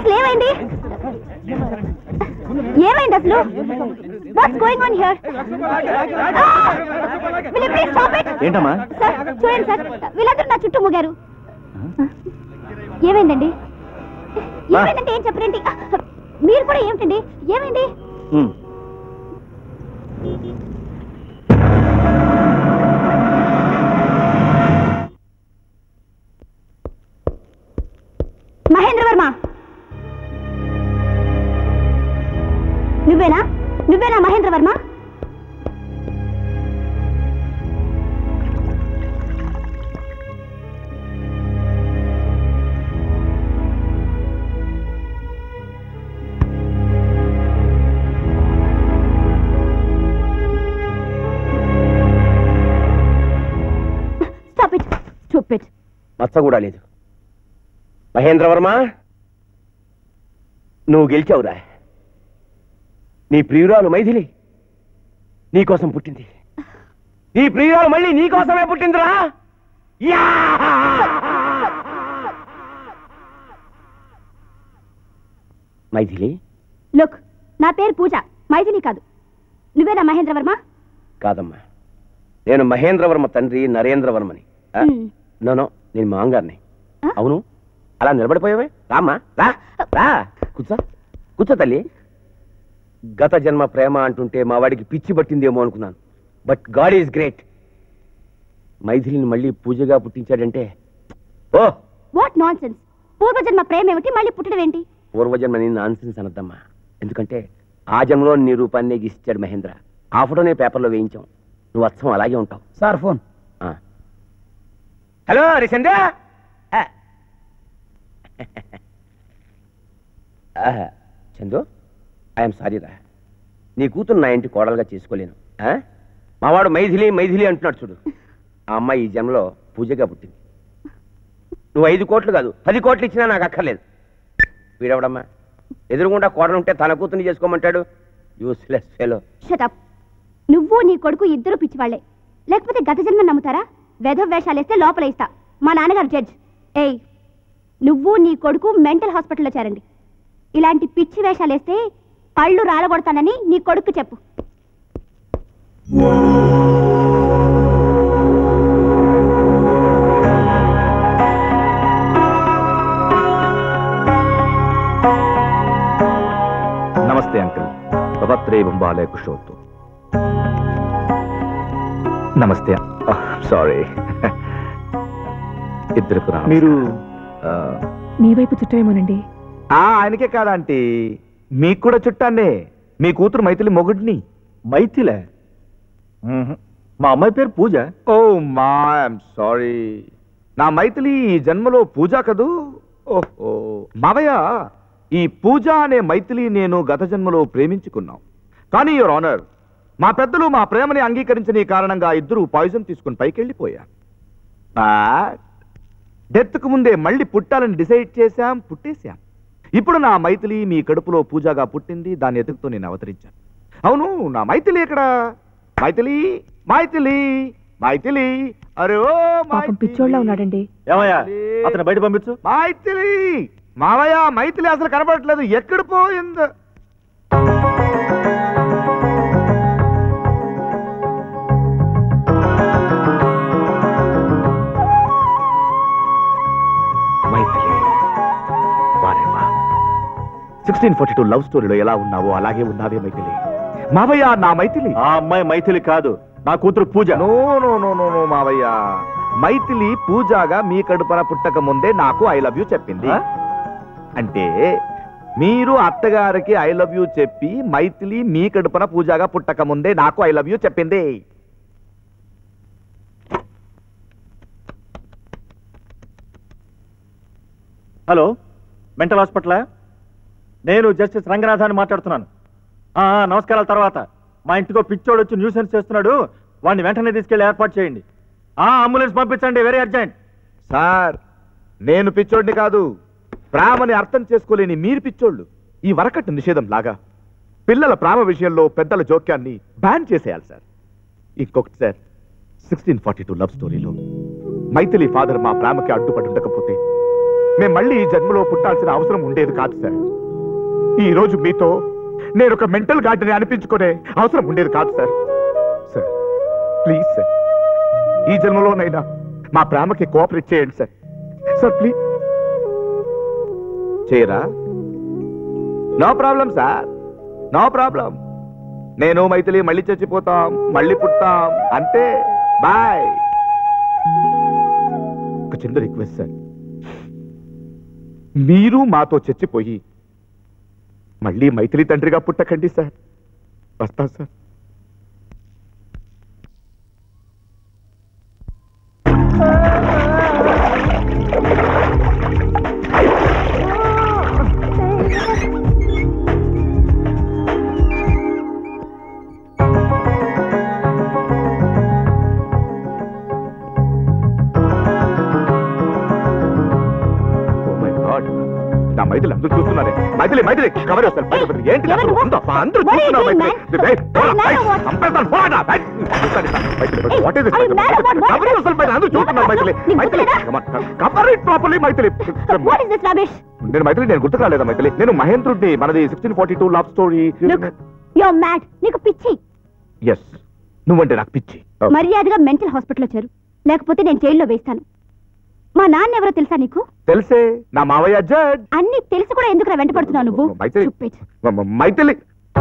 అసలు ఏమైంది ఏమైంది అసలు what's going on here will please stop it ఏంటమ్మా సార్ చూడండి సార్ వీళ్ళందరూ నా చుట్టూ మూగారు ఏమైందండి ఏమైందంటే ఏం చెప్పరండి మీరు కూడా ఏమిటండి ఏమైంది ఉమ్. మహేంద్ర వర్మ నువ్వేనా నువ్వేనా Mahendra Varma stop it stop it మచ్చ కూడా లేదు మహేంద్రవర్మ నువ్వు గెలిచావురా నీ ప్రియురాలు మైథిలి నీకోసం పుట్టింది నీ ప్రియురాలు మళ్ళీ నీకోసమే పుట్టిందిరా యా! మైథిలి లుక్ నా పేరు పూజ మైథిలి కాదు నువ్వేనా మహేంద్ర వర్మ కాదమ్మా నేను మహేంద్రవర్మ తండ్రి నరేంద్రవర్మని ఆ? మ్. నోనో నేను మాంగారిని ఆ? అవును అలా నిలబడిపోయావే రామ్మా రా రా కూర్చో కూర్చో తల్లి గత జన్మ ప్రేమ అంటుంటే మా వాడికి పిచ్చి పట్టిందేమో అనుకున్నాను బట్ గాడ్ ఈజ్ గ్రేట్ మైథిలిని మళ్ళీ పూజగా పుట్టించాడంటే ఓ వాట్ నాన్ సెన్స్ పూర్వజన్మ ప్రేమ ఏమిటి మళ్ళీ పుట్టడం ఏంటి పూర్వజన్మని నాన్సెన్స్ అనద్దమ్మా ఎందుకంటే ఆ జన్మలో నీ రూపాన్ని గీసిచ్చాడు మహేంద్ర ఆ ఫోటోనే పేపర్లో వేయించాం నువ్వు అచ్చం అలాగే ఉంటావు సార్ ఫోన్ ఆ. హలో రిసంద్ర ఆ. ఆహా. చందు ఐఎమ్ సారీ రా నీ కూతురు నా ఇంటి కోడలుగా చేసుకోలేను ఆ? మావాడు మైథిలి మైథిలి అంటున్నాడు చూడు ఆ అమ్మాయి ఈ జన్మలో పూజగా పుట్టింది నువ్వు ఐదు కోట్లు కాదు పది కోట్లు ఇచ్చినా నాకు అక్కర్లేదు వీడవడమ్మా ఎదురుగుండా కోడలు ఉంటే తన కూతుర్ని చేసుకోమంటాడు యూస్లెస్ ఫెలో షటప్ నువ్వు నీ కొడుకు ఇద్దరు పిచ్చివాళ్లే లేకపోతే గత జన్మ నమ్ముతారా వెధ వేషాలేస్తే లోపల ఇస్తా మా నాన్నగారు జడ్జ్ ఏయ్ నువ్వు నీ కొడుకు మెంటల్ హాస్పిటల్లో చేరండి ఇలాంటి పిచ్చి వేషాలేస్తే పళ్ళు రాలగొడతానని నీ కొడుకు చెప్పు నమస్తే అంకుల్ భవత్రే బొంబాలే కుషోత్తు నమస్తే సారీ ఇద్దరికి మీరు మీ వైపు చుట్టమేమోనండి ఆ ఆయనకే కాదంటీ మీకు కూడా చుట్టాన్నే మీ కూతురు మైథిలి మొగుడిని మైథిలే మా అమ్మాయి పేరు పూజ ఓ మా సారీ నా మైథిలి ఈ జన్మలో పూజ కదూ ఓహో మావయ్య ఈ పూజ అనే మైథిలి నేను గత జన్మలో ప్రేమించుకున్నాం కానీ యువర్ ఆనర్ మా పెద్దలు మా ప్రేమని అంగీకరించని కారణంగా ఇద్దరు పాయిజన్ తీసుకుని పైకి వెళ్ళిపోయారు డెత్కు ముందే మళ్ళీ పుట్టాలని డిసైడ్ చేశాం పుట్టేశాం ఇప్పుడు నా మైథిలి మీ కడుపులో పూజగా పుట్టింది దాన్ని ఎదుగుతూ నేను అవతరించాను అవును నా మైథిలి ఎక్కడ మైథిలి మైథిలి మైథిలి అరే ఓ పాపం పిచ్చోళ్ళ ఉన్నాడండి ఏమయ్యా అతను బయట పంపించు మైథిలి మావయ్య మైథిలి అసలు కనబడట్లేదు ఎక్కడ పోయిందో మైథిలి వారేవా సిక్స్టీన్ ఫార్టీ టూ లవ్ స్టోరీలో ఎలా ఉన్నావో అలాగే ఉన్నావే మైథిలి మావయ్య నా మైథిలి ఆ అమ్మాయి మైథిలి కాదు నా కూతురు Pooja no no no no no మావయ్య మైథిలి పూజాగా మీ కడుపున పుట్టక ముందే నాకు ఐ లవ్ యూ చెప్పింది ఆ? అంటే మీరు అత్తగారికి ఐ లవ్ యూ చెప్పి మైథిలి మీ కడుపున పూజాగా పుట్టక ముందే నాకు ఐ లవ్ యూ చెప్పింది హలో మెంటల్ హాస్పిటలా నేను జస్టిస్ రంగనాథాన్ని మాట్లాడుతున్నాను ఆ, ఆ, నమస్కారాల తర్వాత మా ఇంటికో పిచ్చోడు వచ్చి న్యూసెన్స్ చేస్తున్నాడు వాడిని వెంటనే తీసుకెళ్లి ఏర్పాటు చేయండి ఆ అంబులెన్స్ పంపించండి వెరీ అర్జెంట్ సార్ నేను పిచ్చోడిని కాదు ప్రేమని అర్థం చేసుకోలేని మీరు పిచ్చోళ్ళు ఈ వరకట్టు నిషేధం లాగా పిల్లల ప్రేమ విషయంలో పెద్దల జోక్యాన్ని బ్యాన్ చేసేయాలి సార్ ఇంకొకటి sir sixteen forty two love స్టోరీలో మైథిలి ఫాదర్ మా ప్రేమకి అడ్డుపడి ఉండకపోతే మేము మళ్ళీ ఈ జన్మలో పుట్టాల్సిన అవసరం ఉండేది కాదు సార్ ఈ రోజు మీతో నేను ఒక మెంటల్ గార్డెన్ అనిపించుకునే అవసరం ఉండేది కాదు సార్ సార్ ప్లీజ్ సార్ ఈ జన్మలోనైనా మా ప్రేమకి కోఆపరేట్ చేయండి సార్ సార్ ప్లీజ్ చేయరా no problem sir no problem నేను మైథిలి మళ్ళీ చచ్చిపోతాం మళ్ళీ పుట్టాం అంతే బాయ్ ఒక చిన్న రిక్వెస్ట్ సార్ మీరు మాతో చచ్చిపోయి మళ్ళీ మైథిలి తండ్రిగా పుట్టకండి సార్ వస్తా సార్ Oh my God. నా మైథిలి అందరూ చూస్తున్నారే మైథిలి మైథిలి కవర్ వస్తారు బయట బయట. ఏంటి ఎవరు అసలు? నువ్వు? ఉందా? అందరూ What are you చూస్తున్నారు doing, మైథిలి. man? ఏయ్, పోరా, Are you mad ఏయ్, or what? చంపేస్తాను, పోరా, ఏయ్. చూస్తాను, Maithili, Maithili. What is this, Are you Maithili? mad or what? What is cover this? వస్తారు బయట. అందరూ చూస్తున్నారు మైథిలి నీకు మైథిలి గుర్తులేదా? come on, cover it properly Maithili what is this Ramesh నేను మైథిలి నేను గుర్తు రాలేదా మైథిలి నేను మహేంద్రుడిని మనది sixteen forty two love story look yo mad నీకు పిచ్చి ఎస్ నువ్వంటే నాకు పిచ్చి మర్యాదగా మెంటల్ హాస్పిటల్ వచ్చారు లేకపోతే నేను జైల్లో వేస్తాను మా నాన్న ఎవరో తెలుసా నీకు తెలిసే నా మావయ్య జడ్ అన్ని తెలిసి కూడా ఎందుకు వెంట పడుతున్నావు నువ్వు మైథిలి Stupid. మ- మ- మైథిలి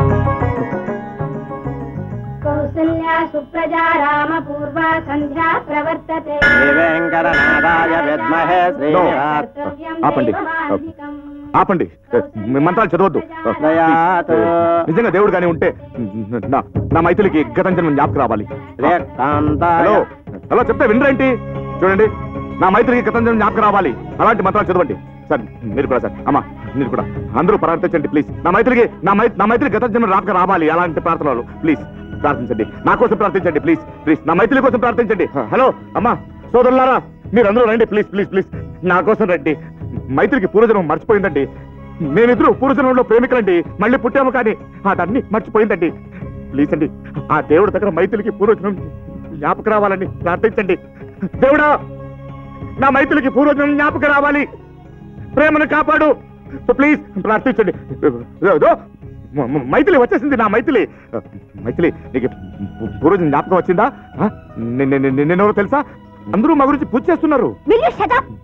కౌసల్యా సుప్రజా రామ పూర్వ సంధ్యా ప్రవర్తతే వెంకటనాథాయ విద్మహే No. కర్తవ్యం ఆపండి. దైవమాన్ధికం. ఆపండి మీ మంత్రాలు చదవద్దు దయాతు. నిజంగా దేవుడు కానీ ఉంటే నా నా మైథిలికి గతం జన్మ జ్ఞాపకం రావాలి హలో హలో చెప్తే వినరేంటి చూడండి నా మైత్రికి గతం జన్మ జ్ఞాపకం రావాలి అలాంటి మంత్రాలు చదవండి సార్ మీరు కూడా సార్ అమ్మా మీరు కూడా అందరూ ప్రార్థించండి ప్లీజ్ నా మైత్రికి నా మై నా మైత్రి గత జన్మ జ్ఞాపకం రావాలి అలాంటి ప్రార్థనలు ప్లీజ్ ప్రార్థించండి నా కోసం ప్రార్థించండి ప్లీజ్ ప్లీజ్ నా మైత్రి కోసం ప్రార్థించండి హలో అమ్మా సోదరులారా మీరు అందరూ రండి ప్లీజ్ ప్లీజ్ ప్లీజ్ నా కోసం రండి మైత్రికి పూర్వజన్మం మర్చిపోయిందండి మేమిద్దరు పూర్వజన్మంలో ప్రేమికులండి మళ్ళీ పుట్టాము కానీ అదన్నీ మర్చిపోయిందండి ప్లీజ్ అండి ఆ దేవుడి దగ్గర మైత్రికి పూర్వజన్మం జ్ఞాపకం రావాలని ప్రార్థించండి దేవుడా నా మైత్రికి పూర్వజన్మం జ్ఞాపకం రావాలి ప్రేమను కాపాడు ప్లీజ్ ప్రార్థించండి ఏదో మ- మ- మైథిలి వచ్చేసింది నా మైథిలి మైథిలి నీకు పూర్వజం జ్ఞాపకం వచ్చిందా ఆ? నే- నే- నే- నేనెవరో తెలుసా అందరూ మా గురించి పూజ చేస్తున్నారు will you shut up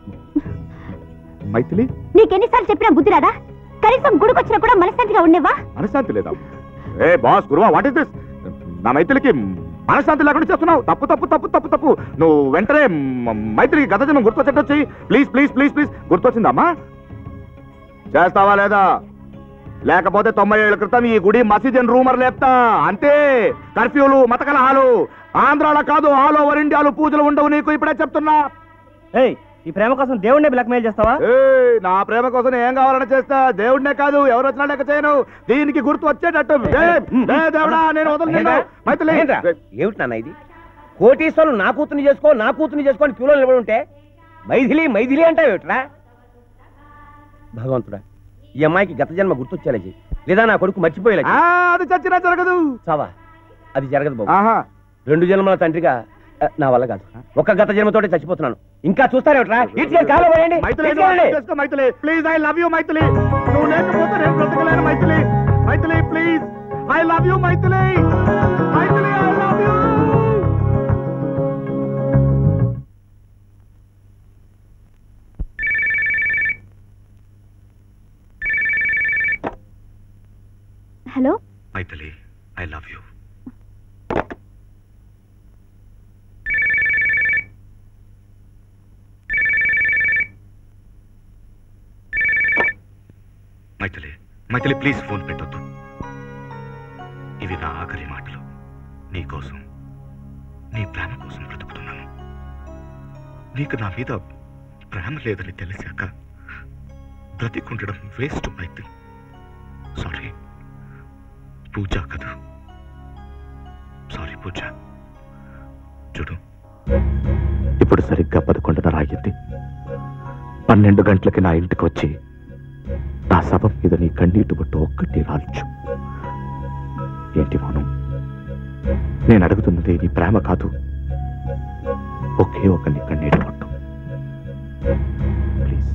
Maithili నీకెన్నిసార్లు చెప్పినా బుద్ధి రాదా కనీసం గుడికొచ్చినా కూడా మనశ్శాంతిగా ఉండేవా మనశ్శాంతి లేదా ఏ బాస్ గురువా వాట్ ఇస్ దిస్ నా మైథిలికి మనశ్శాంతి లేకుండా చేస్తున్నావు తప్పు తప్పు తప్పు తప్పు తప్పు నువ్వు వెంటనే మ- మైత్రికి గత జన్మ గుర్తొచ్చేటొచ్చి ప్లీజ్ ప్లీజ్ ప్లీజ్ ప్లీజ్ గుర్తొచ్చిందమ్మా చేస్తావా లేదా లేకపోతే తొంభై ఏళ్ళ క్రితం ఈ గుడి మసీద్ అని రూమర్ లేపుతా అంతే కర్ఫ్యూలు మత కలహాలు ఆంధ్రాలో కాదు ఆల్ ఓవర్ ఇండియాలో పూజలు ఉండవు నీకు ఇప్పుడే చెప్తున్నా ఏయ్ ఈ ప్రేమ కోసం దేవుడినే బ్లాక్మెయిల్ చేస్తావా ఏయ్, నా ప్రేమ కోసం ఏం కావాలని చేస్తా దేవుడినే కాదు ఎవరు వచ్చినా లెక్క చేయను దీనికి గుర్తు వచ్చేటట్టు ఏయ్, ఏయ్, దేవుడా నేను వదలను నిన్ను. మైథిలి ఏంట్రా? ఏమిటి నాన్న ఇది కోటీశ్వరులు నా కూతుర్ని చేసుకో నా కూతుర్ని చేసుకో అని క్యూలో నిలబడి ఉంటే మైథిలి మైథిలి అంటావు ఏమిట్రా భగవంతుడా ఈ అమ్మాయికి గత జన్మ గుర్తొచ్చేలా చెయ్యి లేదా నా కొడుకు మర్చిపోయేలా ఆ, చెయ్యి. అది చచ్చినా జరగదు చావా అది జరగదు బాబు ఆహా రెండు జన్మల తండ్రిగా ఆ, నా వల్ల కాదు ఒక్క గత జన్మతోటే చచ్చిపోతున్నాను ఇంకా చూస్తారేమిట్రా ఇటు కాలు పోయండి మైథిలి తీసుకెళ్ళండి. నువ్వు చేసుకో, Maithili please I love you Maithili నువ్వు లేకపోతే నేను బ్రతకలేను Maithili Maithili please I love you Maithili Maithili I love you hello Maithili I love you Maithili Maithili please phone పెట్టొద్దు ఇవి నా ఆఖరి మాటలు నీ కోసం నీ ప్రేమ కోసం బ్రతుకుతున్నాను నీకు నా మీద ప్రేమ లేదని తెలిసాక బ్రతికుండడం వేస్ట్ మైథిలి సారీ పూజ కదూ సారీ పూజ చూడు ఇప్పుడు సరిగ్గా పదకొండున్నర అయ్యింది పన్నెండు గంటలకి నా ఇంటికి వచ్చి నా శవం మీద నీ కన్నీటి బొట్టు ఒక్కటి రాల్చు ఏంటి మౌనం నేను అడుగుతున్నది నీ ప్రేమ కాదు ఒకే ఒక నీ కన్నీటి బొట్టు ప్లీజ్ ప్లీజ్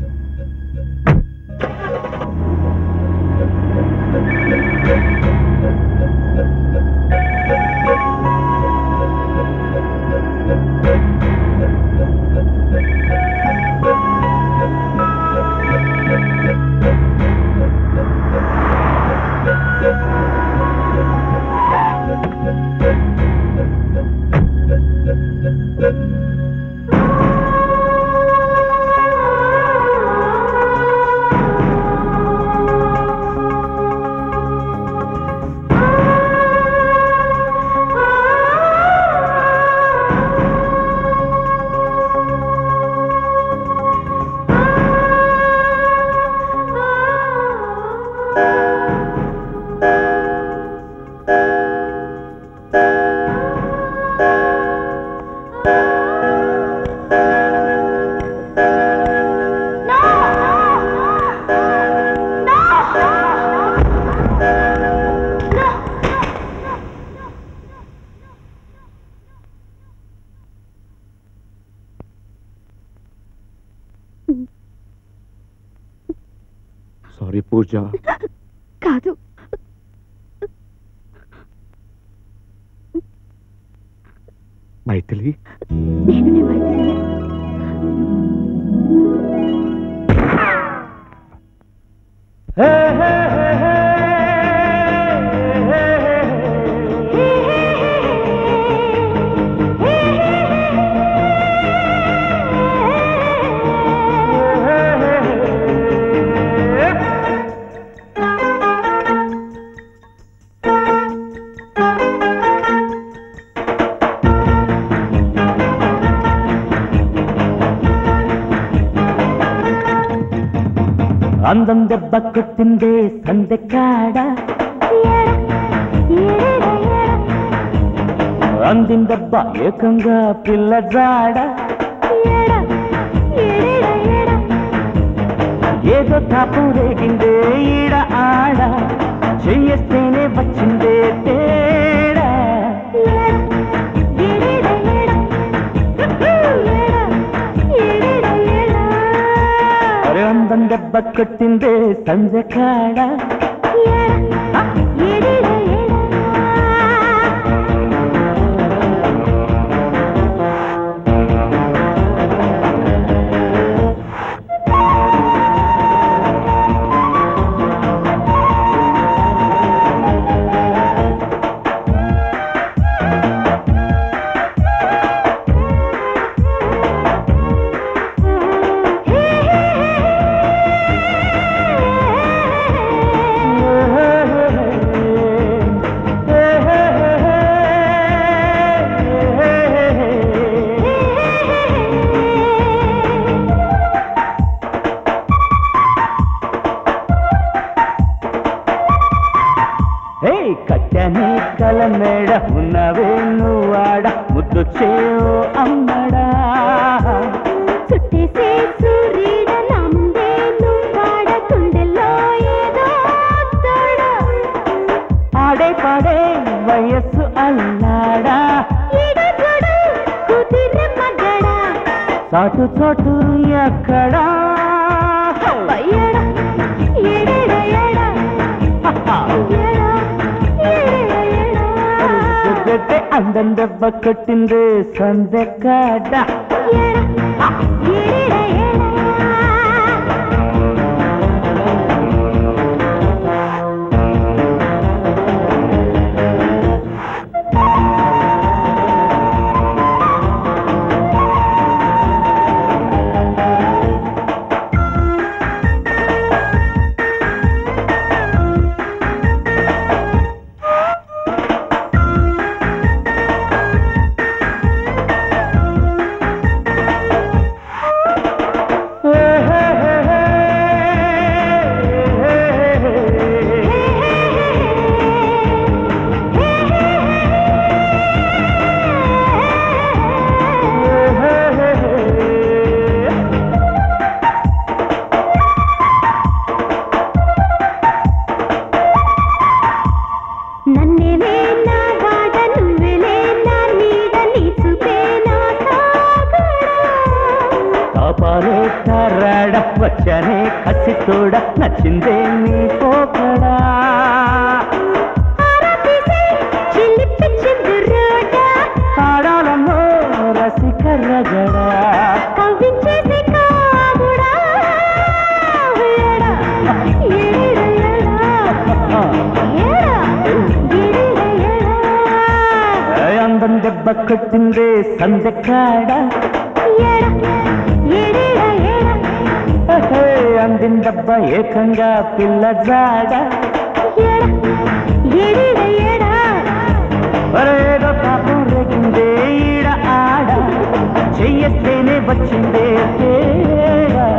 సారీ పూజ కాదు మైథిలి నేను నీ మైత్రిని. అందం దెబ్బ కొట్టిందే సందెకాడ అందిన దెబ్బ ఏకంగా పిల్ల జాడ ఏదో తాపం రేగిందే ఈడ ఆడ చెయ్యేస్తేనే వచ్చిందే తేడా అరే అందం దెబ్బ కొట్టిందే సంజె కాడ హే కట్టని కల మేడ ఉన్నవే నువ్వాడ ముద్దు చేవు అమ్మడా చుట్టేసే సూర్యుడ నా ముందే నువ్వాడ గుండెల్లో ఏదో తోడ ఆడే పాడే వయస్సు అల్లాడా ఈడ చూడు కుదిరే మగడా చాటు చోటు ఎక్కడా పయ్యడ ఏడేడ ఏడ ఏడ ఏడేడ ఏడ గడ్డె అందం దెబ్బ కొట్టింది సందె కాడ ఏడేడ ఏడ నన్నేలే నా వాడ నువ్వెలే నా నీడ నీ చూపే నా తాగడా కాపాలే తరడ వచ్చానే కసి తోడ నచ్చిందే నీ పోకడా పాడాలమ్మో రసిక రగడా అందం దెబ్బ కొట్టిందే సందెక్కాడ అందిందబ్బ ఏకంగా పిల్ల జాడ ఒరేదో పాపం రేగిందే ఈడ ఆడ చెయ్యస్తేనే వచ్చిందే తేడా.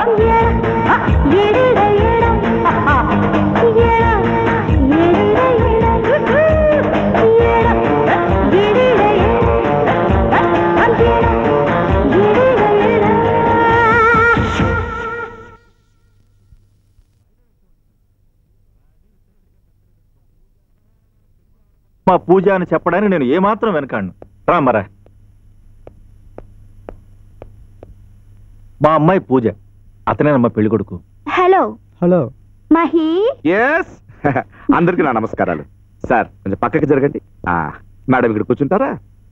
మా పూజ అని చెప్పడానికి నేను ఏమాత్రం వెనకాను రామరా మా అమ్మాయి పూజ అతనేనమ్మా పెళ్లి కొడుకు హలో హలో మహి ఎస్ అందరికీ నా నమస్కారాలు సార్ కొంచెం పక్కకి జరగండి ఆ, మేడం ఇక్కడ కూర్చుంటారా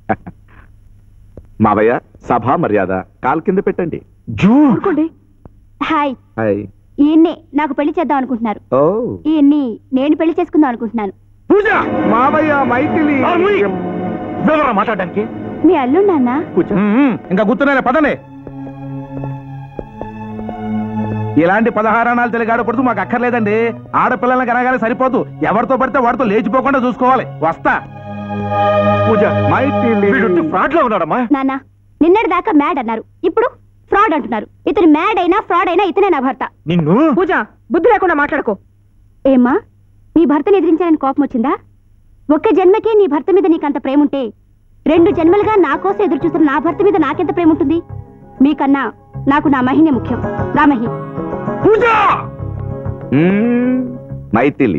మావయ్య సభా మర్యాద కాల్ కింద పెట్టండి ఊరుకోండి హాయ్ హాయ్ ఈయన్నే నాకు పెళ్లి చేద్దాం అనుకుంటున్నారు ఓ ఈయన్ని నేను పెళ్లి చేసుకుందాం అనుకుంటున్నాను పూజ మావయ్య మైథిలి వివరా మాట్లాడడానికి మీ అల్లుడు నాన్న కూర్చో ఇంకా గుర్తున్నానే పదండి ఇలాంటి పదహారణాలు తెలిగాడపడుతూ మాకు అక్కర్లేదండి ఆడపిల్లల్ని కనగానే సరిపోదు ఎవరితో పడితే వాడితో లేచిపోకుండా చూసుకోవాలి వస్తా పూజ మైథిలి వీడు ఫ్రాడ్ లో ఉన్నాడమ్మా నాన్న నిన్నటి దాకా మ్యాడ్ అన్నారు ఇప్పుడు ఫ్రాడ్ అంటున్నారు ఇతను మ్యాడ్ అయినా ఫ్రాడ్ అయినా ఇతనే నా భర్త నిన్ను పూజ బుద్ధి లేకుండా మాట్లాడుకో ఏమ్మా నీ భర్తను ఎదిరించాలని కోపం వచ్చిందా ఒక్క జన్మకే నీ భర్త మీద నీకంత ప్రేమ ఉంటే రెండు జన్మలుగా నా కోసం ఎదురు చూస్తున్న నా భర్త మీద నాకెంత ప్రేమ ఉంటుంది మీకన్నా నాకు నా మహినే ముఖ్యం రామహి Pooja hmm, Maithili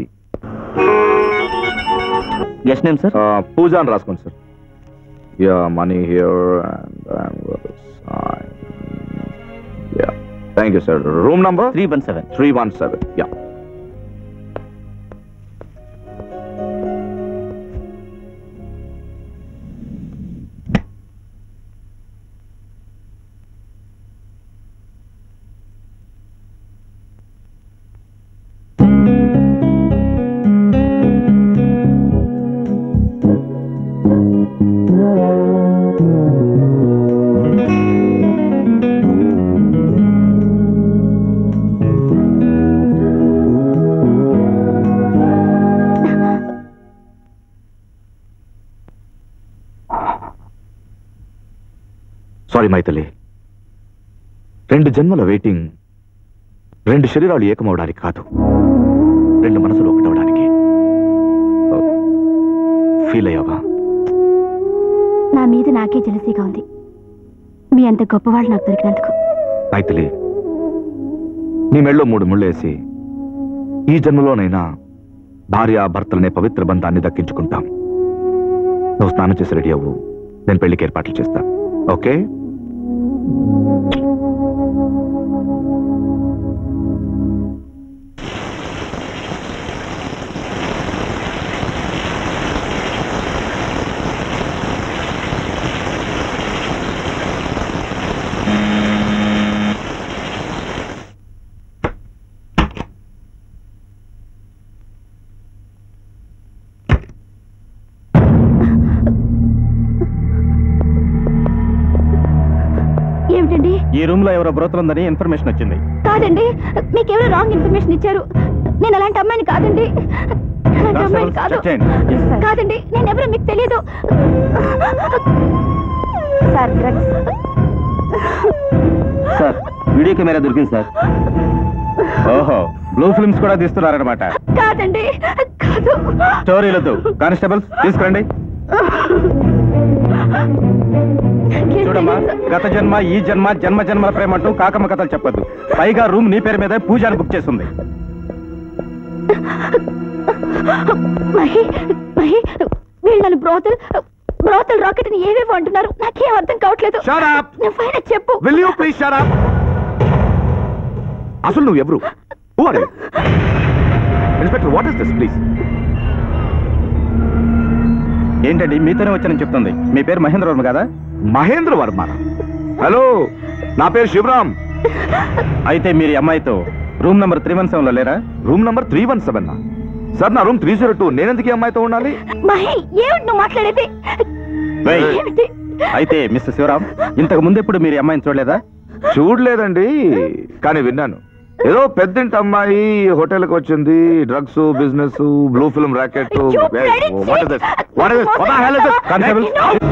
guest name sir ఆ, పూజ అని రాసుకోండి sir yeah money here yeah thank you sir room number three one seven three one seven yeah sorry Maithili రెండు జన్మల వెయిటింగ్ రెండు శరీరాలు ఏకమవడానికి కాదు రెండు మనసులు ఒకటవడానికి ఫీల్ అయ్యావా నా మీద నాకే జలసీగా ఉంది మీ అంత గొప్పవాళ్ళు నాకు దొరికినందుకు మైథిలి నీ మెళ్ళో మూడు ముళ్ళేసి ఈ జన్మలోనైనా భార్య భర్తలనే పవిత్ర బంధాన్ని దక్కించుకుంటాం నువ్వు స్నానం చేసి రెడీ అవ్వు నేను పెళ్లికి ఏర్పాట్లు చేస్తా ఓకే ఏమిటండి ఈ రూమ్ లో ఎవరో బ్రోతలుందని ఇన్ఫర్మేషన్ వచ్చింది కాదండి మీకెవరో రాంగ్ ఇన్ఫర్మేషన్ ఇచ్చారు నేను అలాంటి అమ్మాయిని కాదండి అలాంటి అమ్మాయిని కాదు చెక్ చేయండి కాదండి నేను ఎవరో మీకు తెలియదు sir drugs sir video camera దొరికింది సార్ ఓహో బ్లూ ఫిల్మ్స్ కూడా తీస్తున్నారనమాట కాదండి కాదు స్టోరీలొద్దు కానిస్టేబుల్స్ తీసుకురండి చూడమ్మా గత జన్మ ఈ జన్మ జన్మ జన్మల ప్రేమ అంటూ కాకమ్మ కథలు చెప్పొద్దు పైగా రూమ్ నీ పేరు మీద పూజాని బుక్ చేస్తుంది మహి మహి వీళ్ళు నన్ను బ్రోతల్ బ్రోతల్ రాకెట్ అని ఏవేవో అంటున్నారు నాకేం అర్థం కావట్లేదు Shut up! నువ్వైనా చెప్పు will you please shut up అసలు నువ్వు ఎవరు who are you inspector what is this please ఏంటండి మీతోనే వచ్చానని చెప్తుంది మీ పేరు మహేంద్ర వర్మ కదా మహేంద్ర వర్మ హలో నా పేరు శివరామ్ అయితే మీరు ఈ అమ్మాయితో room number three one seven లో లేరా room number three one seven sir నా రూమ్ త్రీ జీరో టూ నేనెందుకు ఈ అమ్మాయితో ఉండాలి మహి ఏమిటి నువ్వు మాట్లాడేది వెయ్. ఏమిటి అయితే మిస్టర్ శివరామ్ ఇంతకు ముందు ఎప్పుడు మీరు ఈ అమ్మాయిని చూడలేదా చూడలేదండి కానీ విన్నాను ఏదో పెద్దింటి అమ్మాయి హోటల్కి వచ్చింది drugs business blue film racket You bloody cheat! Constable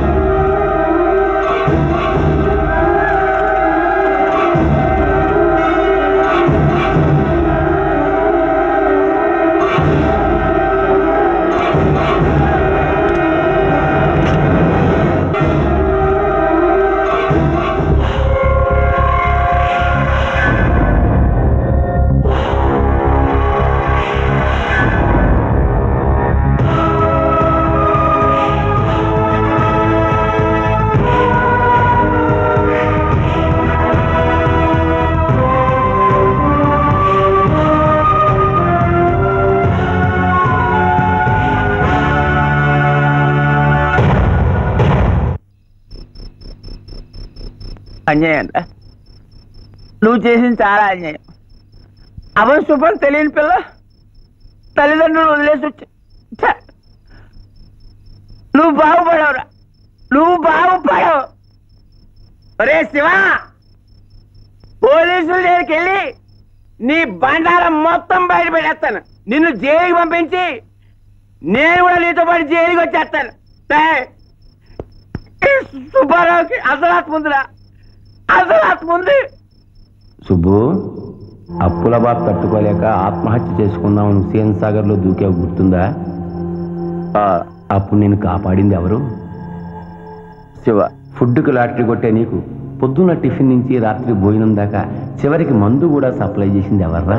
అన్యాయం రా. నువ్వు చేసింది చాలా అన్యాయం అవశుభం తెలియని పిల్ల తల్లిదండ్రులు వదిలేసి వచ్చి ఛ! నువ్వు బాగుపడవురా నువ్వు బాగుపడవు ఒరే శివ పోలీసుల దగ్గరికి వెళ్ళి నీ బండారం మొత్తం బయట పెట్టేస్తాను నిన్ను జైలుకి పంపించి నేను కూడా నీతో పాటు జైలుకి వచ్చేస్తాను ఏయ్! ఈ సుబ్బారావుకి అసలు ముందురా అసలు ముందు సుబ్బు అప్పుల బాధ తట్టుకోలేక ఆత్మహత్య చేసుకుందామని హుసేన్ సాగర్ లో దూకే గుర్తుందా ఆ, అప్పుడు నేను కాపాడింది ఎవరు శివ ఫుడ్కి లాటరీ కొట్టే నీకు పొద్దున్న టిఫిన్ నుంచి రాత్రి భోజనం దాకా చివరికి మందు కూడా సప్లై చేసింది ఎవర్రా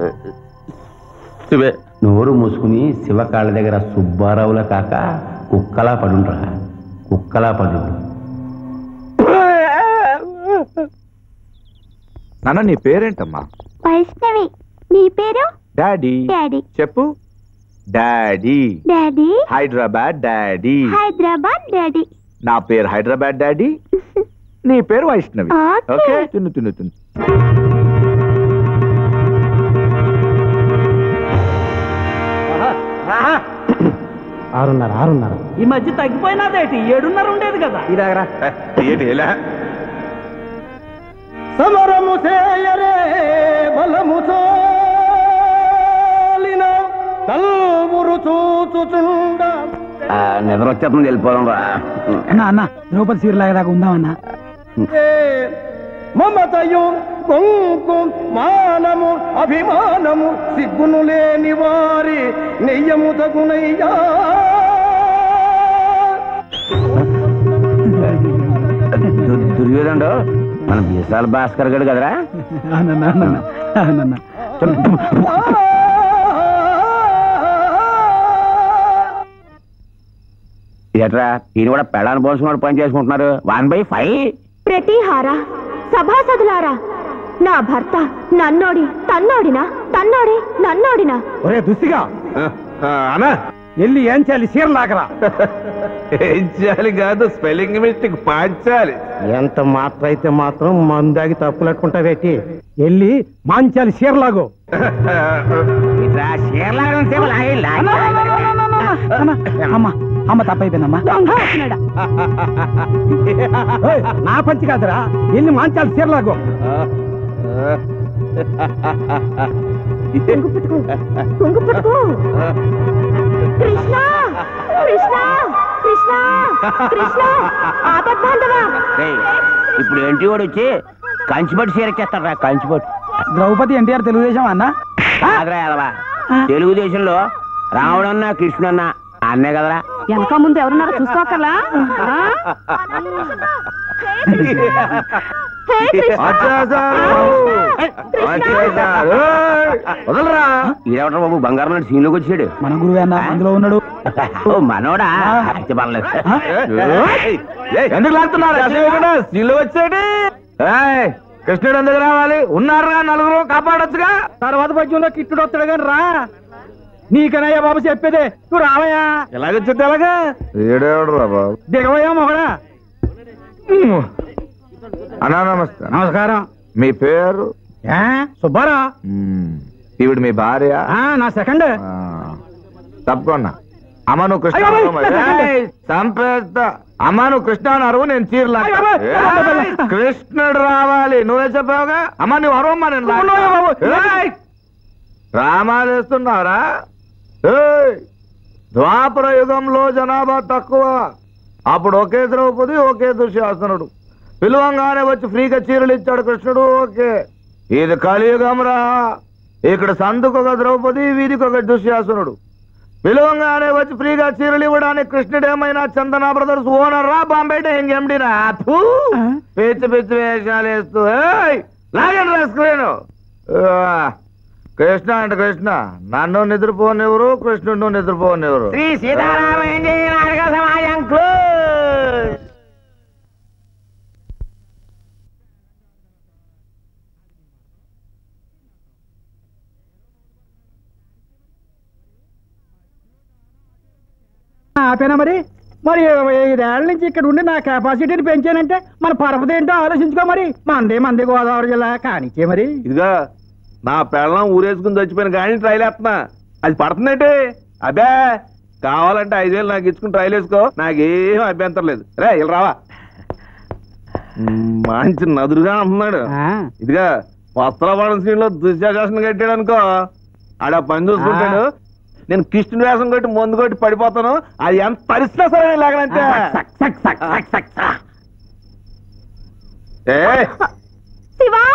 శివే నోరు మూసుకుని శివ కాళ్ళ దగ్గర సుబ్బారావుల కాక కుక్కలా పడుండ్రా కుక్కలా పడుండ్రు నాన్న నీ పేరేంటమ్మా వైష్ణవి నీ పేరు డాడీ డాడీ చెప్పు daddy daddy Hyderabad daddy Hyderabad daddy నా పేరు హైదరాబాద్ డాడీ నీ పేరు వైష్ణవి Okay. ఓకే తిను తిను తిను ఆరున్నర ఆరున్నర ఈ మధ్య తగ్గిపోయినదేటి ఏడున్నర ఉండేది కదా ఇలాగరా ఏంటి ఇలా సమరము చేయరే బలము తోలిన కల్వురు చూచుచుండ నిద్ర వచ్చేస్తుంది వెళ్ళిపోదాం రా అన్న అన్న ద్రౌపది సీరియల్ దాకా ఉందామన్నా మమతయు కొంకు మానము అభిమానము సిగ్గును లేని వారి నెయ్యము తగునయ్యా దు- దుర్యోధనుడు మన బీసాల భాస్కర్ గడు కదరా ఎట్రా ఈయన కూడా పెళ్ళాన్ని పోసుకున్నాడు పని చేసుకుంటున్నారు వన్ బై ఫైవ్ ప్రతిహార సభాసదులారా నా భర్త నన్నోడి తన్నోడినా తన్నోడి నన్నోడినా ఒరే దుస్తిగా అనా ఎల్లి ఏం చేయాలి సీరలు లాగరా ఏం చేయాలి కాదు స్పెల్లింగ్ మిస్టేక్ పాంచాలి ఎంత మాత్రం అయితే మాత్రం మందాగి తప్పులట్టుకుంటావేటి ఎల్లి మాంచాలి సీరలాగు ఇట్రా చీరలాగడం సేవ లాగి లాగి. అమ్మ అమ్మ తప్పైపోయిందమ్మా ఓయ్, నా పంచి కాదురా ఎల్లి మాంచాలి సీరలాగు కుంగు పుట్టుకు కుంగు పుట్టుకు కృష్ణ కృష్ణ కృష్ణ కృష్ణ ఆపద్బాంధవా రేయ్, ఇప్పుడు ఏంటి వాడు వచ్చి కంచిపట్టు చీర చేస్తారా కంచిపట్టు ద్రౌపది ఎన్టీఆర్ తెలుగుదేశం అన్న కాదురా ఎదవా. తెలుగుదేశంలో రావడన్నా కృష్ణన్న అన్నే కదరా వెనక ముందు ఎవరున్నారో చూసుకోకర్లా హే కృష్ణ వదలరా ఈడవటం బాబు బంగారం నాటి సీన్లోకి వచ్చాడు మన గురువే అన్న అందులో ఉన్నాడు ఓ మనోడా అయితే పర్లేదు ఏయ్, ఎందుకు లాగుతున్నారు అసలు ఇక్కడ స్టీల్ వచ్చాడు ఏయ్, కృష్ణుడు ఎందుకు రావాలి ఉన్నారుగా నలుగురు కాపాడొచ్చుగా తర్వాత పద్యంలో కిట్టుడు వస్తాడు కానీ రా నీకనయ్యా బాబు చెప్పేదే నువ్వు రావయ్యా ఎలాగొచ్చింది ఎలాగా ఏడేవాడు రా బాబు దిగవయ్యా మొగడా అన్నా నమస్తే నమస్కారం మీ పేరు ఏ సుబ్బారా మ్మ్. ఈవిడ మీ భార్య ఆ, నా సెకండ్ ఆ, తప్పకుండా అమ్మ నువ్వు కృష్ణ అయ్యో, అయ్యో, అన్నావు మరి. సెకండ్. ఏయ్, చంపేస్తా అమ్మ నువ్వు కృష్ణ అన్నారు నేను చీరలా అయ్యో, అయ్యో, కృష్ణుడు రావాలి నువ్వే చెప్పావుగా అమ్మ నువ్వు అరవమ్మా నేను లాగుతా. ఉన్నాయా బాబు? ఏయ్, డ్రామాలు వేస్తున్నావురా ఏయ్, ద్వాపర యుగంలో జనాభా తక్కువ అప్పుడు ఒకే ద్రౌపది ఒకే దుశ్శాసనుడు పిలువంగానే వచ్చి ఫ్రీగా చీరలు ఇచ్చాడు కృష్ణుడు ఓకే ఇది కలియుగం రా ఇక్కడ సందుకు ఒక ద్రౌపది వీధికి ఒక దుశ్శాసనుడు పిలువంగానే వచ్చి ఫ్రీగా చీరలు ఇవ్వడానికి కృష్ణుడు ఏమైనా చందన బ్రదర్స్ ఓనర్ రా బాంబే ఎండినా పిచ్చి పిచ్చి వేషాలు వేస్తూ ఏయ్, లాగండి రా స్క్రీన్ కృష్ణ అంటే కృష్ణ నన్ను నిద్రపోనివ్వరు కృష్ణుడు నిద్రపోనివ్వరు శ్రీ సీతారామ నాటక సమాజం క్లోజ్ ఆపేనా మరి మరి ఐదేళ్ల నుంచి ఇక్కడ ఉండి నా కెపాసిటీని పెంచానంటే మన పరపతి ఏంటో ఆలోచించుకో మరి మంది మంది గోదావరి జిల్లా కానిచ్చే మరి ఇదిగా నా పెళ్ళం ఊరేసుకుని చచ్చిపోయిన కానీ ట్రైల్ వేస్తున్నా అది పడుతుందంటే అబ్బే కావాలంటే ఐదు వేలు నాకు ఇచ్చుకుని ట్రైల్ వేసుకో నాకేం అభ్యంతరం లేదు రే ఇలా రావా మ్, మంచి నదురుగా అంటున్నాడు ఇదిగా వస్త్రపాడం శ్రీలో దుశ్శాసనం కట్టాడు అనుకో ఆడ పని చూసుకుంటాడు నేను కృష్ణుని వేషం కొట్టి ముందు కొట్టి పడిపోతాను అది ఎంత పరిస్థితి సరే లేకనంతే ఏ శివా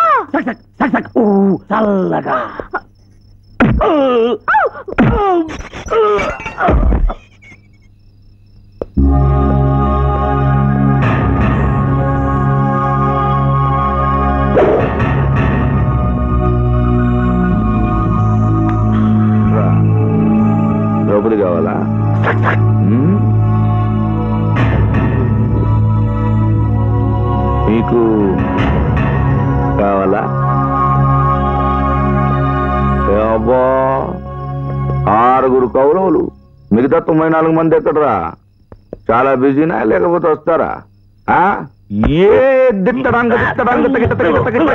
చల్లగా ద్రౌపది కావాలా మ్మ్? మీకు కావాలా ఏ అబ్బా ఆరుగురు కౌరవులు మిగతా తొంభై నాలుగు మంది ఎక్కడరా చాలా బిజీనా లేకపోతే వస్తారా ఆ? ఏ దిట్టడంగ దిట్టడంగ తగిట తగిట తగిట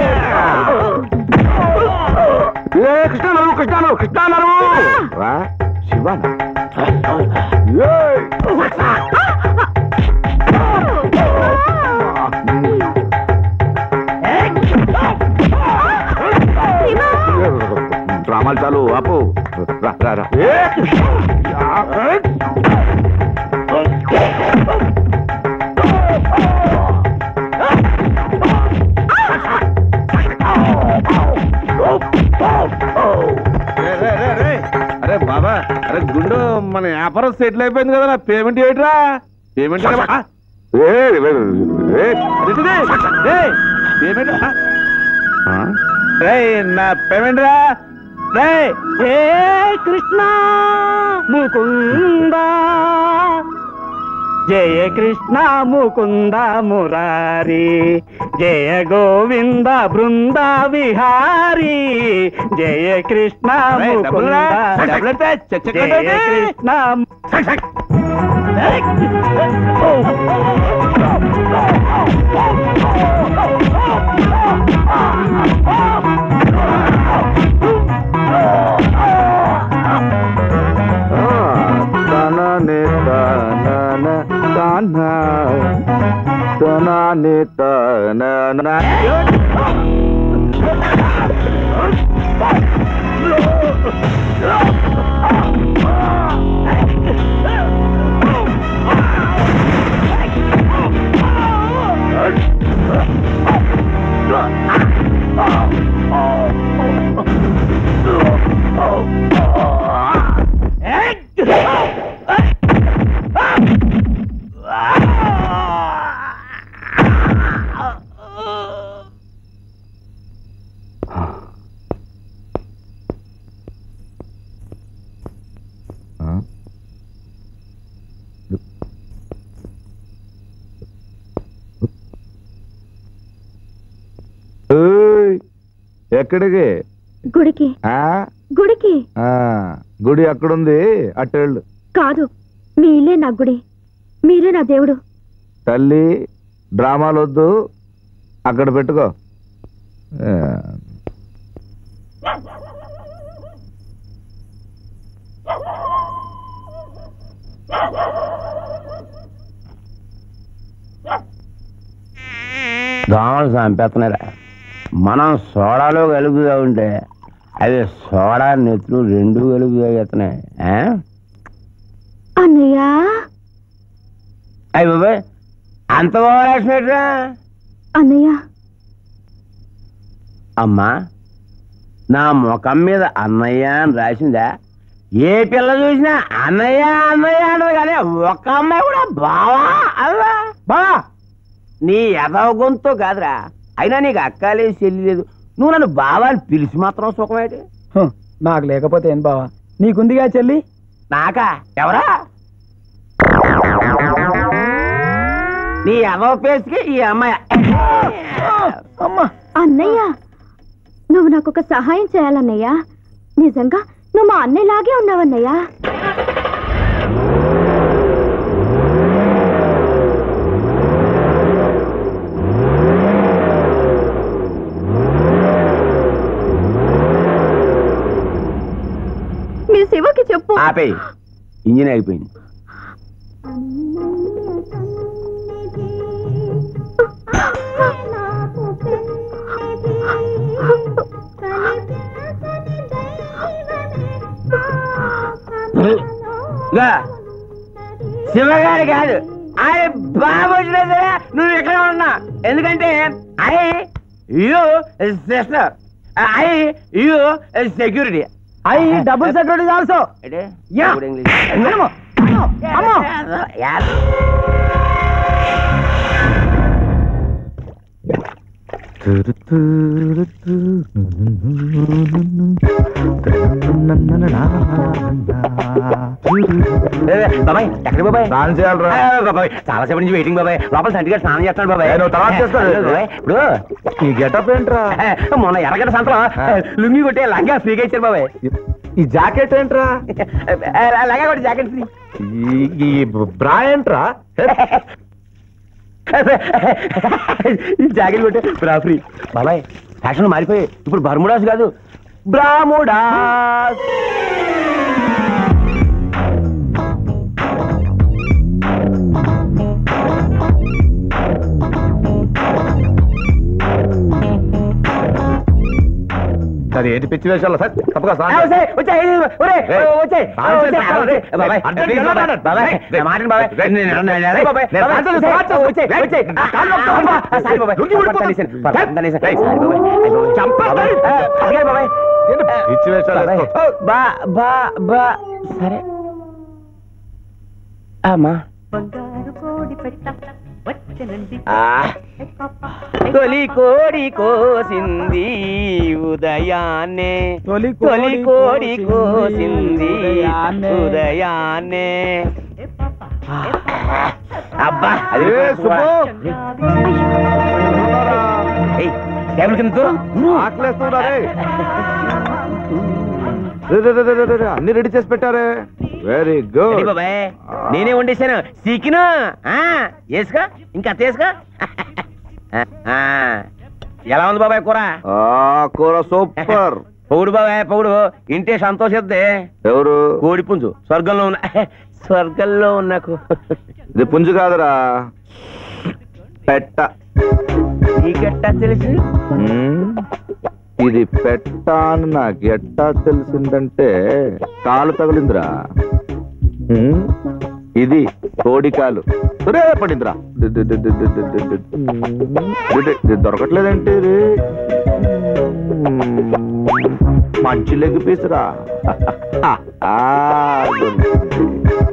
ఏ కృష్ణానరు కృష్ణానరు కృష్ణానరు రా శివన డ్రామాలు చాలు ఆపు రా రా రా రే, రే, రే, రే. అరే బాబా అరే గుండు మన వ్యాపారం సెటిల్ అయిపోయింది కదా నా పేమెంట్ ఏంట్రా పేమెంట్ ఏ, ఏ, ఏ, పేమెంట్ ఆ? రే నా పేమెంట్ రా రే ఏ కృష్ణ ముకుంద జయ కృష్ణ ముకుంద మురారి జయ గోవింద బృంద విహారీ జయ కృష్ణ రేయ్, డబ్బులు రా. ముకుంద డబ్బులు ఎత్తే, చెక్ చెక్ జయ కొట్టండి. కృష్ణ తననే తనన తన తననే తనన ఆ ఎక్కడికి గుడికి ఆ గుడికి ఆ, గుడి ఎక్కడుంది అట్టేళ్ళు కాదు మీ ఇల్లే నా గుడి మీరే నా దేవుడు తల్లి డ్రామాలు వద్దు అక్కడ పెట్టుకో ఆ. దోమలు చంపేస్తున్నారా మనం సోడాలో కలుగుగా ఉంటే అవి సోడా నెత్తులు రెండు కలుగుగా ఎత్తున్నాయి ఆ? అన్నయ్య అయ్య బాబాయ్ అంత ఓవరాసినట్రా అన్నయ్య అమ్మా నా ముఖం మీద అన్నయ్య అని రాసిందా ఏ పిల్ల చూసినా అన్నయ్య అన్నయ్య అంటది కానీ ఒక్క అమ్మాయి కూడా బావా అల్లా బావా నీ ఎదవ గొంతు కాదురా అయినా నీకు అక్క లేదు చెల్లి లేదు నువ్వు నన్ను బావా అని పిలిచి మాత్రం సుఖమేటి హ, నాకు లేకపోతే ఏం బావా నీకుందిగా చెల్లి నాకా ఎవరా నీ ఎదవ పేసుకి ఈ అమ్మాయి అమ్మా అన్నయ్య నువ్వు నాకు ఒక సహాయం చేయాలన్నయ్య నిజంగా నువ్వు మా అన్నయ్యలాగే ఉన్నావన్నయ్య మీ శివకి చెప్పు ఆపేయి ఇంజిన్ అయిపోయింది ఇదిగో, శివగారి కాదు ఆయన బాబు వచ్చినా సరే నువ్వు ఇక్కడ ఉన్నా ఎందుకంటే I you sister I you security I double security also yeah. అమ్మో, అమ్మో. బాబాయ్ ఎక్కడ బాబాయ్ స్నానం చేయాలిరా ఆ, బాబాయ్ చాలా సేపటి నుంచి వెయిటింగ్ బాబాయ్ లోపల సంటిగా స్నానం చేస్తాడు బాబాయ్ ఏ, నువ్వు తర్వాత చేసుకో. బాబాయ్, ఇప్పుడు ఈ గెటప్ ఏంట్రా మొన్న ఎర్రగడ్డ సంతలో లుంగి కొట్టే లంగా ఫ్రీగా ఇచ్చారు బాబాయ్ ఈ జాకెట్ ఏంట్రా లంగా కొట్టి జాకెట్ ఫ్రీ ఈ- ఈ బ్రా ఏంట్రా ఈ జాకెట్ కొట్టే బ్రా ఫ్రీ బాబాయ్ ఫ్యాషన్ మారిపోయి ఇప్పుడు బర్ముడాస్ కాదు బ్రాముడాస్ అది ఏంటి పిచ్చి వేషాలు సార్ తప్పగా ఆ, స్నానం చేయి. వచ్చేయ్, వచ్చేయ్, ఒరేయ్, రేయ్, వచ్చేయ్, స్నానం చేయి, వచ్చేయ్, స్నానం చేయి. బాబాయ్, అర్జెంట్ ప్లీజ్ గా బాబాయ్, మాట్లాడు. బాబాయ్, రేయ్, నా మాటను బాబాయ్, రేయ్, నేను- నేను- నేను- రేయ్, బాబాయ్, నేను బాబాయ్, స్నానం చేసి వచ్చేయ్, స్నానం చేసి. వచ్చేయ్, రేయ్, వచ్చేయ్, నా కాళ్ళు నొక్కుతా, అమ్మా, అమ్మా. సారీ బాబాయ్, లుంగీ ఊడిపోతుంది. పర్వాలేదు, పర్వాలేదు, పర్వాలేదు, రేయ్, సారీ బాబాయ్, అయ్యో, చంపేస్తాను. బాబాయ్, ఆ, అడిగారు బాబాయ్. ఏంటి పిచ్చి వేషాలు బాబాయ్, వేస్తావు? బా బా బా సరే అమ్మా ఆ, తొలి కోడి కోసింది ఉదయాన్నే తొలి తొలి కోడి కోడి కోసింది కోసింది ఉదయాన్నే. ఉదయాన్నే అబ్బా అది ఏ, సుబ్బు. ఏయ్, టేబుల్ కింద దూరం. ఆకలేస్తుందా రే? రే, రే, రే, రే, రే, రే, అన్ని రెడీ చేసి పెట్టారే వెరీ రెడీ గుడ్ బాబాయ్ నేనే వండేశాను సీకిను వేసుకో ఇంకా అత్త వేసుకో ఆ, ఎలా ఉంది బాబాయ్ కూర కూర సూపర్ పొగుడు బాబాయ్ పొగుడు ఇంటే సంతోషిద్దే ఎవరు కోడి పుంజు స్వర్గంలో ఉన్న స్వర్గంలో ఉన్న కో- ఇది పుంజు కాదురా పెట్ట నీకెట్టా తెలుసు హ్మ్? ఇది పెట్ట అని నాకు ఎట్టా తెలిసిందంటే కాలు తగిలిందిరా హ్మ్? ఇది కోడి కాలు ఒరే, పడిందిరా డి- డి- డి- డి- డి- డి- డి- డి. డి- డి- ఇది దొరకట్లేదంటే ఇది హ్మ్. మంచి లెగ్ పీసురా ఆ, దొరికింది.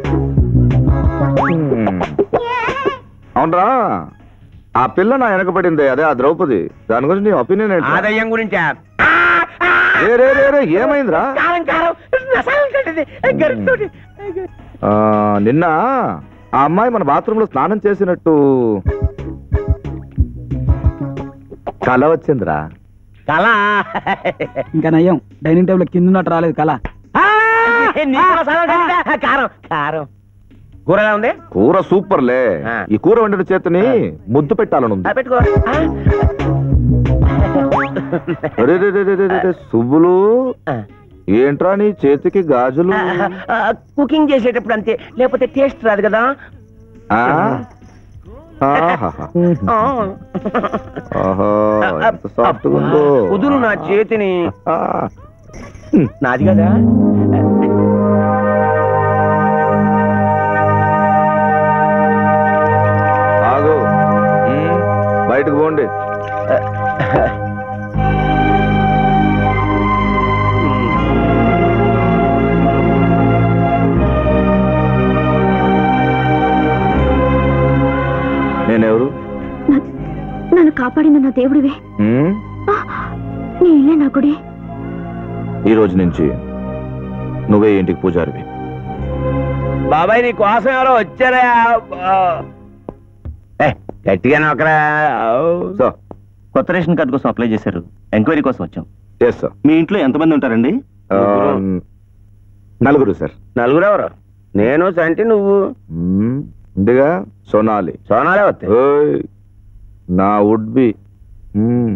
హ్మ్. అవునరా ఆ పిల్ల నా వెనకబడింది అదే ఆ ద్రౌపది దాని గురించి నీ ఒపీనియన్ ఏంటి ఆదాయం గురించా రే, రే, రే, రే, ఏమైందిరా కారం కారం రసాయనం కట్టింది గరిటతోటి. ఆ, నిన్న ఆ అమ్మాయి మన బాత్రూమ్ లో స్నానం చేసినట్టు కల వచ్చిందిరా కళ ఇంకా నయ్యం డైనింగ్ టేబుల్ కింద ఉన్నట్టు రాలేదు కళ నీకు మసాలా తెలీదా? కారం కారం కూర ఎలా ఉంది కూర సూపర్లే ఆ. ఈ కూర వండిన చేతిని ముద్దు పెట్టాలని ఉంది ఆ, పెట్టుకో ఆ. అరే రే రే రే రే రే, సుబ్బులు ఆ. ఏంట్రా నీ చేతికి గాజులు ఆ, కుకింగ్ చేసేటప్పుడు అంతే లేకపోతే టేస్ట్ రాదు కదా ఆ? ఆహాహా. ఆ. ఆహా, ఎంత సాఫ్ట్గా ఉందో కుదురు నా చేతిని ఆ. నాది కదా ఆగు ఉమ్, బయటకు పోండి నేనెవరు నన్ను కాపాడిన నా దేవుడివే ఉమ్, ఆ, నీ ఇల్లే నా గుడి ఈ రోజు నుంచి నువ్వే ఇంటికి పూజారివి బాబాయ్ నీ కోసం ఎవరో వచ్చారా ఏ, గట్టిగా నొక్కరా సో కొత్త రేషన్ కార్డు కోసం అప్లై చేశారు ఎంక్వైరీ కోసం వచ్చాం ఎస్ సార్ మీ ఇంట్లో ఎంతమంది ఉంటారండి నలుగురు సార్ నలుగురు ఎవరు నేను సంటి నువ్వు ఉమ్, ఉందిగా సోనాలి సోనాలే వస్తాయి ఓయ్, నా వుడ్ బి ఉమ్.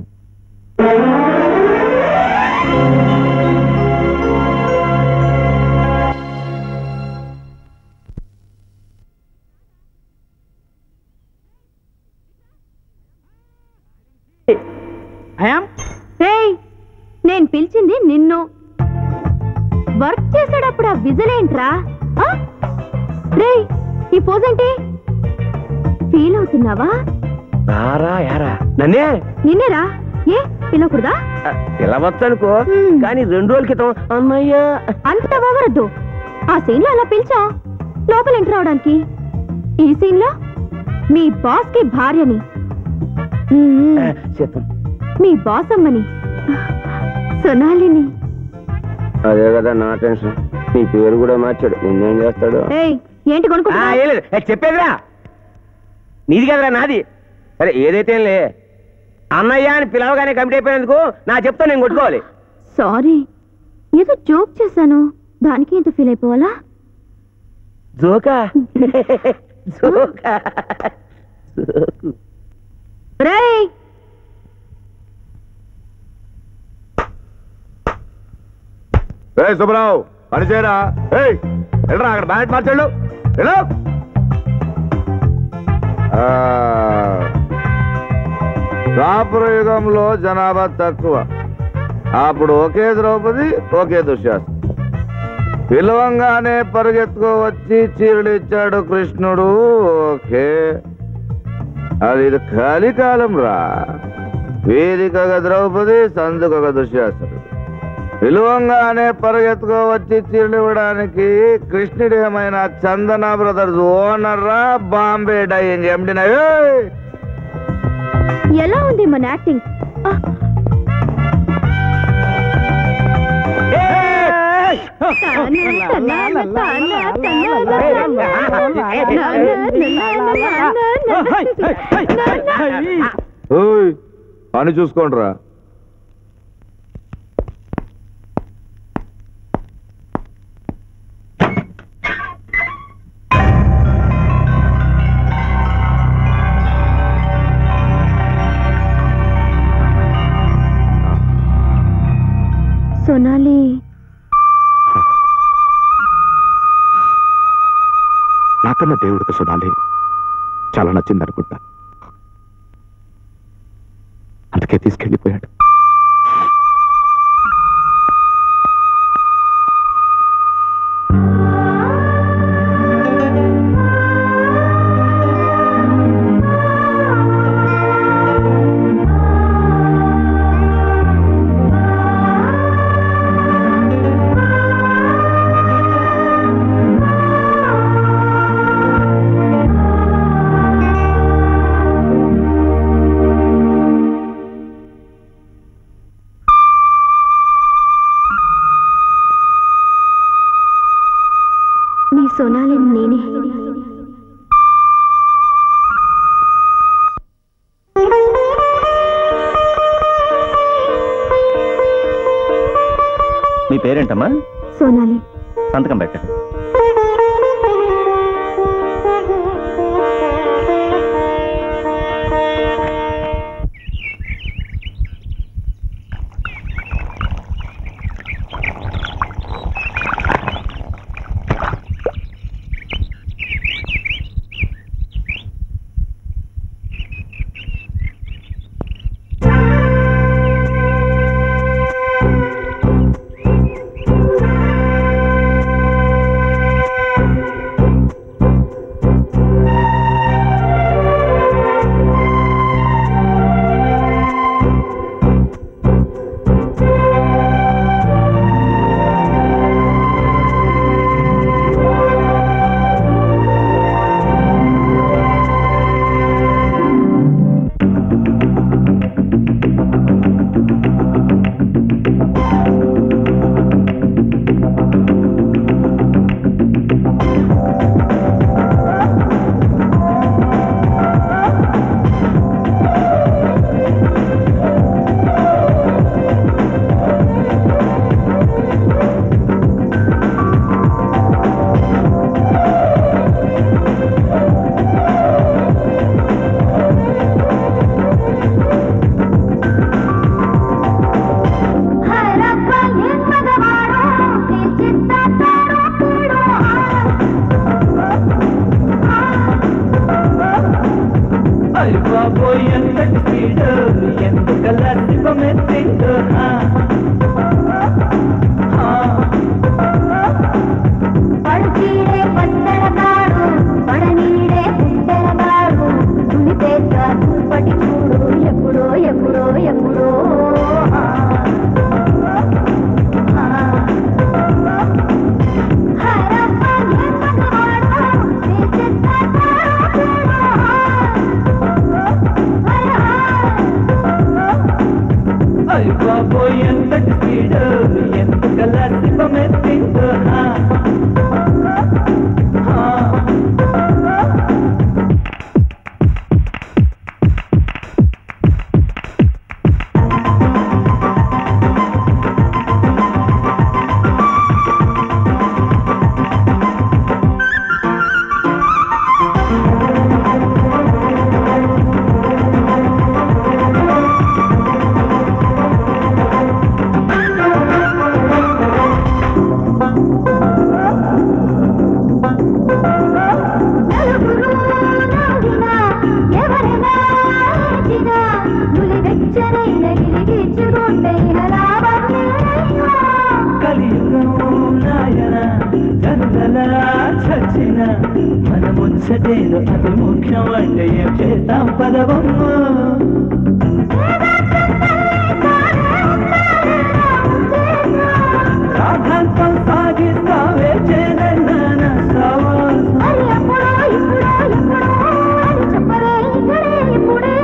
అయాం రేయ్ నేను పిలిచింది నిన్ను వర్క్ చేసేటప్పుడు ఆ విజలేంట్రా ఆ? రేయ్ ఈ పోజ్ ఏంటి ఫీల్ అవుతున్నావా రారా యారా నన్నే నిన్నేరా ఏ పిలవకూడదా పిలవచ్చు అనుకో హ్మ్. కానీ రెండు రోజుల క్రితం అన్నయ్య అంత ఓవరద్దు ఆ సీన్ లో అలా పిలిచా లోపల ఎంటర్ అవడానికి ఈ సీన్ లో మీ బాస్ కి భార్యని మ్మ్. చేద్దాం మీ బాస్ అమ్మని సొనాలిని అదే కదా నా టెన్షన్ నీ పేరు కూడా మార్చాడు నిన్నేం చేస్తాడు ఏయ్ ఏంటి ఆ, కొనుక్కుంటా ఏం లేదు ఏ, చెప్పేదిరా నీది కదరా నాది సరే ఏదైతే లే అన్నయ్య అని పిలవగానే కమిటీ అయిపోయినందుకు నా చెప్తా నేను కొట్టుకోవాలి సారీ ఏదో జోక్ చేశాను దానికి ఇంత ఫీల్ అయిపోవాలా జోకా జోకా రేయ్ ఏయ్ సుబ్బరావు పని చేయరా ఏయ్ వెళ్ళరా అక్కడ బ్యాలెట్ మార్చాడు వెళ్ళు ఆ, ద్వాపర యుగంలో జనాభా తక్కువ అప్పుడు ఒకే ద్రౌపది ఒకే దుశ్శాసనం పిలవంగానే పరిగెత్తుకో వచ్చి చీరలు ఇచ్చాడు కృష్ణుడు ఓకే అది ఇది కలికాలం రా వేదికగా ద్రౌపది సందుకగా దుశ్శాసనుడు పిలువంగానే పరిగెత్తుకో వచ్చి చీరలు ఇవ్వడానికి కృష్ణుడు ఏమైనా చందన బ్రదర్స్ ఓనర్ రా బాంబే డైయింగ్ ఎండి ఎలా ఉంది మన యాక్టింగ్ ఆ, తానా, తనా, తానా, తనా, నానా, నానా. ఓయ్ పని చూసుకోండి రా సొనాలి నాకన్నా దేవుడికి సునాలి చాలా నచ్చింది అనుకుంటా అందుకే తీసుకెళ్ళిపోయాడు నీ సొనాలిని నేనే పేరేంటమ్మా సోనాలి సంతకం పెట్టండి బాబోయ్ ఎంతటి స్పీడ్ ఎందుకలా శివమెత్తిందో పడుచీడే పచ్చడగాడు పడనీడే పుట్టెరగాడు దునితేజ దుప్పటి చూడు ఎప్పుడో ఎప్పుడో ఎప్పుడో ఆ. ఆ. హరప్ప ఏ మగవాడు, నీ చిత్తగాడు చూడు. హర అయ్య బాబోయ్ ఎంతటి స్పీడ్ ఎందుకలా శివమెత్తిందో నలుగురు నవ్వినా, ఎవరైనా ఏడ్చినా, నులి వెచ్చనైన గిలిగిచ్చుకుంటే ఇహ లాభం లేదు. కలియుగం నాయన జనులలా చచ్చిన మన ముచ్చటేదో అది ముఖ్యం అంటే ఏం చేస్తాం పదవమ్మ రాధాంతం సాగిస్తావే చేదన్న సవాసం మరి అప్పుడో, ఇప్పుడో, ఎప్పుడో అని చెప్పరే ఇక్కడే ఇప్పుడే.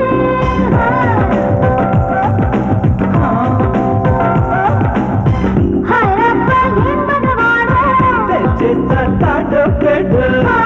హరప్ప ఏ మగవాడు, తెచ్చేస్తా తాటో పెట్టు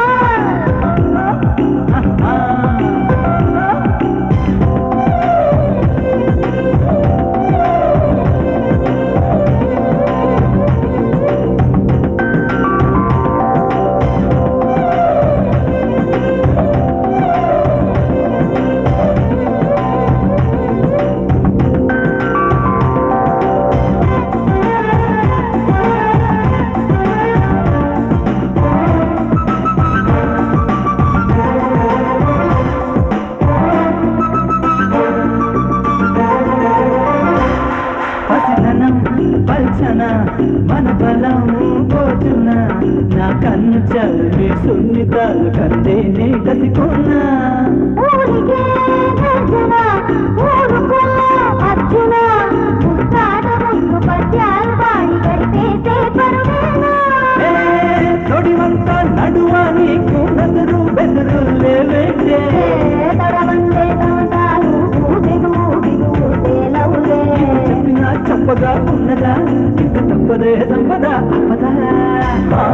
పసిధనం పల్చన మన బలం పోచున నా కన్ను చల్లి సున్నితాలు కందేనే కసికున్నా ఊరికే గర్జన, ఊరుకో అర్జున, ముక్తాట ముక్కు పద్యాలు పాడి గడిపేసే పరువేనా. ఏ తొడివంత నడువా నీకు నదురు బెదురు లేవేంటే ఏ తడవందే తమతాలు, ఊదిగు ఊదిగు ఊదేలవులే. చెప్పినా చెప్పగా ఉన్నదా ఇంక తప్పదే సంపదా అపదా హా.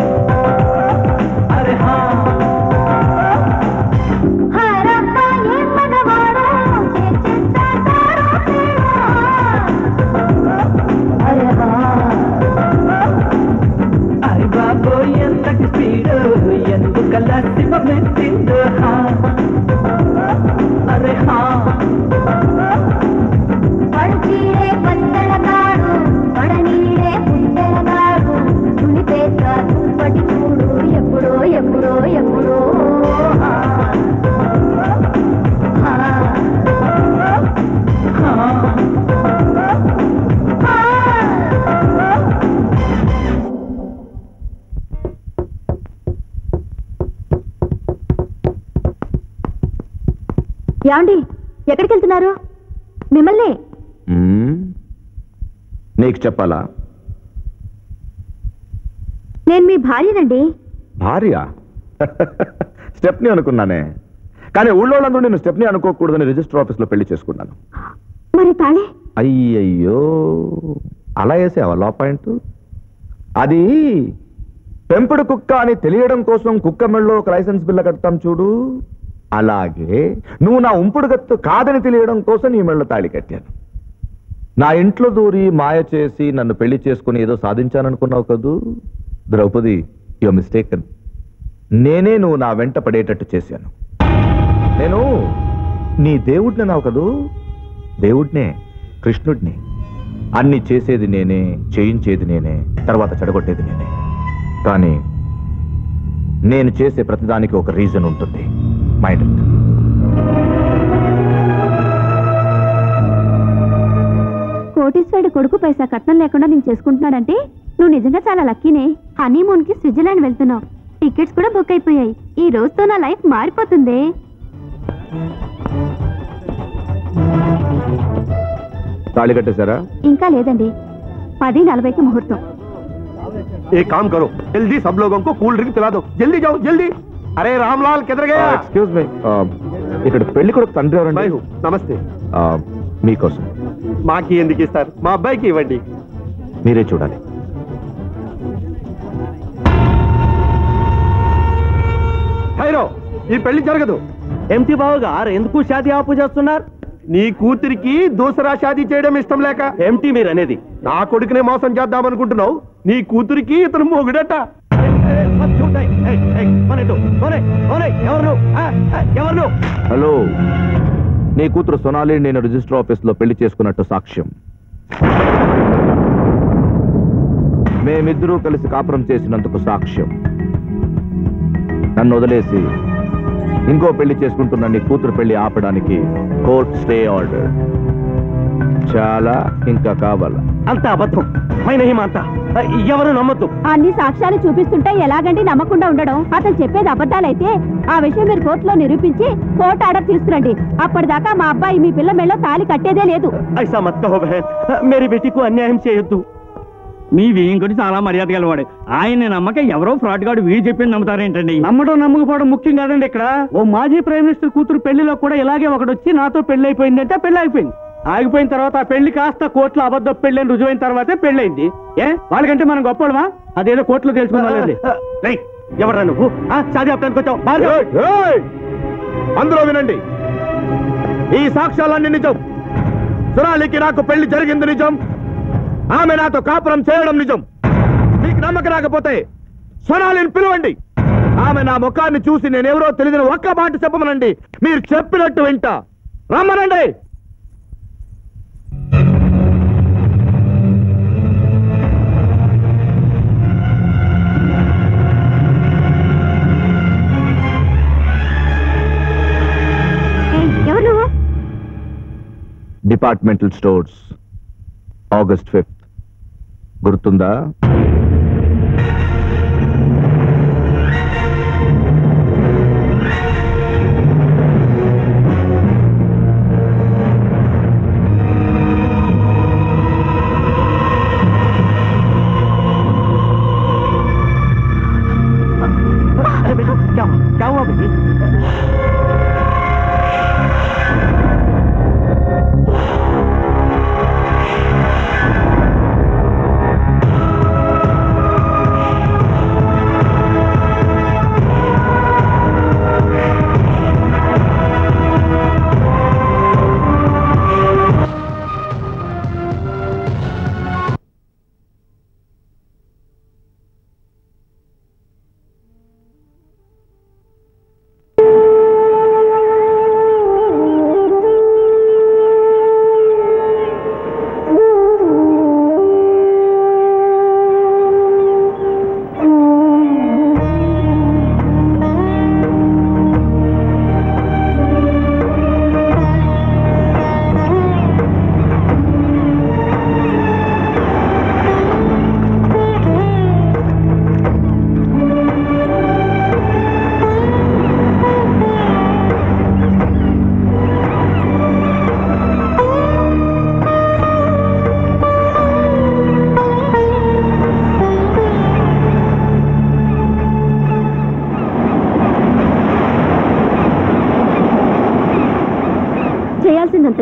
అరే హా హరప్ప ఏ మగవాడు, చేచేస్తా తారో తేరో. అరే హా బాబో ఎంతటి స్పీడ్ ఎందుకలా శివమెత్తిందో హా అరే హా పడుచీడే పందెలగాడు పడనీడే పుందెలగాడు తులిపేట తుప్పటి చూడు ఎప్పుడో ఎప్పుడో ఎప్పుడో ఆ. ఆ. ఏమండి ఎక్కడికి వెళ్తున్నారు మిమ్మల్ని మ్మ్. నీకు చెప్పాలా నేను మీ భార్యనండి భార్య స్టెప్ని అనుకున్నానే కానీ ఊళ్ళో వాళ్ళందరూ నేను స్టెప్ని అనుకోకూడదని రిజిస్టర్ ఆఫీస్లో పెళ్లి చేసుకున్నాను మరి తాళి అయ్యయ్యో అలా వేసావా లా పాయింట్ అది పెంపుడు కుక్క అని తెలియడం కోసం కుక్క మెళ్ళలో ఒక లైసెన్స్ బిల్ల కడతాం చూడు అలాగే నువ్వు నా ఉంపుడు గత్తు కాదని తెలియడం కోసం నీ మెళ్ళ తాళి కట్టాను నా ఇంట్లో దూరి మాయ చేసి నన్ను పెళ్లి చేసుకుని ఏదో సాధించాననుకున్నావు కదూ ద్రౌపది యు మిస్టేకన్ నేనే నువ్వు నా వెంట పడేటట్టు చేశాను నేను నీ దేవుడిని నావు కదూ దేవుడినే కృష్ణుడిని అన్ని చేసేది నేనే చేయించేది నేనే తర్వాత చెడగొట్టేది నేనే కానీ నేను చేసే ప్రతిదానికి ఒక రీజన్ ఉంటుంది మైండ్ ఇట్ కోటీశ్వరుడి కొడుకు పైసా కట్నం లేకుండా నేను చేసుకుంటున్నాడంటే నువ్వు నిజంగా చాలా లక్కీనే హనీమూన్ కి స్విట్జర్లాండ్ వెళ్తున్నావు టికెట్స్ కూడా బుక్ అయిపోయాయి ఈ రోజుతో నా లైఫ్ మారిపోతుంది తాళి కట్టేశారా ఇంకా లేదండి పది నలభైకి ముహూర్తం एक काम करो जल्दी सब लोगों को कूल ड्रिंक पिला दो जल्दी जाओ जल्दी अरे रामलाल किधर गया ఎక్స్క్యూజ్ మీ ఇక్కడ పెళ్లి కొడుకు తండ్రి मैं ఎవరండి हूँ नमस्ते ఆ, మీకోసం మాకి ఎందుకు ఇస్తారు మా అబ్బాయికి ఇవ్వండి మీరే చూడాలి హైరో ఈ పెళ్లి జరగదు ఎంటి బాబు గారు ఎందుకు షాదీ ఆపు చేస్తున్నారు నీ కూతురికి దూసరా షాదీ చేయడం ఇష్టం లేక ఏమిటి మీరు అనేది నా కొడుకునే మోసం చేద్దాం అనుకుంటున్నావు నీ కూతురికి ఇతను మొగుడట ఎవరు ఎవరు హలో నీ కూతురు సొనాలి నేను రిజిస్టర్ ఆఫీస్ లో పెళ్లి చేసుకున్నట్టు సాక్ష్యం మేమిద్దరూ కలిసి కాపురం చేసినందుకు సాక్ష్యం నన్ను వదిలేసి ఇంకో పెళ్లి చేసుకుంటున్న నీ కూతురు పెళ్లి ఆపడానికి కోర్ట్ స్టే ఆర్డర్ చాలా ఇంకా కావాలా అంత అబద్ధం మైనహి మాంత ఎవరు నమ్మద్దు అన్ని సాక్ష్యాలు చూపిస్తుంటే ఎలాగండి నమ్మకుండా ఉండడం అతను చెప్పేది అబద్ధాలైతే ఆ విషయం మీరు కోర్టులో నిరూపించి కోర్టు ఆర్డర్ తీసుకురండి అప్పటిదాకా మా అబ్బాయి మీ పిల్ల మెళ్ళ తాలి కట్టేదే లేదు ఐసా మత్ కహో బహన్ మేరీ బేటీకు అన్యాయం చేయొద్దు మీ వీంకుడి చాలా మర్యాద గలవాడు ఆయన నమ్మక ఎవరో ఫ్రాడ్ గాడు వీడు చెప్పింది నమ్ముతారేంటండి నమ్మడం నమ్మకపోవడం ముఖ్యం కాదండి ఇక్కడ ఓ మాజీ ప్రైమ్ మినిస్టర్ కూతురు పెళ్లిలో కూడా ఇలాగే ఒకడు వచ్చి నాతో పెళ్లి అయిపోయిందంటే పెళ్లి అయిపోయింది ఆగిపోయిన తర్వాత ఆ పెళ్లి కాస్త కోర్టులో అబద్ధ పెళ్లి అని రుజువైన తర్వాతే పెళ్ళైంది ఏ వాళ్ళకంటే మనం గొప్పడమా అదేదో కోర్టులో తెలుసుకుందాం ఎవరా నువ్వు ఆ, షాదీ ఆపడానికి వచ్చావు భార్గవ్. ఏయ్! అందరూ వినండి ఈ సాక్ష్యాలన్నీ నిజం సురాలికి నాకు పెళ్లి జరిగింది నిజం ఆమె నాతో కాపురం చేయడం నిజం మీకు నమ్మకం రాకపోతే సొనాలిని పిలవండి ఆమె నా ముఖాన్ని చూసి నేనెవరో తెలియని ఒక్క మాట చెప్పమనండి మీరు చెప్పినట్టు వింటా రమ్మనండి ఏయ్, ఎవరు నువ్వు డిపార్ట్మెంటల్ స్టోర్స్ ఆగస్ట్ ఫిఫ్త్ గుర్తుందా अरे बेटो क्या हुआ क्या हुआ बेटी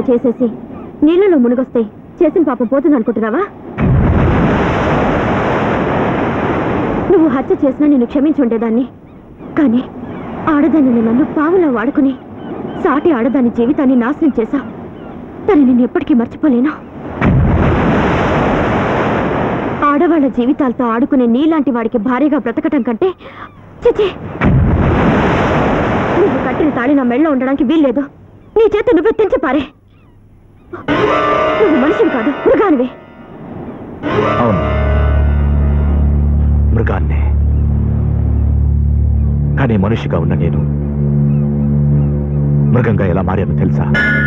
చేసేసి నీళ్ళలో మునిగొస్తే చేసిన పాపం పోతుంది అనుకుంటున్నావా నువ్వు హత్య చేసినా నేను క్షమించి ఉండేదాన్ని కానీ ఆడదాన్ని నన్ను పావులా వాడుకుని సాటి ఆడదాని జీవితాన్ని నాశనం చేశా తను నేను ఎప్పటికీ మర్చిపోలేను ఆడవాళ్ళ జీవితాలతో ఆడుకునే నీలాంటి వాడికి భారీగా బ్రతకటం కంటే చిచి నువ్వు కట్టిన తాళి నా మెళ్ళలో ఉండడానికి వీల్లేదు నీ చేతి నువ్వు తెంచి పారే నువ్వు మనిషివి కాదు మృగానివి అవును మృగాన్నే కానీ మనిషిగా ఉన్న నేను మృగంగా ఎలా మారాను తెలుసా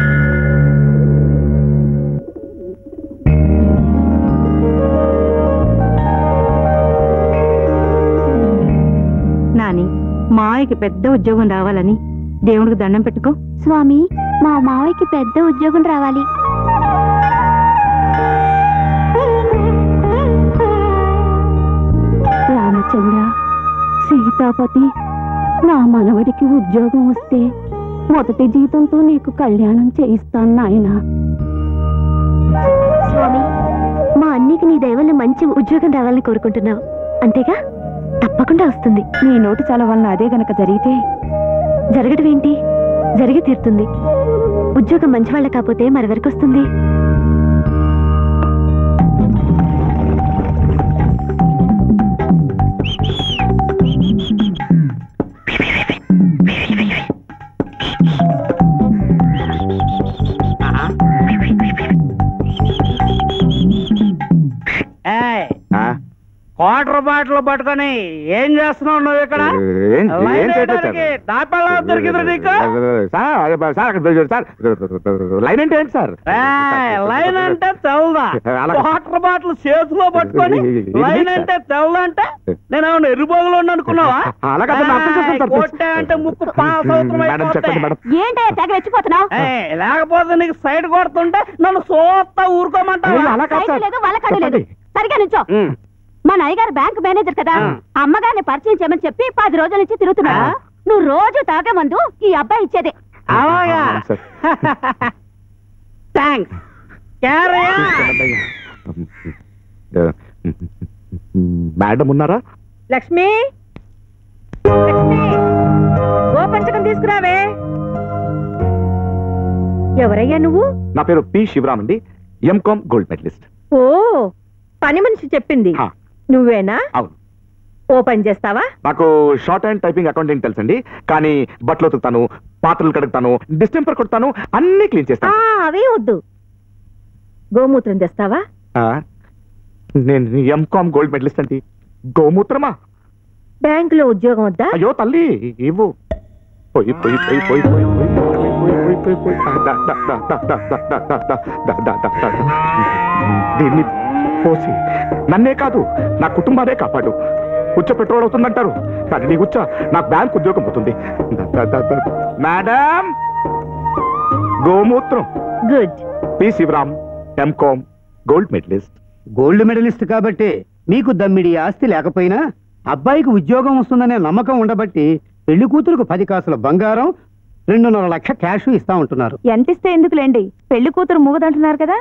నాని మాయకి పెద్ద ఉద్యోగం రావాలని దేవుడికి దండం పెట్టుకో స్వామి మా మావయ్యకి పెద్ద ఉద్యోగం రావాలి రామచంద్ర సీతాపతి నా మనవడికి ఉద్యోగం వస్తే మొదటి జీతంతో నీకు కళ్యాణం చేయిస్తాను నాయన స్వామి మా అన్నికి నీ దయవల్ల మంచి ఉద్యోగం రావాలని కోరుకుంటున్నావు అంతేగా తప్పకుండా వస్తుంది నీ నోటి చాలా వలన అదే గనక జరిగితే జరగడం ఏంటి జరిగి తీరుతుంది ఉద్యోగం మంచి వాళ్ళ కాకపోతే మరెవరికి వస్తుంది వాటర్ బాటిల్ పట్టుకొని ఏం చేస్తున్నావు నువ్వు ఇక్కడ ఏం లైన్ ఏం చేయట్లేదు వేయడానికి నా పిల్లలు దొరికింది నీకు సార్ అదే సార్ అక్కడ దొరికాడు సార్ లైన్ అంటే ఏంటి సార్ ఏయ్, లైన్ అంటే తెల్లదా అలా- వాటర్ బాటిల్ చేతిలో పట్టుకొని ఇది- లైన్ అంటే తెల్లదంటే నేను ఏమన్నా ఎరుబోగులు అనుకున్నావా అలా కాదు, నా అర్థం చేసుకోండి సార్. కొట్టే అంటే ముక్కు పాస్ అవుతుంది మేడం చెప్పండి మేడం ఏంటయ్యా తెగ రెచ్చిపోతున్నావు ఏయ్, లేకపోతే నీకు సైడ్ కొడుతుంటే నన్ను సోత్తా ఊరుకోమంటావా అయ్యో, అలా కాదు సార్. లేదు వాళ్ళ కడు లేదు చెప్పండి. సరిగా నుంచో మా నాన్నగారు బ్యాంక్ మేనేజర్ కదా అమ్మగారిని పరిచయం చేయమని చెప్పి పది రోజుల నుంచి తిరుగుతున్నాడు నువ్వు రోజు తాగే మందు ఈ అబ్బాయి ఇచ్చేదే అలాగా అవును సార్. థ్యాంక్స్ క్యారియా మేడం ఉన్నారా లక్ష్మి లక్ష్మి ఓ పంచకం తీసుకురావే ఎవరయ్యా నువ్వు నా పేరు పి శివరామ్ అండి ఎంకామ్ గోల్డ్ మెడలిస్ట్ ఓ పని మనిషి చెప్పింది హా. నువ్వేనా అవును ఓ పని చేస్తావా నాకు షార్ట్ హ్యాండ్ టైపింగ్ అకౌంటింగ్ తెలుసండి కానీ బట్టలు ఉతుకుతాను పాత్రలు కడుగుతాను డిస్టెంపర్ కొడతాను అన్ని క్లీన్ ఆ, చేస్తాను అవే వద్దు గోమూత్రం తెస్తావా ఆ, నేను ఎంకామ్ గోల్డ్ మెడలిస్ట్ అండి గోమూత్రమా బ్యాంకులో ఉద్యోగం వద్దా అయ్యో తల్లి ఇవ్వు పోయి పోయి పోయి పోయి పోయి పోయి పోయి పోయి పోయి పోయి పోయి ఆ, దా, దా, దా, దా, దా, దా, దా, దా, దా, దా, దా, దా, దా, దా. దీన్ని పోసి నన్నే కాదు నా కుటుంబానే కాపాడు ఉచ్చ పెట్రోల్ అవుతుందంటారు కానీ నీ ఉచ్చ నాకు బ్యాంక్ ఉద్యోగం పోతుంది దా, దా, దా, దా. మేడం గోమూత్రం good P Shivaram MCom gold medalist gold medalist కాబట్టి మీకు దమ్మిడి ఆస్తి లేకపోయినా అబ్బాయికి ఉద్యోగం వస్తుందనే నమ్మకం ఉండబట్టి పెళ్లి కూతురుకు పది కాసుల బంగారం రెండున్నర లక్ష క్యాష్ ఇస్తా ఉంటున్నారు ఎంత ఇస్తే ఎందుకులేండి పెళ్లి కూతురు మూగదంటున్నారు కదా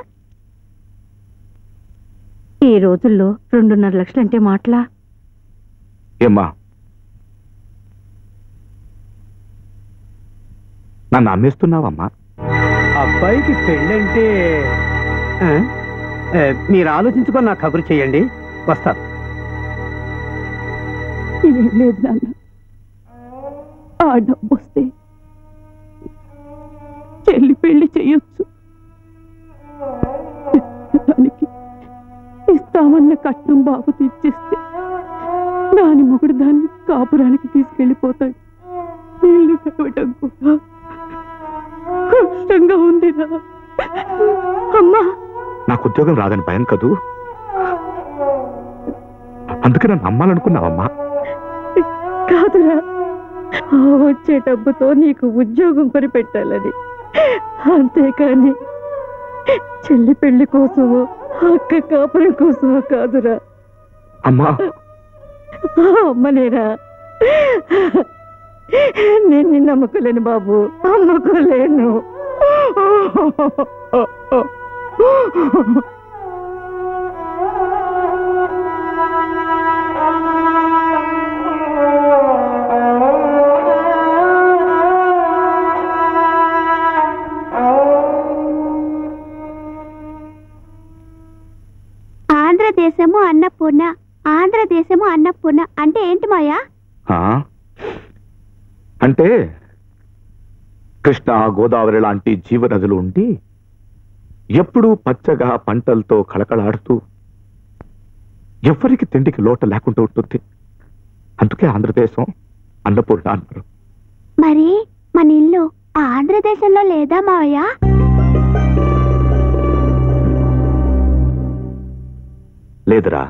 ఈ రోజుల్లో రెండున్నర లక్షలంటే మాటలా ఏమ్మా నన్ను అమ్మేస్తున్నావమ్మా అబ్బాయికి పెళ్ళంటే ఆ? ఏ, మీరు ఆలోచించుకొని నాకు కబురు చేయండి వస్తారు ఏం లేదు నాన్న ఆ డబ్బు వస్తే చెల్లి పెళ్లి చెయ్యొచ్చు దానికి ఇస్తామన్న కట్నం బాబు తెచ్చిస్తే దాని మొగుడు దాన్ని కాపురానికి తీసుకెళ్లిపోతాడు నీళ్లు తాగటం కూడా కష్టంగా ఉందిరా అమ్మా నాకు ఉద్యోగం రాదని భయం కదూ అందుకే నన్ను నమ్మాలనుకున్నావమ్మా కాదురా ఆ వచ్చే డబ్బుతో నీకు ఉద్యోగం కొనిపెట్టాలని అంతేకాని చెల్లి పెళ్లి కోసమో అక్క కాపురం కోసమో కాదురా అమ్మా ఆ అమ్మనేరా నేను నిన్ను నమ్మకోలేను బాబు అమ్మకోలేను ఆంధ్రదేశము అన్నపూర్ణ ఆంధ్రదేశము అన్నపూర్ణ అంటే ఏంటి మాయా ఆ? అంటే కృష్ణ గోదావరి లాంటి జీవనదులు ఉండి ఎప్పుడూ పచ్చగా పంటలతో కళకళాడుతూ ఎవ్వరికి తిండికి లోట లేకుండా ఉంటుంది అందుకే ఆంధ్రదేశం అన్నపూర్ణ అన్నారు మరి మన ఇల్లు ఆంధ్రదేశంలో లేదా మావయ్య లేదురా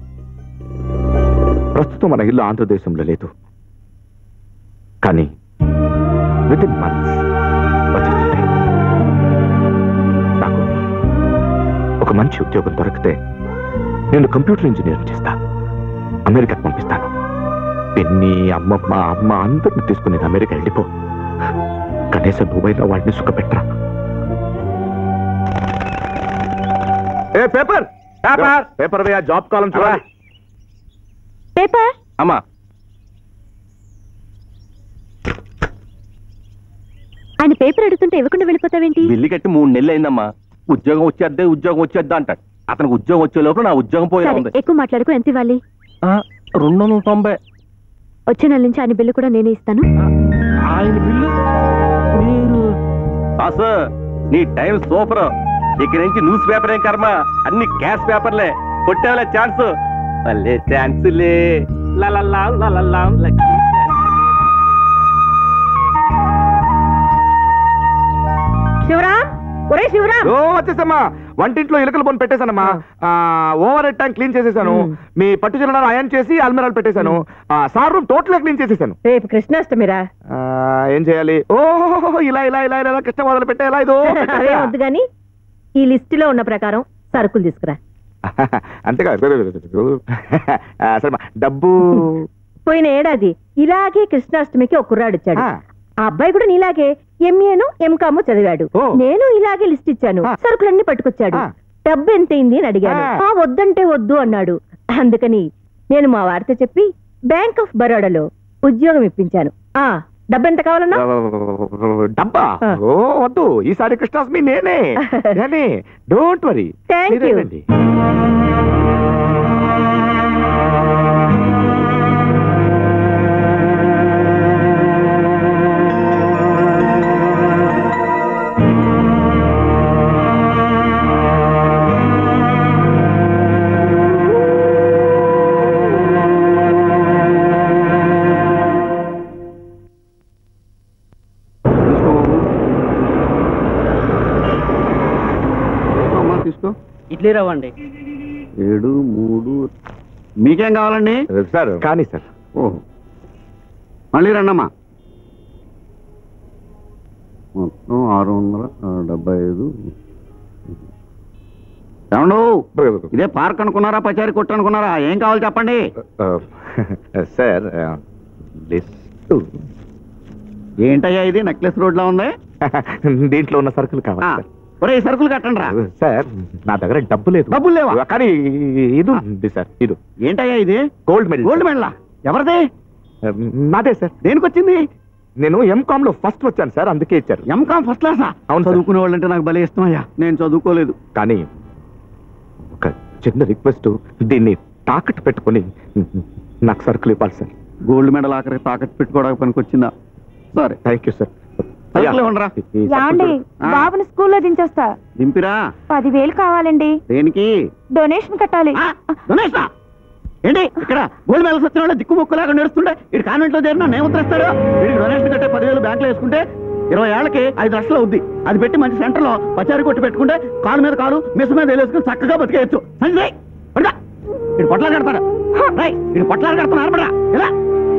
ప్రస్తుతం మన ఇల్లు ఆంధ్రదేశంలో లేదు కానీ విత్ ఇన్ మంత్స్ వచ్చేస్తుంది నాకు ఒక మంచి ఉద్యోగం దొరికితే నేను కంప్యూటర్ ఇంజనీర్ చేస్తా అమెరికాకు పంపిస్తాను పిన్ని అమ్మమ్మ అమ్మ అందరిని తీసుకుని నేను అమెరికా వెళ్ళిపో కనీసం నువ్వైనా వాడిని సుఖపెట్టరా ఏ paper paper paper way job కాలం చూడాలి పేపర్ అమ్మా ఆయన పేపర్ అడుగుతుంటే ఇవ్వకుండా వెళ్ళిపోతావేంటి బిల్లు కట్టి మూడు నెలలు అయిందమ్మా ఉద్యోగం వచ్చేద్దే ఉద్యోగం వచ్చేద్దా అంటాడు అతనికి ఉద్యోగం వచ్చే లోపల నా ఉద్యోగం పోయేలా సరే ఉంది ఎక్కువ మాట్లాడుకో ఎంత ఇవ్వాలి ఆ, రెండు వందల తొంభై వచ్చే నెల నుంచి ఆయన బిల్లు కూడా నేనే ఇస్తాను ఆయన బిల్లు మీరు బాస్ నీ టైం సూపర్ ఇక్కడి నుంచి న్యూస్ పేపర్ ఏం కర్మ అన్ని క్యాష్ పేపర్లే కొట్టేవలే ఛాన్స్ మళ్ళీ ఛాన్సులే లలలా లలలా లక్కీ శివరాం ఒరే శివరాం ఓ వచ్చేసమ్మా వంటింట్లో ఎలుకల బొన్ పెట్టేశానమ్మా ఆ, ఓవర్ హెడ్ ట్యాంక్ క్లీన్ చేసేసాను మీ పట్టు చిల్లర అయన్ చేసి అల్మెరాలు పెట్టేశాను ఆ, సార్ రూమ్ టోటల్ క్లీన్ చేసేసాను రేపు కృష్ణాష్టమిరా ఆ, ఏం చేయాలి ఓ ఇలా ఇలా ఇలా ఇలా ఇలా కృష్ణ మొదలు పెట్టేలా ఇదో అదే వద్దు గాని ఈ లిస్టులో ఉన్న ప్రకారం సరుకులు తీసుకురా అంతేగా ఆ, సరేమ్మా డబ్బు పోయిన ఏడాది ఇలాగే కృష్ణాష్టమికి ఒక కుర్రాడు వచ్చాడు ఆ. ఆ అబ్బాయి కూడా నీలాగే ఎంఏను ఎంకాము చదివాడు ఓ. నేను ఇలాగే లిస్ట్ ఇచ్చాను ఆ. సరుకులన్నీ పట్టుకొచ్చాడు ఆ. డబ్బు ఎంతైంది అని అడిగాను ఆ. ఆ వద్దంటే వద్దు అన్నాడు అందుకని నేను మా వారితో చెప్పి బ్యాంక్ ఆఫ్ బరోడాలో ఉద్యోగం ఇప్పించాను ఆ డబ్బు ఎంత కావాలన్నా డబ్బా ఆ. ఓ వద్దు ఈసారి కృష్ణాష్టమి నేనే నేనే డోంట్ వరీ Thank you. తీసుకో ఇడ్లీ రవ్వండి ఏడు మూడు మీకేం కావాలండి సార్ కానీ సార్ ఓహో మళ్ళీ రండమ్మా మొత్తం ఆరు వందల ఆ, డెబ్బై ఐదు ఏమండు ఇదే పార్క్ అనుకున్నారా పచారి కొట్టు అనుకున్నారా ఏం కావాలి చెప్పండి సార్ లిస్ట్ ఏంటయ్యా ఇది నెక్లెస్ రోడ్ లో ఉంది దీంట్లో ఉన్న సరుకులు ఆ, కావాలి సార్ ఒరే ఈ సరుకులు కట్టండి రా సార్ నా దగ్గర డబ్బు లేదు డబ్బులు లేవా? కానీ ఇది ఉంది సార్ ఇది ఏంటయ్యా ఇది గోల్డ్ మెడల్ గోల్డ్ మెడలా ఎవరిది నాదే సార్ దేనికి వచ్చింది నేను ఎంకామ్ లో ఫస్ట్ వచ్చాను సార్ అందుకే ఇచ్చారు ఎంకామ్ ఫస్ట్ క్లాసా అవును సార్. చదువుకునే వాళ్ళంటే నాకు భలే ఇష్టం అయ్యా నేను చదువుకోలేదు కానీ ఒక చిన్న రిక్వెస్ట్ దీన్ని తాకట్టు పెట్టుకొని నాకు సరుకులు ఇవ్వాలి సార్ గోల్డ్ మెడల్ ఆఖరికి తాకట్టు పెట్టుకోవడానికి పనికి వచ్చిందా సరే థ్యాంక్ యూ సార్ సరుకులు ఇవ్వండిరా. యాండి ఆ. బాబుని స్కూల్లో దించేస్తా దింపిరా పదివేలు కావాలండి దేనికి డొనేషన్ కట్టాలి ఆ, గణేషా ఏంటి ఇక్కడ గోల్డ్ మెడల్స్ వచ్చిన వాళ్ళు దిక్కు మొక్కలాగా నడుస్తుండే ఇటు కాన్వెంట్ లో చేరినా నేను ఉత్తరిస్తాడు వీడికి డొనేషన్ కట్టే పదివేలు బ్యాంక్ లో వేసుకుంటే ఇరవై ఏళ్ళకి ఐదు లక్షలు అవుద్ది అది పెట్టి మంచి సెంటర్ లో పచారి కొట్టి పెట్టుకుంటే కాలు మీద కాలు మిస్ మీద వేలేసుకుని చక్కగా బతికేయచ్చు సంజయ్ పడుకో. ఇటు పొట్లాలు కడతాడు రై ఇటు పొట్లాలు కడతాను ఆడపడా ఇలా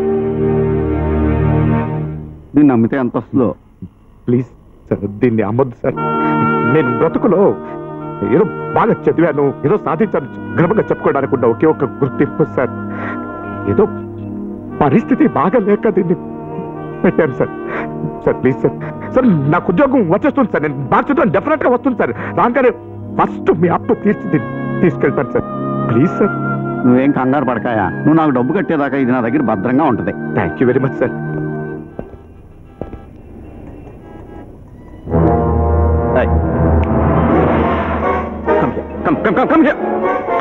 దీన్ని నమ్మితే ఎంత వస్తుందో ప్లీజ్ సార్ దీన్ని అమ్మొద్దు సార్ నేను బ్రతుకులో ఏదో బాగా చదివాను ఏదో సాధించాను గర్వంగా చెప్పుకోవడానికి ఉన్న ఒకే ఒక గుర్తింపు సార్ ఏదో పరిస్థితి బాగా లేక దీన్ని పెట్టాను sir sir please sir sir నాకు ఉద్యోగం వచ్చేస్తుంది సార్ నేను మార్చుతాను డెఫినెట్ గా వస్తుంది సార్ రాగానే ఫస్ట్ మీ అప్పు తీర్చి తీసుకెళ్తాను సార్ ప్లీజ్ సార్ నువ్వేం కంగారు పడకాయా నువ్వు నాకు డబ్బు కట్టేదాకా ఇది నా దగ్గర భద్రంగా ఉంటుంది thank you very much sir Come, come, come, come here.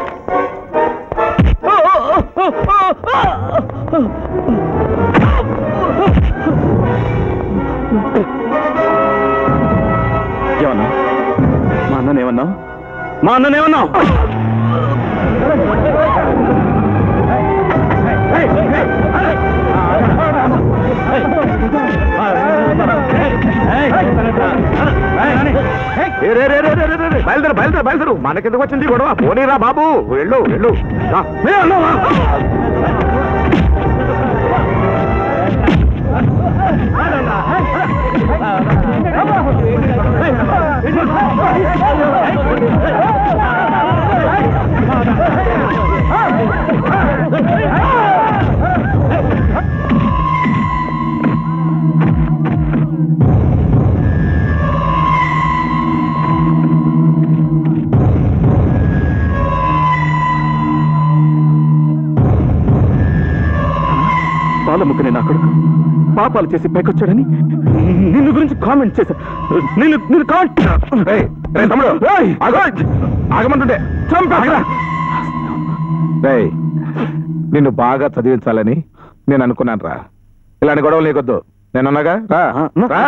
ఏమన్నా మా అన్నను ఏమన్నావు మా అన్నను ఏమన్నావు ఏ, రే, రే, రే, రే, రే, రే, బయలుదేరు బయలుదేరు బయలుదేరు మనకెందుకు వచ్చింది ఈ గొడవ పోనీరా బాబు వెళ్ళు వెళ్ళు రా. ఏ, అన్నావా? పాలముక్కని నా కొడుకు పాపాలు చేసి పైకొచ్చాడని నిన్ను గురించి కామెంట్ చేశాను నిన్ను నిన్ను కామెంట్ ఏయ్, ఏయ్, తమ్ముడు ఆగు. ఆగమంటుంటే చంపేరా రేయ్ నిన్ను బాగా చదివించాలని నేను అనుకున్నాను రా ఇలాంటి గొడవలు నీకొద్దు నేనున్నాగా రా రా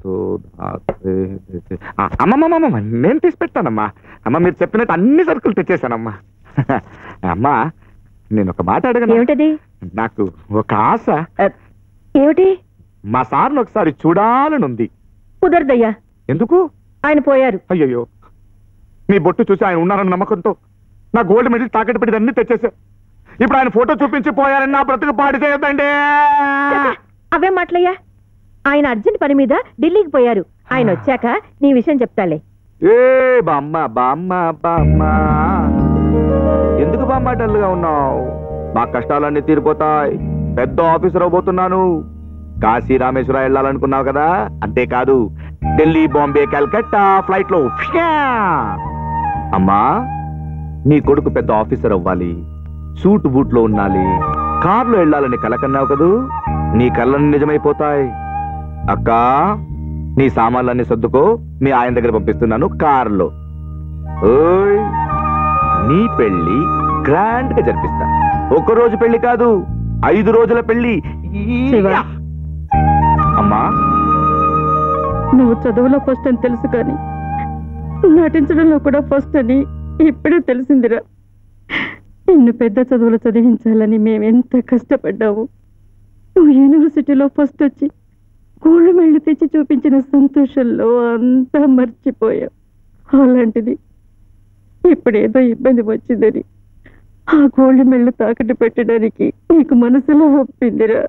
ఆ, అమ్మమ్మమ్మమ్మ నేను తీసి పెట్టానమ్మా అమ్మ మీరు చెప్పినట్టు అన్ని సరుకులు తెచ్చేశానమ్మా అమ్మా నేను ఒక మాట అడగను ఏమిటది నాకు ఒక ఆశ ఏమిటి మా సార్ని ఒకసారి చూడాలనుంది కుదరదయ్యా ఎందుకు ఆయన పోయారు అయ్యయ్యో మీ బొట్టు చూసి ఆయన ఉన్నారన్న నమ్మకంతో నా గోల్డ్ మెడల్ తాకట్టు పెట్టి అన్ని తెచ్చేసా ఇప్పుడు ఆయన ఫోటో చూపించి పోయారని నా బ్రతుకు పాడి చేయొద్దండి అవే మాటలయ్యా ఆయన అర్జెంట్ పని మీద ఢిల్లీకి పోయారు ఆయన వచ్చాక నీ విషయం చెప్తాలే ఏ బామ్మ బామ్మ బామ్మ ఎందుకు బామ్మ డల్గా ఉన్నావు మా కష్టాలన్నీ తీరిపోతాయి పెద్ద ఆఫీసర్ అవబోతున్నాను కాశీ రామేశ్వర వెళ్ళాలనుకున్నావు కదా అంతేకాదు ఢిల్లీ బాంబే కల్కట్టా ఫ్లైట్ లో ఫ్యా! అమ్మా నీ కొడుకు పెద్ద ఆఫీసర్ అవ్వాలి సూట్ బూట్ లో ఉండాలి కార్లో వెళ్ళాలని కలకన్నావు కదూ నీ కళ్ళని నిజమైపోతాయి అక్కా నీ సామాన్లన్నీ సర్దుకో మీ ఆయన దగ్గర పంపిస్తున్నాను కారులో ఓయ్ నీ పెళ్లి గ్రాండ్ గా జరిపిస్తా ఒక రోజు పెళ్లి కాదు ఐదు రోజుల పెళ్లి శివ. అమ్మా నువ్వు చదువులో ఫస్ట్ అని తెలుసు కానీ నటించడంలో కూడా ఫస్ట్ అని ఇప్పుడే తెలిసిందిరా నిన్ను పెద్ద చదువులు చదివించాలని మేమెంత కష్టపడ్డావు నువ్వు యూనివర్సిటీలో ఫస్ట్ వచ్చి గోల్డ్ మెళ్ళు తెచ్చి చూపించిన సంతోషంలో అంతా మర్చిపోయావు అలాంటిది ఇప్పుడేదో ఇబ్బంది వచ్చిందని ఆ గోల్డ్ మెళ్ళు తాకట్టు పెట్టడానికి నీకు మనసులో ఒప్పిందిరా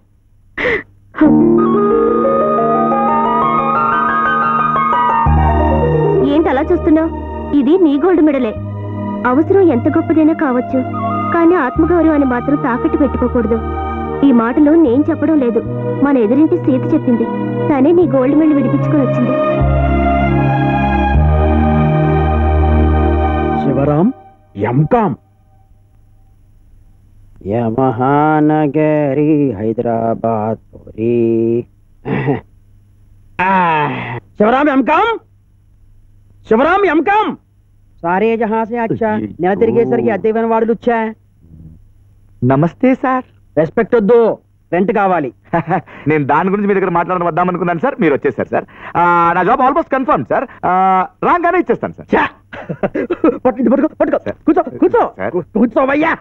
ఏంటి అలా చూస్తున్నావు ఇది నీ గోల్డ్ మెడలే అవసరం ఎంత గొప్పదైనా కావచ్చు కానీ ఆత్మగౌరవాన్ని మాత్రం తాకట్టు పెట్టుకోకూడదు ఈ మాటలు నేను చెప్పడం లేదు మన ఎదురింటి సీత చెప్పింది తనే నీ గోల్డ్ మెడల్ విడిపించుకొని వచ్చింది శివరాం ఎంకామ్ యమహానగరి హైదరాబాద్ పూరి శివరాం ఎంకామ్ శివరాం ఎంకామ్ సారే జహా సే అచ్చా నెల తిరిగేసరికి అద్దె ఇవ్వని వాడు లుచ్చా నమస్తే సార్ రెస్పెక్ట్ వద్దు రెంట్ కావాలి నేను దాని గురించి మీ దగ్గర మాట్లాడడం వద్దాం అనుకున్నాను సార్ మీరు వచ్చేసారు సార్ ఆ, నా జాబ్ ఆల్మోస్ట్ కన్ఫర్మ్ సార్ ఆ, రాగానే ఇచ్చేస్తాను సార్ పట్టుకో పట్టుకో పట్టుకో కూర్చో కూర్చో కూర్చోవయ్యా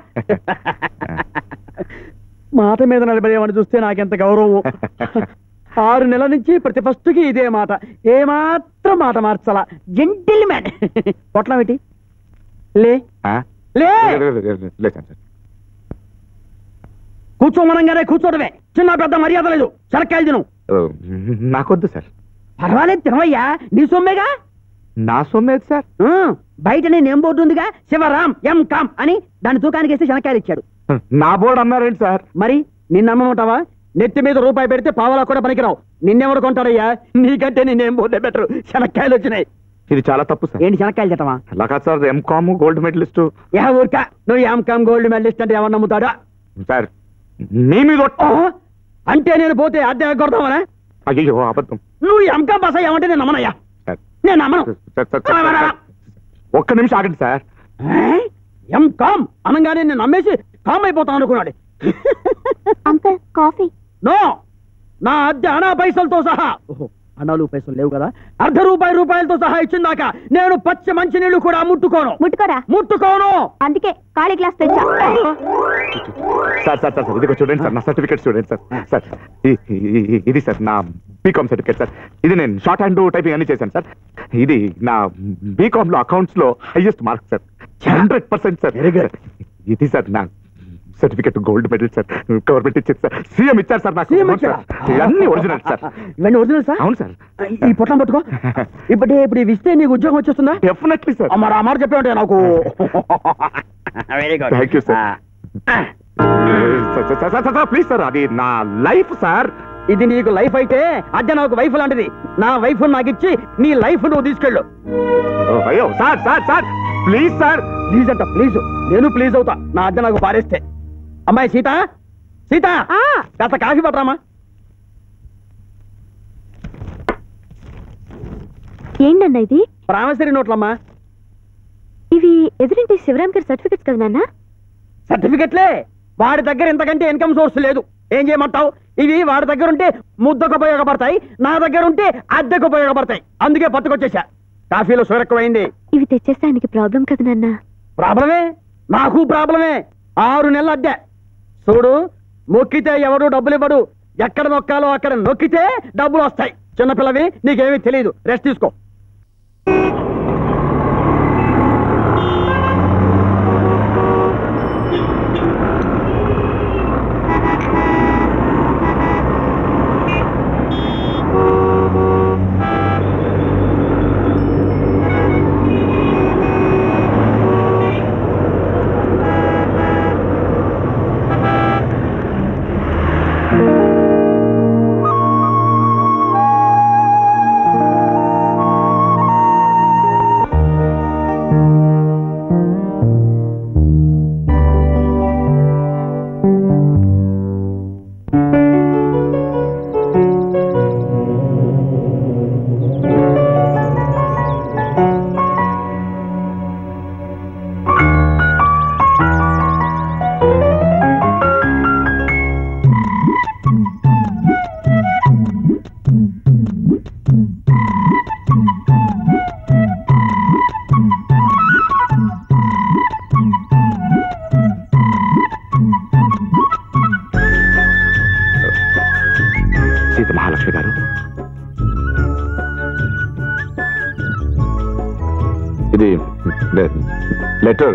మాట మీద నిలబడేవాడిని చూస్తే నాకెంత గౌరవం ఆరు నెలల నుంచి ప్రతి ఫస్ట్ కి ఇదే మాట ఏ మాత్రం మాట మార్చాలా జెంటిల్ మ్యాన్ పొట్లం పెట్టి లే ఆ? లే లేచాను సార్ కూర్చోమనంగానే కూర్చోడమే చిన్న పెద్ద మర్యాద లేదు సరకాయ తిను ఓ, నాకొద్దు సార్ పర్వాలేదు తినవయ్యా నీ సొమ్మేగా నా సొమ్మేది సార్ బయట నేను బోర్డు ఉందిగా శివరాం ఎం కామ్ అని దాని తూకానికి వేస్తే శనక్కాయలు ఇచ్చాడు నా బోర్డు అన్నారేంటి సార్ మరి నిన్న అమ్మమంటావా నెత్తి మీద రూపాయి పెడితే పావలా కూడా పనికిరావు నిన్నెవరు కొంటారయ్యా నీకంటే నేనేం పోతే బెటర్ శనక్కాయలు వచ్చినాయి ఇది చాలా తప్పు సార్ ఏంటి శనక్కాయలు తిట్టమా అలా కాదు sir MCom gold medalist yeah ఊరిక నువ్వు ఎంకామ్ గోల్డ్ మెడలిస్ట్ అంటే ఎవరు నమ్ముతాడా సార్ మీ మీద ఒట్టు. ఆహా! అంటే నేను పోతే అద్దె కొడతామనా అయ్యో అబద్ధం నువ్వు ఎంకామ్ పాస్ అయ్యావంటే నేను నమ్మనయ్యా సార్ నేను నమ్మను sir, sir, sir, sir, sir. ఒక్క నిమిషం ఆగండి సార్ ఎంకామ్ అనగానే నేను నమ్మేసి కామ్ అయిపోతాను అనుకున్నాడు అంకల్ కాఫీ నో నా అద్దె అనా పైసలతో సహా ఓహో అనాలు పైసలు లేవు కదా అర్ధ రూపాయి రూపాయలతో సహా ఇచ్చిందాక నేను పచ్చి మంచి నీళ్లు కూడా ముట్టుకోను ముట్టుకోరా ముట్టుకోను అందుకే ఖాళీ గ్లాస్ తెచ్చా సార్ సార్ సార్ సార్ ఇదిగో చూడండి సార్ నా సర్టిఫికేట్ చూడండి సార్ సార్ ఇ- ఇ- ఇ- ఇది సార్ నా బీకామ్ సర్టిఫికేట్ సార్ ఇది నేను షార్ట్ హ్యాండ్ టైపింగ్ అన్ని చేశాను సార్ ఇది నా బీకామ్ లో అకౌంట్స్ లో highest mark sir hundred percent sir very good ఇది సార్ నా certificate gold medal sir government ఇచ్చింది సార్ సీఎం ఇచ్చారు సార్ నాకు సీఎం అవును సార్. ఇవన్నీ ఒరిజినల్ సార్ ఇవన్నీ ఒరిజినల్ సార్ అవును సార్ ఈ పొట్టం పట్టుకో ఇప్పుడు ఇప్పుడు ఇవి ఇస్తే నీకు ఉద్యోగం వచ్చేస్తుందా డెఫినెట్లీ సార్ మరి ఆ మాట చెప్పే నాకు very good thank you sir sir sir sir please sir అది నా లైఫ్ సార్ ఇది నీకు లైఫ్ అయితే అద్దె నాకు వైఫ్ లాంటిది నా వైఫ్ నాకు ఇచ్చి నీ లైఫ్ నువ్వు తీసుకెళ్ళు ఓ, అయ్యో sir sir sir please sir please అంట ప్లీజ్ నేను ప్లీజ్ అవుతా నా అద్దె నాకు పారేస్తే అమ్మాయి సీత సీత కాస్త కాఫీ పట్టరామా ఏంటన్నా ఇది ప్రామసరీ నోట్లమ్మా ఇవి ఎదురింటి శివరామ్ గారి సర్టిఫికెట్స్ కదా నాన్న సర్టిఫికెట్లే వాడి దగ్గర ఇంతకంటే ఇన్కమ్ సోర్స్ లేదు ఏం చేయమంటావు ఇవి వాడి దగ్గర ఉంటే ముద్దకు ఉపయోగపడతాయి నా దగ్గర ఉంటే అద్దెకు ఉపయోగపడతాయి అందుకే పట్టుకొచ్చేసా కాఫీలో షుగర్ ఎక్కువైంది ఇవి తెచ్చేస్తే ఆయనకి ప్రాబ్లం కదా నాన్న ప్రాబ్లమే నాకు ప్రాబ్లమే ఆరు నెలల అద్దె చూడు మొక్కితే ఎవరు డబ్బులు ఇవ్వడు ఎక్కడ నొక్కాలో అక్కడ నొక్కితే డబ్బులు వస్తాయి చిన్నపిల్లవి నీకేమీ తెలియదు రెస్ట్ తీసుకో సీత మహాలక్ష్మి గారు ఇది లె- లెటర్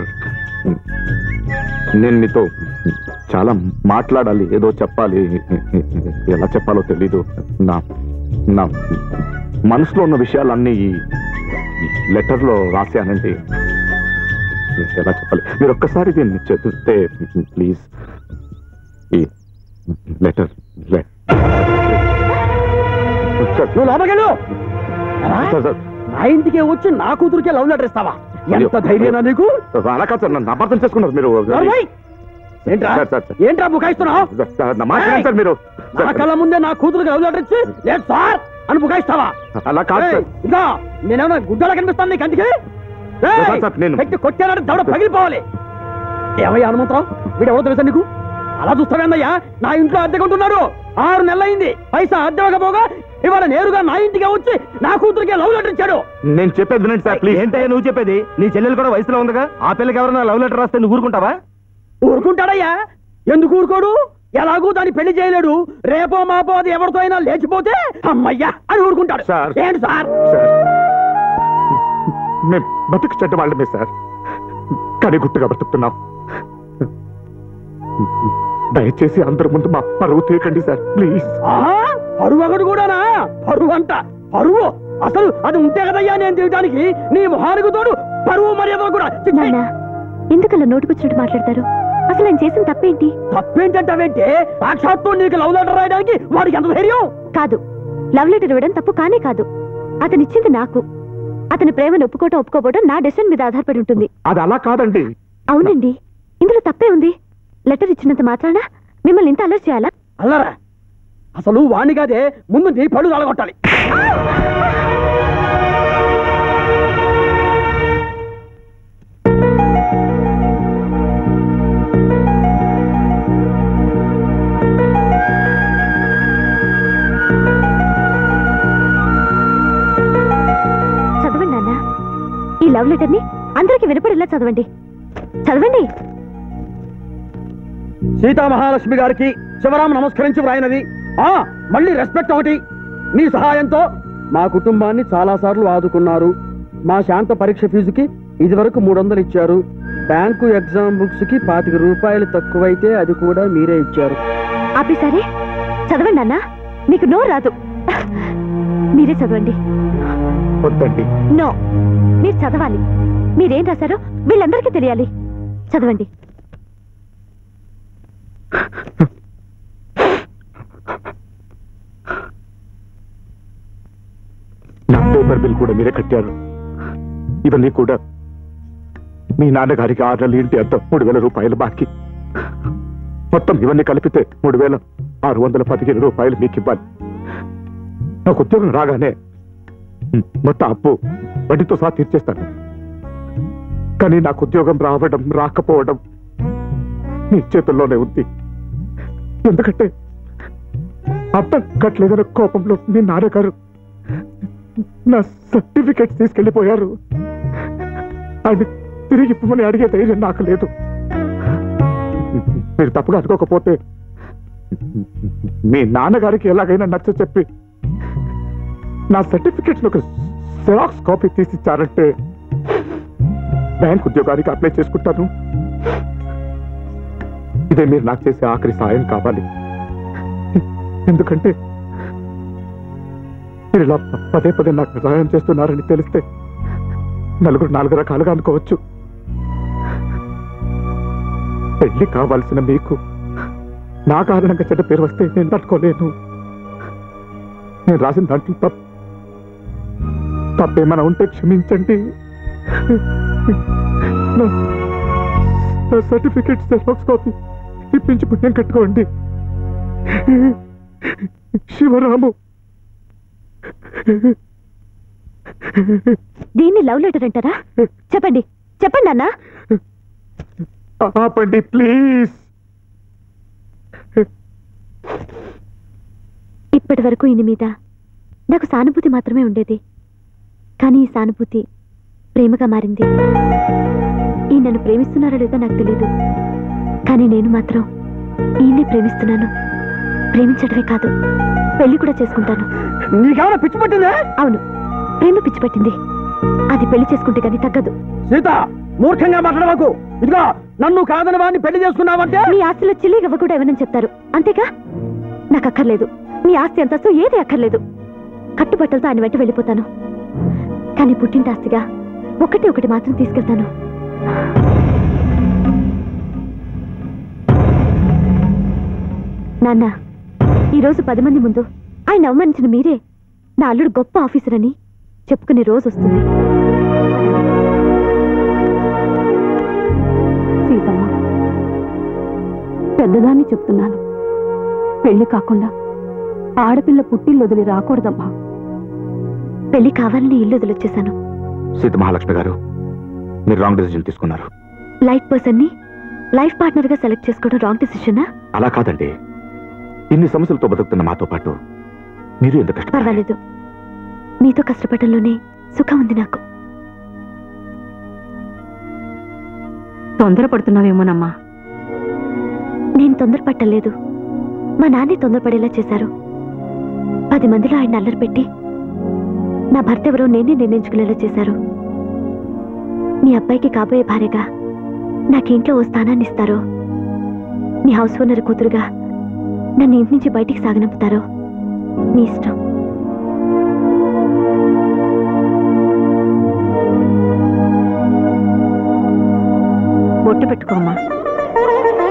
నేను మీతో చాలా మాట్లాడాలి ఏదో చెప్పాలి ఎలా చెప్పాలో తెలీదు నా నా మనసులో ఉన్న విషయాలన్నీ ఈ ఈ లెటర్లో రాశానండి ఎలా చెప్పాలి మీరు ఒక్కసారి దీన్ని చదివితే ప్లీజ్ ఈ లెటర్ నువ్వు లోపలికెళ్ళు నా ఇంటికే వచ్చి నా కూతురికే లవ్ లెటర్ ఇస్తావా ఎంత ధైర్యనా నీకు అలా కాదు సార్ నన్ను అబద్ధం చేసుకున్నారు మీరు నోర్మై! ఏంట్రా సార్, సార్, సార్. ఏంట్రా బుకాయిస్తున్నావు సార్, నా మాట వినండి సార్ మీరు నా కళ్ళ ముందే నా కూతురికి లవ్ లెటర్ ఇచ్చి లేదు సార్ అని బుకాయిస్తావా అలా కాదు సార్. ఇంకా నేనేమన్నా గుడ్డలా కనిపిస్తాను నీకు అందుకే ఏయ్! సార్, సార్, నేను- పెట్టి కొట్టానంటే దవడ పగిలిపోవాలి ఏమయ్యా హనుమంతరావు వీడు ఎవరో తెలుసా నీకు అలా చూస్తావేందయ్యా నా ఇంట్లో అద్దె కొంటున్నారు ఆరు నెలలైంది పైసా అద్దె ఇవ్వకపోగా ఇవాళ నేరుగా నా ఇంటికి వచ్చి నా కూతురికి లవ్ లెటర్ ఇచ్చాడు నేను చెప్పేది వినండి సార్ ప్లీజ్ ఏంటయ్యా నువ్వు చెప్పేది నీ చెల్లెలు కూడా వయసులో ఉందిగా ఆ పిల్లకి ఎవరైనా లవ్ లెటర్ రాస్తే నువ్వు ఊరుకుంటావా ఊరుకుంటాడయ్యా ఎందుకు ఊరుకోడు ఎలాగూ దాన్ని పెళ్లి చేయలేడు రేపో మాపో అది ఎవరితో అయినా లేచిపోతే అమ్మయ్యా అని ఊరుకుంటాడు సార్. ఏంటి సార్ సార్ మేము బతుకు చెడ్డ వాళ్ళమే సార్ కానీ గుట్టుగా బతుకుతున్నాం దయచేసి అందరి ముందు మా పరువు తీయకండి సార్ ప్లీజ్ ఆహా, పరువు ఒకడు కూడానా పరువు అంట పరువు అసలు అది ఉంటే కదయ్యా నేను తినడానికి నీ మొహానికి తోడు పరువు మర్యాద కూడా చి, చి. నాన్న ఎందుకలా నోటుకొచ్చినట్టు మాట్లాడతారు అసలు ఆయన చేసిన తప్పేంటి తప్పేంటంటావేంటే సాక్షాత్తు నీకు లవ్ లెటర్ రాయడానికి వాడికి ఎంత ధైర్యం కాదు లవ్ లెటర్ ఇవ్వడం తప్పు కానే కాదు అతను ఇచ్చింది నాకు అతని ప్రేమను ఒప్పుకోవటం ఒప్పుకోపోవడం నా డెసిషన్ మీద ఆధారపడి ఉంటుంది అది అలా కాదండి అవునండి ఇందులో తప్పే ఉంది లెటర్ ఇచ్చినంత మాత్రాన మిమ్మల్ని ఇంత అలర్ట్ చేయాలా అల్లరా అసలు వాణ్ణి కాదే ముందు నీ పళ్ళు తలగొట్టాలి చదవండి నాన్న ఈ లవ్ లెటర్ ని అందరికి వినపడేలా చదవండి చదవండి సీతా మహాలక్ష్మి గారికి శివరాం నమస్కరించి వ్రాయినది ఆ మళ్ళీ రెస్పెక్ట్ ఒకటి మీ సహాయంతో మా కుటుంబాన్ని చాలా సార్లు ఆదుకున్నారు మా శాంత పరీక్ష ఫీజుకి ఇదివరకు మూడు వందలు ఇచ్చారు బ్యాంకు ఎగ్జామ్ బుక్స్ కి పాతిక రూపాయలు తక్కువైతే అది కూడా మీరే ఇచ్చారు ఆపేసారే చదవండి నాన్న మీకు నో రాదు మీరే చదవండి వద్దండి నో మీరు చదవాలి మీరేం రాశారో వీళ్ళందరికీ తెలియాలి చదవండి నా పేపర్ బిల్ కూడా మీరే కట్టారు ఇవన్నీ కూడా మీ నాన్నగారికి ఆరు నెలల ఇంటి అంత మూడు వేల రూపాయలు బాకీ మొత్తం ఇవన్నీ కలిపితే మూడు వేల ఆరు వందల పదిహేను రూపాయలు మీకు ఇవ్వాలి నాకు ఉద్యోగం రాగానే ఉమ్, మొత్తం అప్పు వడ్డీతో సహా తీర్చేస్తాను కానీ నాకు ఉద్యోగం రావడం రాకపోవడం మీ చేతుల్లోనే ఉంది ఎందుకంటే అర్థం కట్టలేదన్న కోపంలో మీ నాన్నగారు నా సర్టిఫికెట్స్ తీసుకెళ్లిపోయారు ఆయన తిరిగి ఇవ్వమని అడిగే ధైర్యం నాకు లేదు మీరు తప్పుడు అనుకోకపోతే మీ నాన్నగారికి ఎలాగైనా నచ్చ చెప్పి నా సర్టిఫికెట్స్ ఒక సెరాక్స్ కాపీ తీసిచ్చారంటే బ్యాంక్ ఉద్యోగానికి అప్లై చేసుకుంటాను ఇదే మీరు నాకు చేసే ఆఖరి సాయం కావాలి ఎందుకంటే మీరు ఇలా పదే పదే నాకు సహాయం చేస్తున్నారని తెలిస్తే నలుగురు నాలుగు రకాలుగా అనుకోవచ్చు పెళ్లి కావాల్సిన మీకు నా కారణంగా చెడ్డ పేరు వస్తే నేను తట్టుకోలేను నేను రాసిన దాంట్లో తప్పు తప్పేమైనా ఉంటే క్షమించండి నా- నా సర్టిఫికేట్ జెరాక్స్ కాపీ ఇప్పించి పుణ్యం కట్టుకోండి శివరాము దీన్ని లవ్ లెటర్ అంటారా చెప్పండి చెప్పండి అన్నా ఆపండి ప్లీజ్ ఇప్పటి వరకు ఈయన మీద నాకు సానుభూతి మాత్రమే ఉండేది కానీ ఈ సానుభూతి ప్రేమగా మారింది ఈ నన్ను ప్రేమిస్తున్నారో లేదో నాకు తెలియదు కానీ నేను మాత్రం ఈయన్ని ప్రేమిస్తున్నాను ప్రేమించడమే కాదు పెళ్లి కూడా చేసుకుంటాను నీకేమైనా పిచ్చి పట్టిందా అవును ప్రేమ పిచ్చి పట్టింది అది పెళ్లి చేసుకుంటే కానీ తగ్గదు సీత మూర్ఖంగా మాట్లాడవాకు ఇదిగో నన్ను కాదని వాడిని పెళ్లి చేసుకున్నావంటే మీ ఆస్తిలో చిల్లి గవ్వ కూడా ఏమని చెప్తారు అంతేగా నాకు అక్కర్లేదు మీ ఆస్తి అంతస్తు ఏది అక్కర్లేదు కట్టుబట్టలతో ఆయన వెంట వెళ్ళిపోతాను కానీ పుట్టింటి ఆస్తిగా ఒకటి ఒకటి మాత్రం తీసుకెళ్తాను నాన్న ఈరోజు పది మంది ముందు ఆయన అవమానించిన మీరే నా అల్లుడు గొప్ప ఆఫీసర్ అని చెప్పుకునే రోజు వస్తుంది సీతమ్మ పెద్దదాన్ని చెప్తున్నాను పెళ్లి కాకుండా ఆడపిల్ల పుట్టిల్లు వదిలి రాకూడదమ్మా పెళ్లి కావాలని ఇల్లు వదిలొచ్చేశాను సీత మహాలక్ష్మి గారు మీరు రాంగ్ డెసిజన్ తీసుకున్నారు లైఫ్ పర్సన్ ని లైఫ్ పార్ట్నర్ గా సెలెక్ట్ చేసుకోవడం రాంగ్ డిసిషనా అలా కాదండి ఇన్ని సమస్యలతో బతుకుతున్న మాతో పాటు మీరు ఎంత కష్టపడాలి పర్వాలేదు మీతో కష్టపడడంలోనే సుఖం ఉంది నాకు తొందరపడుతున్నావేమోనమ్మా నేను తొందరపట్టలేదు మా నాన్నే తొందరపడేలా చేశారు పది మందిలో ఆయన అల్లరి పెట్టి నా భర్త ఎవరో నేనే నిర్ణయించుకునేలా చేశారు మీ అబ్బాయికి కాబోయే భార్యగా నాకేంట్లో ఓ స్థానాన్ని ఇస్తారో మీ హౌస్ ఓనర్ కూతురుగా నన్ను ఇంటి నుంచి బయటికి సాగనంపుతారో మీ ఇష్టం బొట్టు పెట్టుకోమ్మా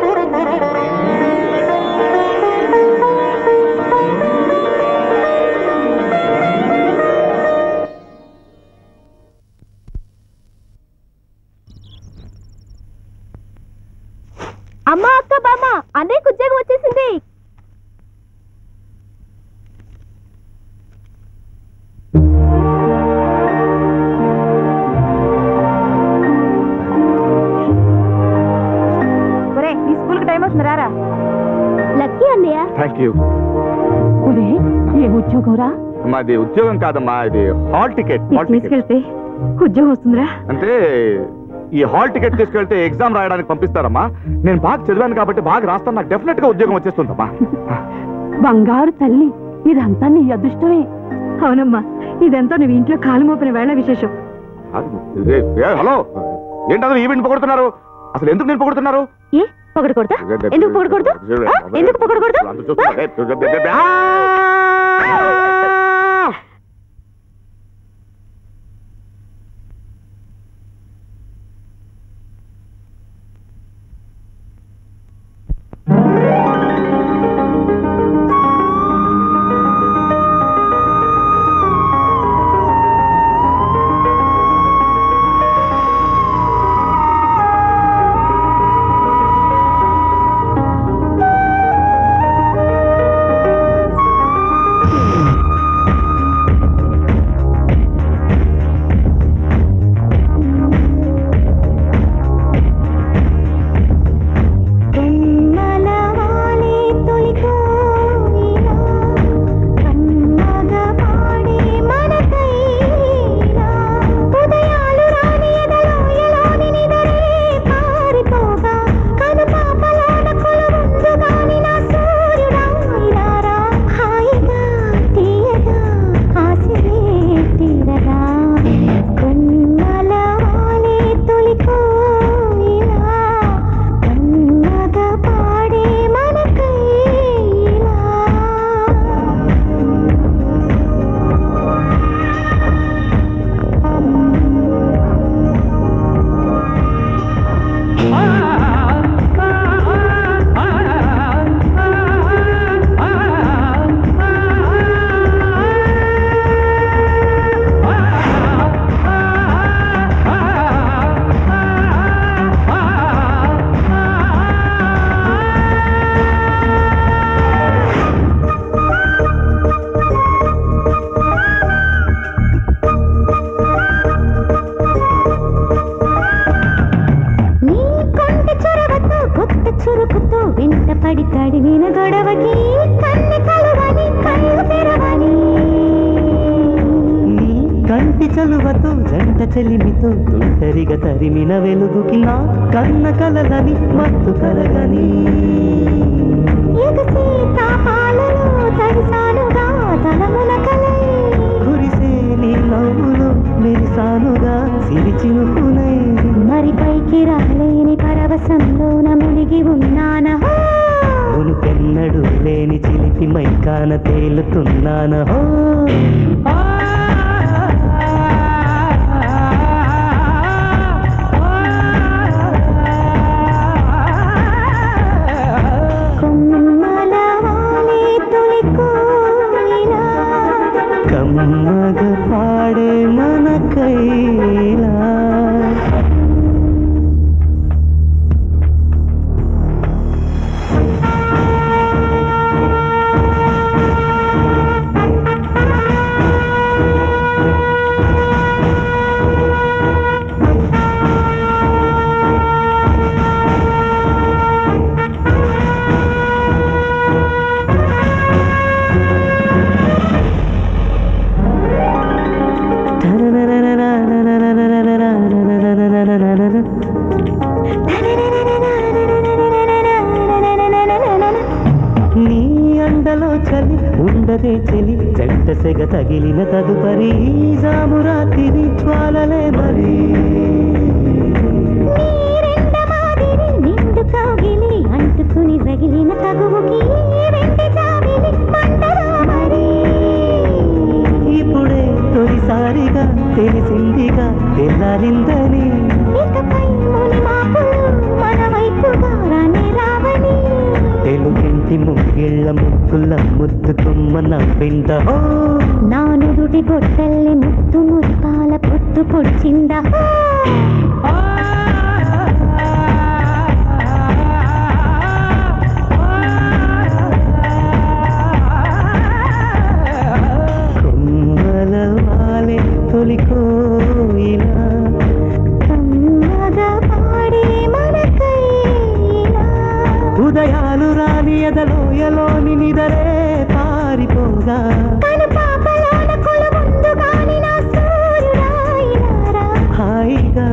థ్యాంక్ యూ ఒరే ఏ ఉద్యోగంరా మాది ఉద్యోగం కాదమ్మా ఇది హాల్ టికెట్ హాల్ టికెట్ తీసుకెళ్తే ఉద్యోగం వస్తుందిరా అంటే ఈ హాల్ టికెట్ తీసుకెళ్తే ఎగ్జామ్ రాయడానికి పంపిస్తారమ్మా నేను బాగా చదివాను కాబట్టి బాగా రాస్తాను నాకు డెఫినెట్ గా ఉద్యోగం వచ్చేస్తుందమ్మా బంగారు తల్లి ఇదంతా నీ అదృష్టమే అవునమ్మా ఇదంతా నువ్వు ఇంట్లో కాలు మోపిన వేళ విశేషం ఏ, ఏ, హలో ఏంటో ఈవెంట్ పొగడుతున్నారు అసలు ఎందుకు నేను పొగడుతున్నారు ఏ పొగడకూడదా ఎందుకు పొగడకూడదు ఆ? ఎందుకు పొగడకూడదు అందరూ చూస్తున్నారు. ఏ, ఏ, ఏ, ఏ, ఆ! చురుకుతో వెంట పడి తడివిన గొడవకి కన్ను కలువని కళ్ళు తెరవని నీ కంటి చలువతో జంట చెలిమితో తుంటరిగా తరిమిన వెలుగుకి నా కన్న కలలని మత్తు కలగని ఎగసి తాపాలలో తడిసానుగా తలమున కలై కురిసే నీ నవ్వులో మెరిసానుగా సిరిచినుకునై మరి పైకి రాలేని పరవశంలోన మునిగి ఉన్నానా మునుకెన్నడు లేని చిలిపి మైకాన తేలుతున్నానహో కొమ్మల వాలి తొలి కోయిలా కమ్మగ పాడే మన కైలా నీ అండలో చలి ఉండదే చెలి జంట సెగ తగిలిన తదుపరి ఈ జామురాతిరి జ్వాలలే మరి మాదిరి నిండు కౌగిలి అంటుకుని రగిలిన తగువుకి వెంటి జాబిలి మంటరా మరి ఇప్పుడే తొలిసారిగా తెలిసిందిగా తెల్లారిందని ఇకపై ముని మాపులు మన వైపుగా రాని రావని తెలుగింటి ముగ్గిళ్ళ ముగ్గుల ముద్దుకుమ్మ నవ్వింద హో నా నుదుటి బొట్టల్లి ముత్తు ముత్తాల పొత్తు పొడిచిందా కొమ్మల వాలే తొలి కోయిలా కమ్మగా పాడే మన కైలా ఉదయాలు రాని ఎదలోయలోని నిద హాయిగా హాయిగా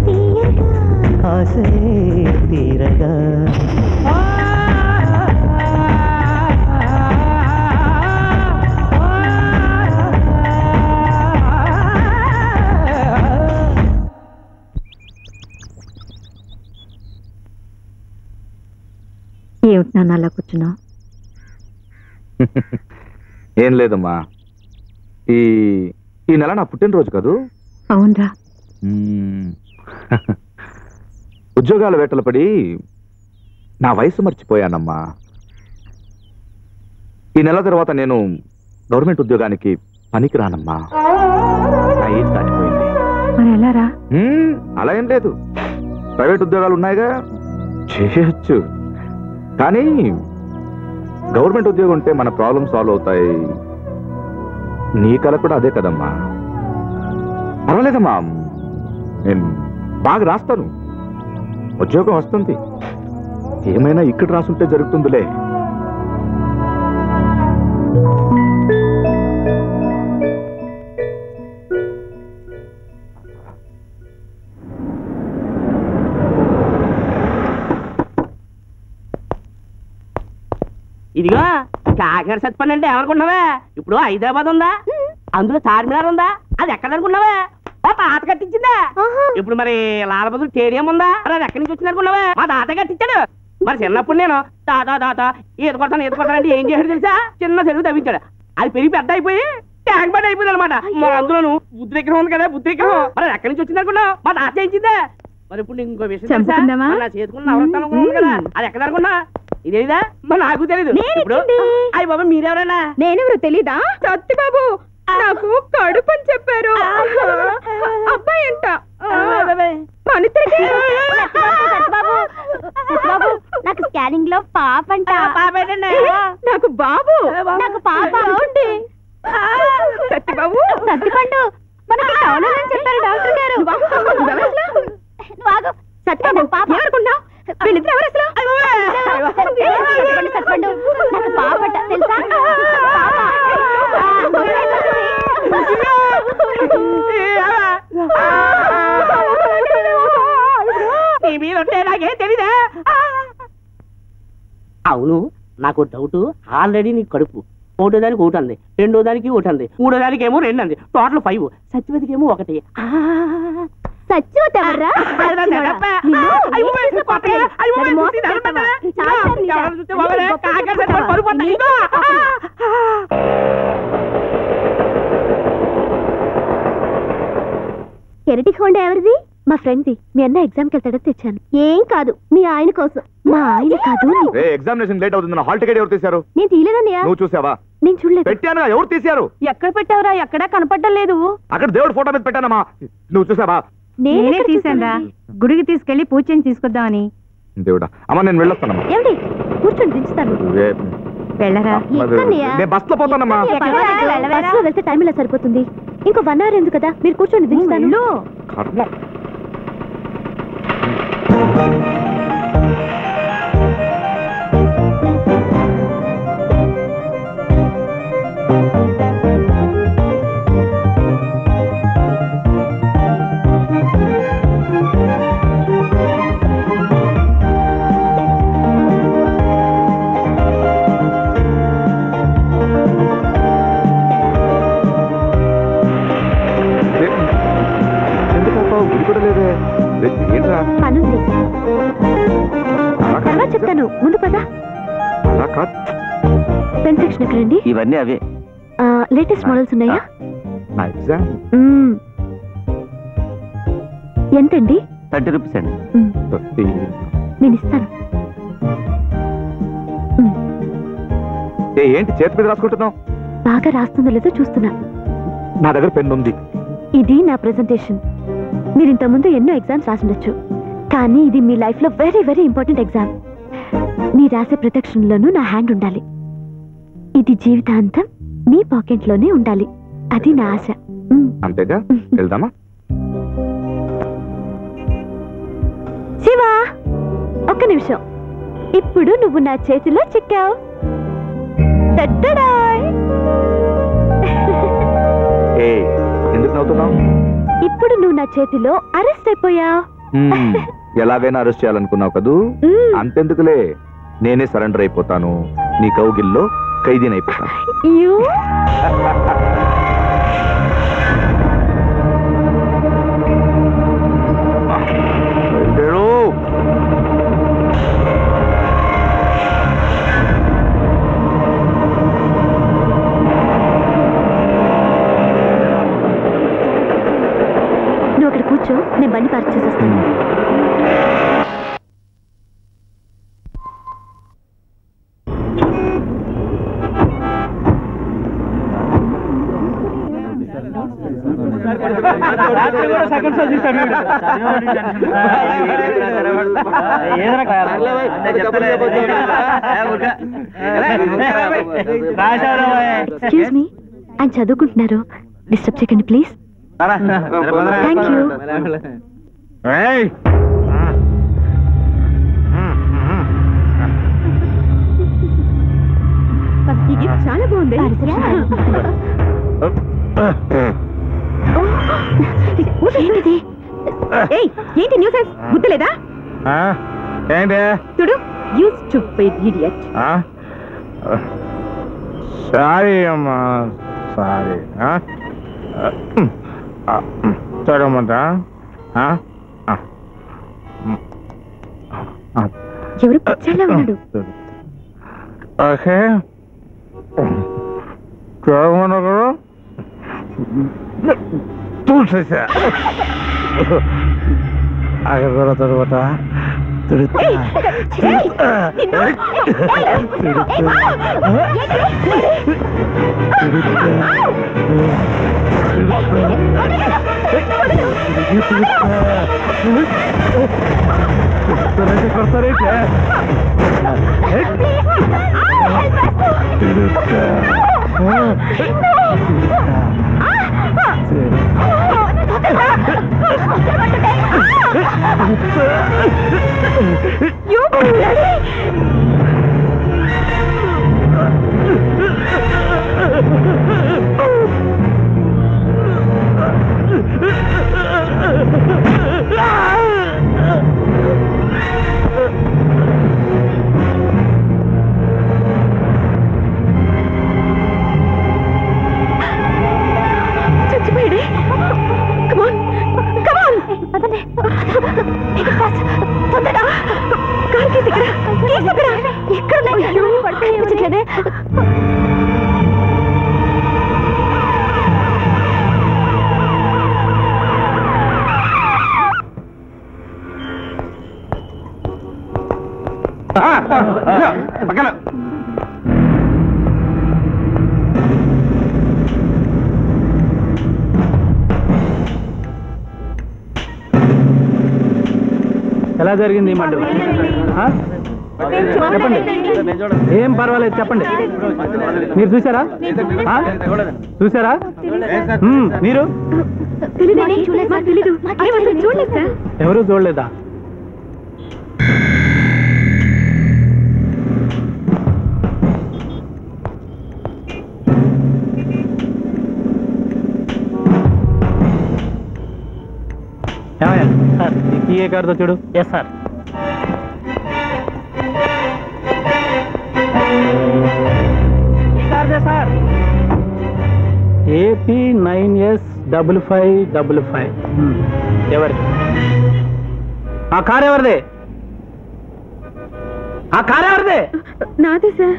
ఆసే తీరగా ఏమిటి నాన్న అలా కూర్చున్నావు ఏం లేదమ్మా ఈ ఈ నెల నా పుట్టినరోజు కదూ అవునరా మ్మ్. ఉద్యోగాల వేటలు పడి నా వయసు మర్చిపోయానమ్మా ఈ నెల తర్వాత నేను గవర్నమెంట్ ఉద్యోగానికి పనికిరానమ్మా నా ఏజ్ దాటిపోయింది మరి ఎలారా మ్మ్, అలా ఏం లేదు ప్రైవేట్ ఉద్యోగాలు ఉన్నాయిగా చేయొచ్చు కానీ గవర్నమెంట్ ఉద్యోగం ఉంటే మన ప్రాబ్లమ్ సాల్వ్ అవుతాయి నీ కల కూడా అదే కదమ్మా పర్వాలేదమ్మా నేను బాగా రాస్తాను ఉద్యోగం వస్తుంది ఏమైనా ఇక్కడ రాసుంటే జరుగుతుందిలే ఇదిగో కాకినాడ సత్పండి అంటే ఏమనుకుంటున్నావా ఇప్పుడు హైదరాబాద్ ఉందా అందులో చార్మినార్ ఉందా అది ఎక్కడ అనుకున్నావా మా తాత కట్టించిందా ఇప్పుడు మరి లాలబదులు స్టేడియం ఉందా మరి అది ఎక్కడి నుంచి వచ్చింది అనుకున్నావా మా తాత కట్టించాడు మరి చిన్నప్పుడు నేను తాత తాత ఈత కొడతాను ఈత కొడతాను అంటే ఏం చేశాడు తెలుసా చిన్న చెరువు తవ్వించాడు అది పెరిగి పెద్ద అయిపోయి ట్యాంక్ బండ్ అయిపోయింది అనమాట మరి అందులోను బుద్ధి విగ్రహం ఉంది కదా బుద్ధి విగ్రహం మరి అది ఎక్కడి నుంచి వచ్చింది అనుకున్నావు మా తాత చేయించిందా మరి ఇప్పుడు నీకు ఇంకో విషయం తెలుసా? చంపుకుందామా? మరి నా చేతుకున్న నవరత్నాలు కూడా ఉంది కదా అది ఎక్కడ అనుకున్నా ఇదేదా మరి నాకు తెలియదు ఇప్పుడు అయ్యి బాబా మీరెవరైనా నేనెవరు తెలీదా సత్యబాబు నాకు కడుపు అని చెప్పారు అబ్బాయి అంట మనిద్దరికి బాబు బాబు నాకు స్కానింగ్ లో పాప అంట పాప నాకు బాబు నాకు పాప ఏమండి? సత్యబాబు సత్తిపండు మనకి టౌన్ అని చెప్పారు డాక్టర్ గారు నువ్వు ఆగు. సత్యబాబు పాప ఏమనుకున్నావు వీళ్ళిద్దరు ఎవరు అసలు సత్తిపండు, సత్తిపండు నాకు పాప అంట తెలుసా నీ మీద ఉంటే నాకే తెలీదా అవును నాకు డౌట్ ఆల్రెడీ నీకు కడుపు ఒకటో దానికి ఒకటి అంది రెండో దానికి ఒకటి అంది మూడో దానికి ఏమో రెండు అంది టోటల్ ఫైవ్ సత్యవతికి ఏమో ఒకటి సత్యవతి ఎవర్రా? అది నా నెనప. నిన్ను అయ్యో, ఏం చేసి కొట్టగా. కొట్టగా? అయ్యో, నన్ను మోసం ఇది చేస్తావా? నడపదా? చాలు నీదా? ఎవరు చూస్తే వాళ్ళే నీకు గొప్ప కాకర చేస్తావా? సత్యవతి పరుగు పట్ట. నీకు ఇదిగో. కెరటిక్ హోండా ఎవరిది మా ఫ్రెండ్ది మీ అన్న ఎగ్జామ్కి వెళ్తాడో తెచ్చాను ఏం కాదు మీ ఆయన కోసం మా ఆయన కాదు నీ- రే ఎగ్జామినేషన్ లేట్ అవుతుంది హాల్ టికెట్ ఎవరు తీశారు నేను తీయలేదన్నయ్య నువ్వు చూసావా నేను చూడలేదు పెట్టాను ఎవరు తీశారు ఎక్కడ పెట్టావురా ఎక్కడా కనపడడం లేదు అక్కడ దేవుడి ఫోటో మీద పెట్టానమ్మా నువ్వు చూసావా నేనే తీసానురా గుడికి తీసుకెళ్లి పూజ చేసి తీసుకొద్దామని దేవుడా అమ్మా నేను వెళ్ళొస్తానమ్మా ఏమిటి కూర్చొని దించుతాను ఏ- వెళ్ళరా మరి నేను బస్ లో పోతానమ్మా బస్సులో వెళ్తే టైం ఇలా సరిపోతుంది ఇంకో వన్ అవర్ ఎందుకు కదా మీరు కూర్చొని దించుతాను కర్మ ఎందుకప్పా గుడి కూడా లేదే రే, ఏంట్రా పనుంది అలా కాదు. తర్వాత చెప్తాను ముందు పదా అలా కాదు పెన్ సెక్షన్ ఎక్కడండి ఇవన్నీ అవే లేటెస్ట్ మోడల్స్ ఉన్నాయా నా ఎగ్జామ్ మ్మ్. ఎంతండి థర్టీ రూపీస్ అండి నేను ఇస్తాను ఏ, ఏంటి చేతి మీద రాసుకుంటున్నావు బాగా రాస్తుందో లేదో చూస్తున్నా నా దగ్గర పెన్ ఉంది ఇది నా ప్రెజెంటేషన్ మీరు ఇంతకుముందు ఎన్నో ఎగ్జామ్స్ రాసుండొచ్చు కానీ ఇది మీ లైఫ్ లో వెరీ వెరీ ఇంపార్టెంట్ ఎగ్జామ్ మీ రాసే ప్రొటెక్షన్లోనూ నా హ్యాండ్ ఉండాలి ఇది జీవితాంతం మీ పాకెట్లోనే ఉండాలి అది నా ఆశ అంతేగా వెళ్దామా శివా ఒక్క నిమిషం ఇప్పుడు నువ్వు నా చేతిలో చిక్కావు టట్టడాయ్. చేయాలనుకున్నావు ఇప్పుడు నువ్వు నా చేతిలో అరెస్ట్ అయిపోయా హ్మ్, ఎలాగైనా అరెస్ట్ చేయాలనుకున్నావు కదూ అంతెందుకులే నేనే సరెండర్ అయిపోతాను నీ కౌగిల్లో ఖైదీనైపోతాను యూ బయలుదేరు. నువ్వు అక్కడ కూర్చో నేను బండి పార్క్ చేసేస్తాను ఎక్స్క్యూజ్ మీ ఆయన చదువుకుంటున్నారు డిస్టర్బ్ చేయకండి ప్లీజ్ థ్యాంక్ యూ ఈ గిఫ్ట్ చాలా బాగుంది ఏంటిది ఏయ్ ఏంటి న్యూసెన్స్ గుర్తులేదా ఏంటి చూడు యూ స్టూపిడ్ ఇడియట్ సారీ అమ్మా సారీ చూడమంటా ఎవరు పిచ్చర్లా ఉన్నాడు ఓకే చూడమన్నా కదా చూసేసా అక్కడ కూడా తర్వాత చచ్చిపోయాడే కమాన్ కమాన్ తొందరగా కార్ కీస్ ఇక్కడ కీస్ ఇక్కడ ఎక్కడ పడిపోయే పక్కన ఎలా జరిగింది ఈ మండు ఆ? చెప్పండి ఏం పర్వాలేదు చెప్పండి మీరు చూసారా ఆ? చూసారా మ్మ్, మీరు తెలీదండి చూడలేదు సార్ తెలీదు అరే అసలు చూడలేదు సార్ ఎవరు చూడలేదా ఏమయ్యా సార్ ఈ ఏ కార్తో చూడు yes sir sir AP nine S double five double five ఎవరిది ఆ కార్ ఎవరిది ఆ కార్ ఎవరిది నాదే సార్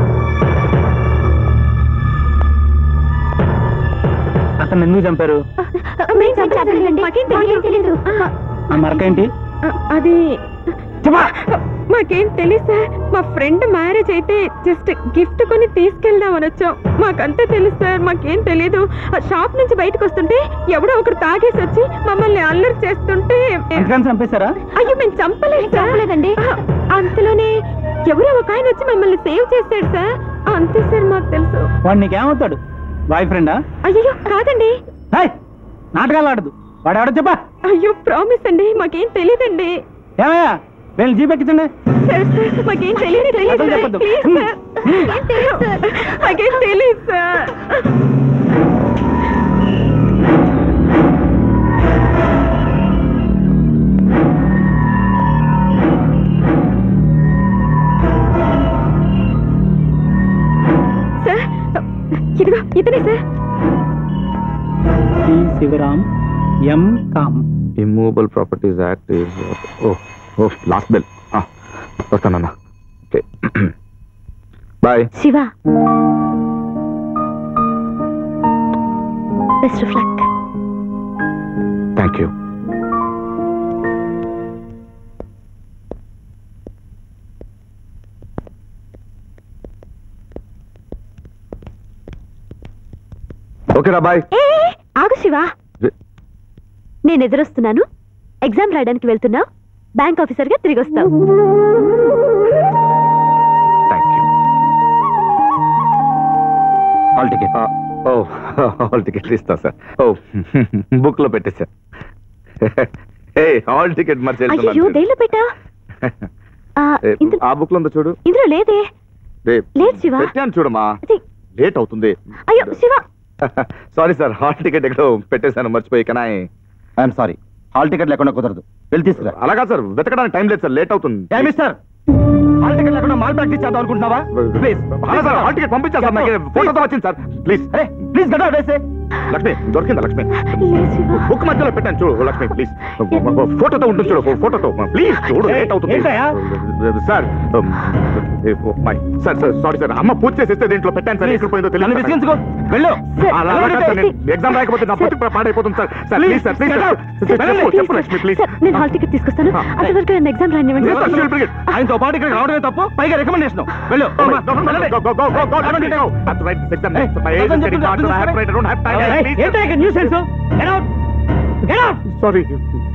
అతను ఎందుకు చంపారు మేము చంపలేదండి మాకేం తెలీదు ఆ మరక ఏంటి అది మాకేం తెలియదు సార్ మా ఫ్రెండ్ మ్యారేజ్ అయితే జస్ట్ గిఫ్ట్ కొని తీసుకెళ్దామని వచ్చాం మాకంతే తెలుసు సార్ మాకేం తెలియదు ఆ షాప్ నుంచి బయటకు వస్తుంటే ఎవడో ఒకరు తాగేసి వచ్చి మమ్మల్ని అల్లరి చేస్తుంటే అందుకని చంపేశారా అయ్యో మేము చంపలేదు చంపలేదండి అంతలోనే ఎవరో ఒక ఆయన వచ్చి మమ్మల్ని సేవ్ చేశాడు సార్ అంతే సార్ మాకు తెలుసు వాడు నీకేమవుతాడు బాయ్ ఫ్రెండా అయ్యో కాదండి నాటకాలు ఆడదు వాడు ఎవడో చెప్పా అయ్యో ప్రామిస్ అండి మాకేం తెలియదండి ఏమయ్యా వీళ్ళు జీప్ ఎక్కించండి సార్ సార్ మాకేం తెలియదు తెలియదు అసలు సార్. చెప్పొద్దు. ప్లీజ్ సార్ మాకేం తెలియదు సార్. మాకేం తెలియదు సార్ ఇదిగో ఇతనే sir C Shivaram MCom immovable properties act ఓ ఓ లాస్ట్ బిల్ వస్తానన్నా okay bye Shiva best of luck thank you ఓకేరా బాయ్ ఏ ఆగు శివ నేను ఎదురొస్తున్నాను ఎగ్జామ్ రాయడానికి వెళ్తున్నావు బ్యాంక్ ఆఫీసర్గా తిరిగి వస్తావు హాల్ టికెట్ ఓ హాల్ టికెట్ ఇస్తా సార్ ఓ బుక్ లో పెట్టేసా ఏ హాల్ టికెట్ మరి అయ్యో దేనిలో పెట్టా ఆ, ఇందు- ఆ బుక్ లో ఉందో చూడు ఇందులో లేదే రే, లేదు శివ పెట్టాను చూడమ్మా లేట్ అవుతుంది అయ్యో Shiva sorry sir hall ticket ఎక్కడో పెట్టేశాను మర్చిపోయి కానీ ఐఎమ్ సారీ హాల్ టికెట్ లేకుండా కుదరదు వెళ్ళి తీసుకురా అలాగా సార్ వెతకడానికి టైం లేదు సార్ లేట్ అవుతుంది టైం ఇస్తారు హాల్ టికెట్ లేకుండా మాల్ ప్రాక్టీస్ చేద్దాం అనుకుంటున్నావా ప్లీజ్ అలా సార్ హాల్ టికెట్ పంపించారు సార్ నాకు ఫోటోతో వచ్చింది సార్ ప్లీజ్ అరే ప్లీజ్ గడా వేసే లక్ష్మి దొరికిందా లక్ష్మి బుక్ మధ్యలో పెట్టాను చూడు లక్ష్మి ప్లీజ్ ఫోటోతో ఉంటుంది చూడు ఫోటోతో ప్లీజ్ చూడు లేట్ అవుతుంది ఏంటయ్యా? Sir my sir sir sorry sir అమ్మ పూజ చేసి ఇస్తే దీంట్లో పెట్టాను సార్ ఎక్కడ పోయిందో తెలియదు విసిగించుకో వెళ్ళు అలా అలా కాదు సార్, నేను ఎగ్జామ్ రాకపోతే నా బతుకు పాడైపోతుంది sir sir please sir please చెప్పు చెప్పు లక్ష్మి ప్లీజ్ సార్, నేను హాల్ టికెట్ తీసుకొస్తాను అంతవరకు నన్ను ఎగ్జామ్ రానివ్వండి ఆయనతో పాటు ఇక్కడ రావడమే తప్పు పైగా రికమెండేషన్ వెళ్ళు sorry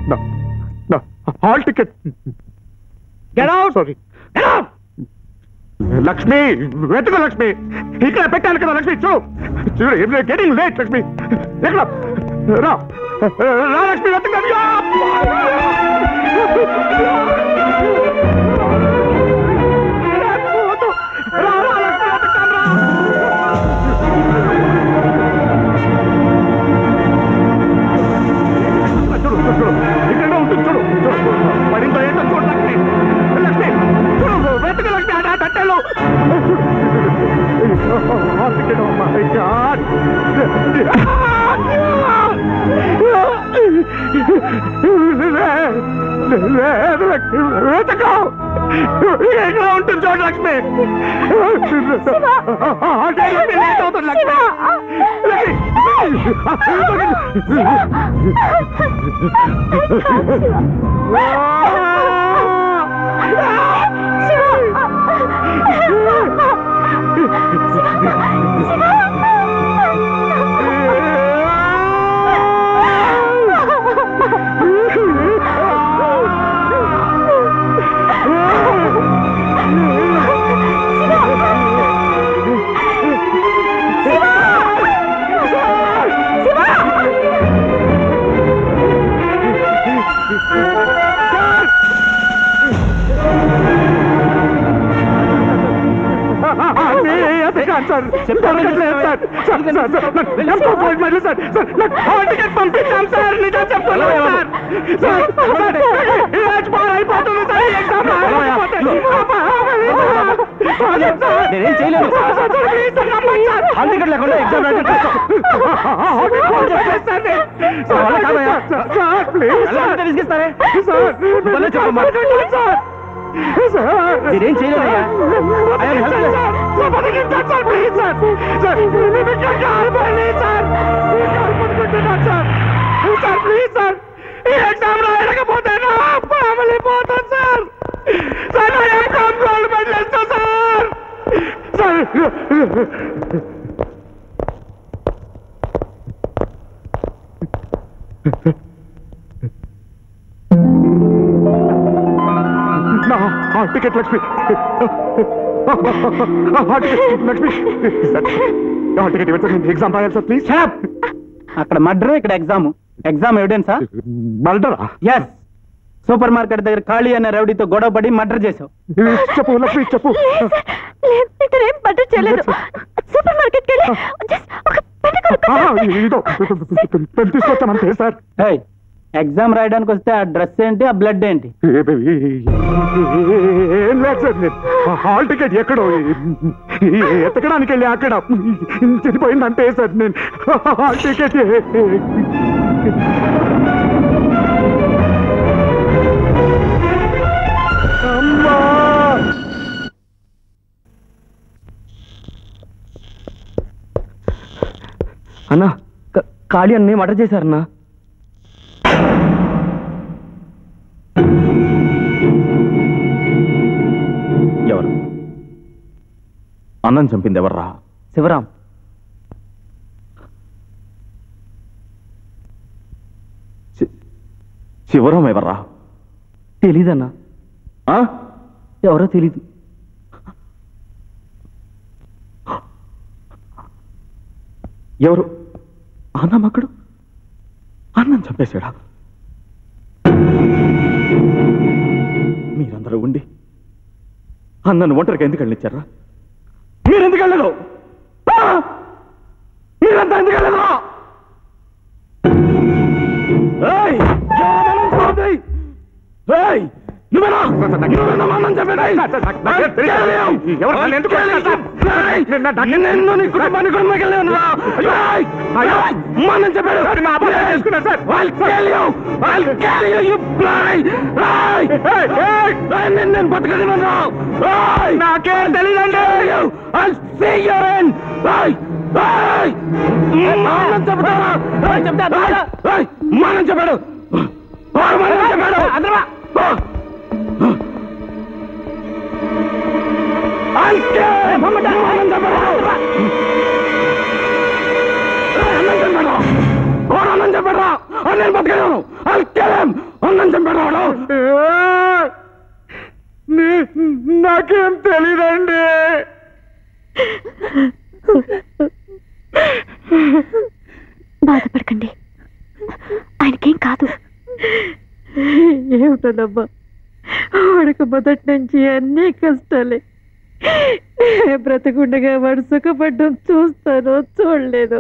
hall ticket Get out! Sorry Lakshmi వెతుకు లక్ష్మి ఇక్కడ పెట్టాను కదా లక్ష్మి చూ చూడు గెటింగ్ లేట్ లక్ష్మి ఎక్కడ రా రా లక్ష్మి వెతుకు చూడు చూడు ఇక్కడ ఉంటుంది చూడు చూడు పడిందో ఏంటో చూడు లక్ష్మి లక్ష్మి చూడు వెతుకు లక్ష్మి ఆ తట్టెలు మై గాడ్ వెతకో ఎక్కడ ఉంటుంది చూడు లక్ష్మి లేట్ అవుతుంది లక్ష్మి నేనేం చేయలేదు హాల్ టికెట్ లేకుండా ఎగ్జామ్ రాయడం విసిగిస్తారే భలే చెప్పమ్మా నేనేం చేయలేదయ్యా ఐఎమ్ హెల్ప్లెస్ ఎగ్జామ్ రాయకపోతే నా ఫ్యామిలీ పోతాను సార్ సార్ నా ఎగ్జామ్ గవర్నమెంట్ చేస్తా సార్ సార్ నా hall ticket Lakshmi hall ticket Lakshmi sir hall ticket ఇవ్వండి ఎగ్జామ్ రాయాలి సార్ ప్లీజ్ అక్కడ మర్డర్ ఇక్కడ ఎగ్జామ్ ఎగ్జామ్ ఎవిడెన్సా మర్డరా ఎస్ సూపర్ మార్కెట్ దగ్గర ఖాళీ అనే రౌడీతో గొడవ పడి మర్డర్ చేసావు చెప్పు లక్ష్మి చెప్పు లేదు ఇతనేం మర్డర్ చేయలేదు సూపర్ మార్కెట్కి వెళ్ళి just ఒక పెద్ద కొనుక్కో. ఇదో పెన్ తీసుకొచ్చామంతే సార్ ఎగ్జామ్ రాయడానికి వస్తే ఆ డ్రెస్ ఏంటి ఆ బ్లడ్ ఏంటి ఏం లేదు సార్ నేను హాల్ టికెట్ ఎక్కడో ఎత్తకడానికి వెళ్ళి అక్కడ చనిపోయిందంటే సార్ నేను హాల్ టికెట్ అమ్మా అన్నా క- కాళీ అన్నీ మర్డర్ చేశారన్నా ఎవరు అన్నం చంపింది ఎవర్రా శివరాం శివరాం ఎవర్రా తెలీదన్నా ఆ? ఎవరో తెలీదు ఎవరు అన్నం అక్కడు అన్నం చంపేశాడా మీరందరూ ఉండి అన్నను ఒంటరికి ఎందుకు వెళ్ళిచ్చారా మీరెందుకు వెళ్ళదు ఆ! మీరంతా ఎందుకు వెళ్ళదు ఏయ్! ఎవరన్నా చూడండి! ఏయ్! నువ్వేనా? నువ్వేనా మా అన్నం చంపేది? ఎవరు నన్ను ఎందుకు ఏయ్! నిన్ను నీ కుటుంబాన్ని కూడా మిగిలినరా? ఏయ్! ఏయ్! మా అన్నం చంపాడు. I'll kill you! I'll kill you, you bloody! ఏయ్! ఏయ్! ఏయ్! నిన్ను నేను బతకనివ్వనురా! ఏయ్! నాకేం తెలీదండి I'll see you in! ఏయ్! ఏయ్! మా అన్నం చంపుతారా? ఏయ్! ఏయ్! ఏయ్! మా అన్నం చంపాడు వాడు మా అన్నం చంపాడు అందరూ I'll kill! మా అన్నం చంపాడు అన్నం చంపాడు వాడు అన్నం చంపాడు నేను బతకలేను I'll kill him! అన్నం చంపాడు వాడు నాకేం తెలీదండి బాధపడకండి ఆయనకేం కాదు ఏమిటోనమ్మా వాడికి మొదటి నుంచి అన్ని కష్టాలే బ్రతకుండగా వాడు సుఖపడ్డం చూస్తాను చూడలేదు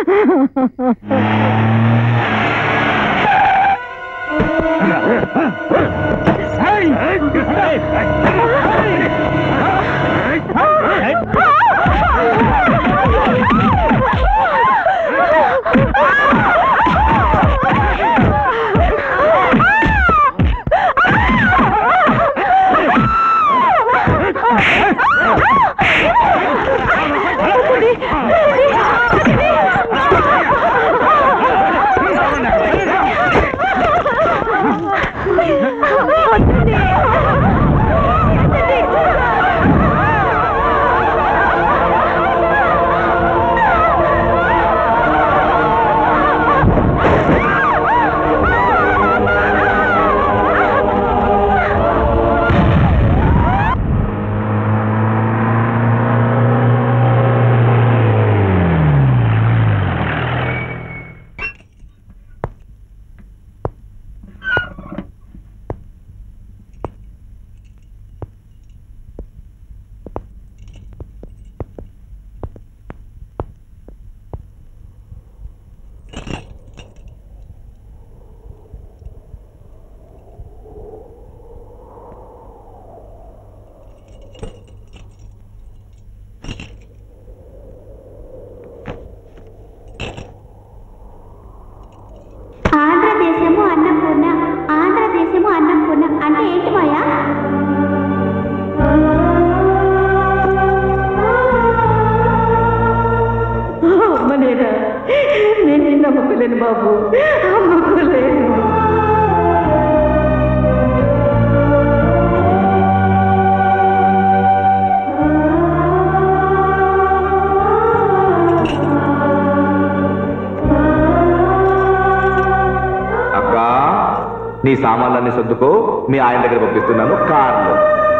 ఆంధ్రదేశము అన్నపూర్ణ ఆంధ్రదేశము అన్నపూర్ణ అంటే ఏంటి మాయా అమ్మ నేనా నేను నిన్ను నమ్మకలేను బాబు నమ్మకలేను అక్క నీ సామాన్లన్నీ సర్దుకో మీ ఆయన దగ్గర పంపిస్తున్నాను కార్లో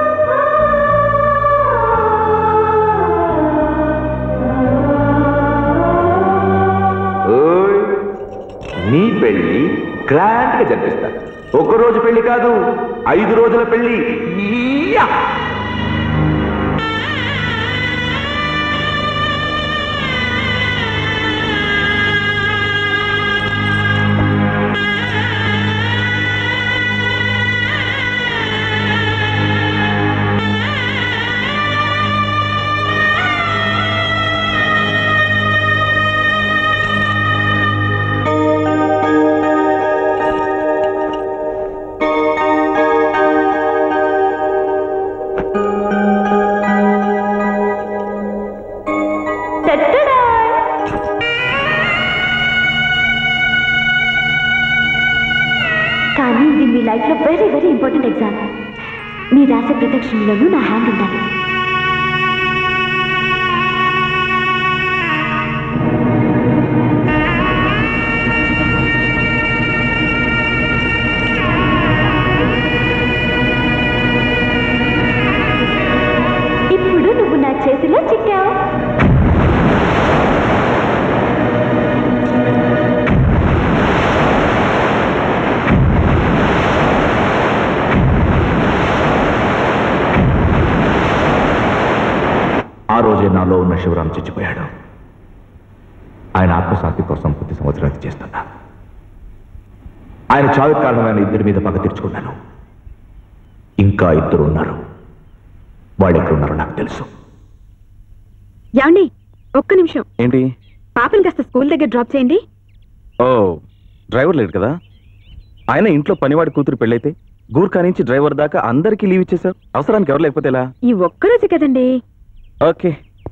ఓయ్, నీ పెళ్లి గ్రాండ్ గా జరిపిస్తా ఒక రోజు పెళ్లి కాదు ఐదు రోజుల పెళ్లి yeah! Very very important exam మీరు రాసే ప్రదక్షిణలోనూ నా హ్యాండ్ ఉండాలి ఇప్పుడు నువ్వు నా చేతిలో చిక్కావు ఆ రోజే నాలో ఉన్న శివరాం చచ్చిపోయాడు ఆయన ఆత్మశాంతి కోసం ప్రతి సంవత్సరానికి చేస్తున్నా ఆయన చావు కారణమైన ఇద్దరి మీద పగ తీర్చుకున్నాను ఇంకా ఇద్దరు ఉన్నారు వాళ్ళు ఎక్కడ ఉన్నారో నాకు తెలుసు యాండి ఒక్క నిమిషం ఏంటి పాపని కాస్త స్కూల్ దగ్గర డ్రాప్ చేయండి ఓ డ్రైవర్ లేడు కదా ఆయన ఇంట్లో పనివాడి కూతురు పెళ్ళైతే గూర్ఖా నుంచి డ్రైవర్ దాకా అందరికీ లీవ్ ఇచ్చేసావు అవసరానికి ఎవరు లేకపోతే ఎలా ఈ ఒక్కరోజు కదండి ఓకే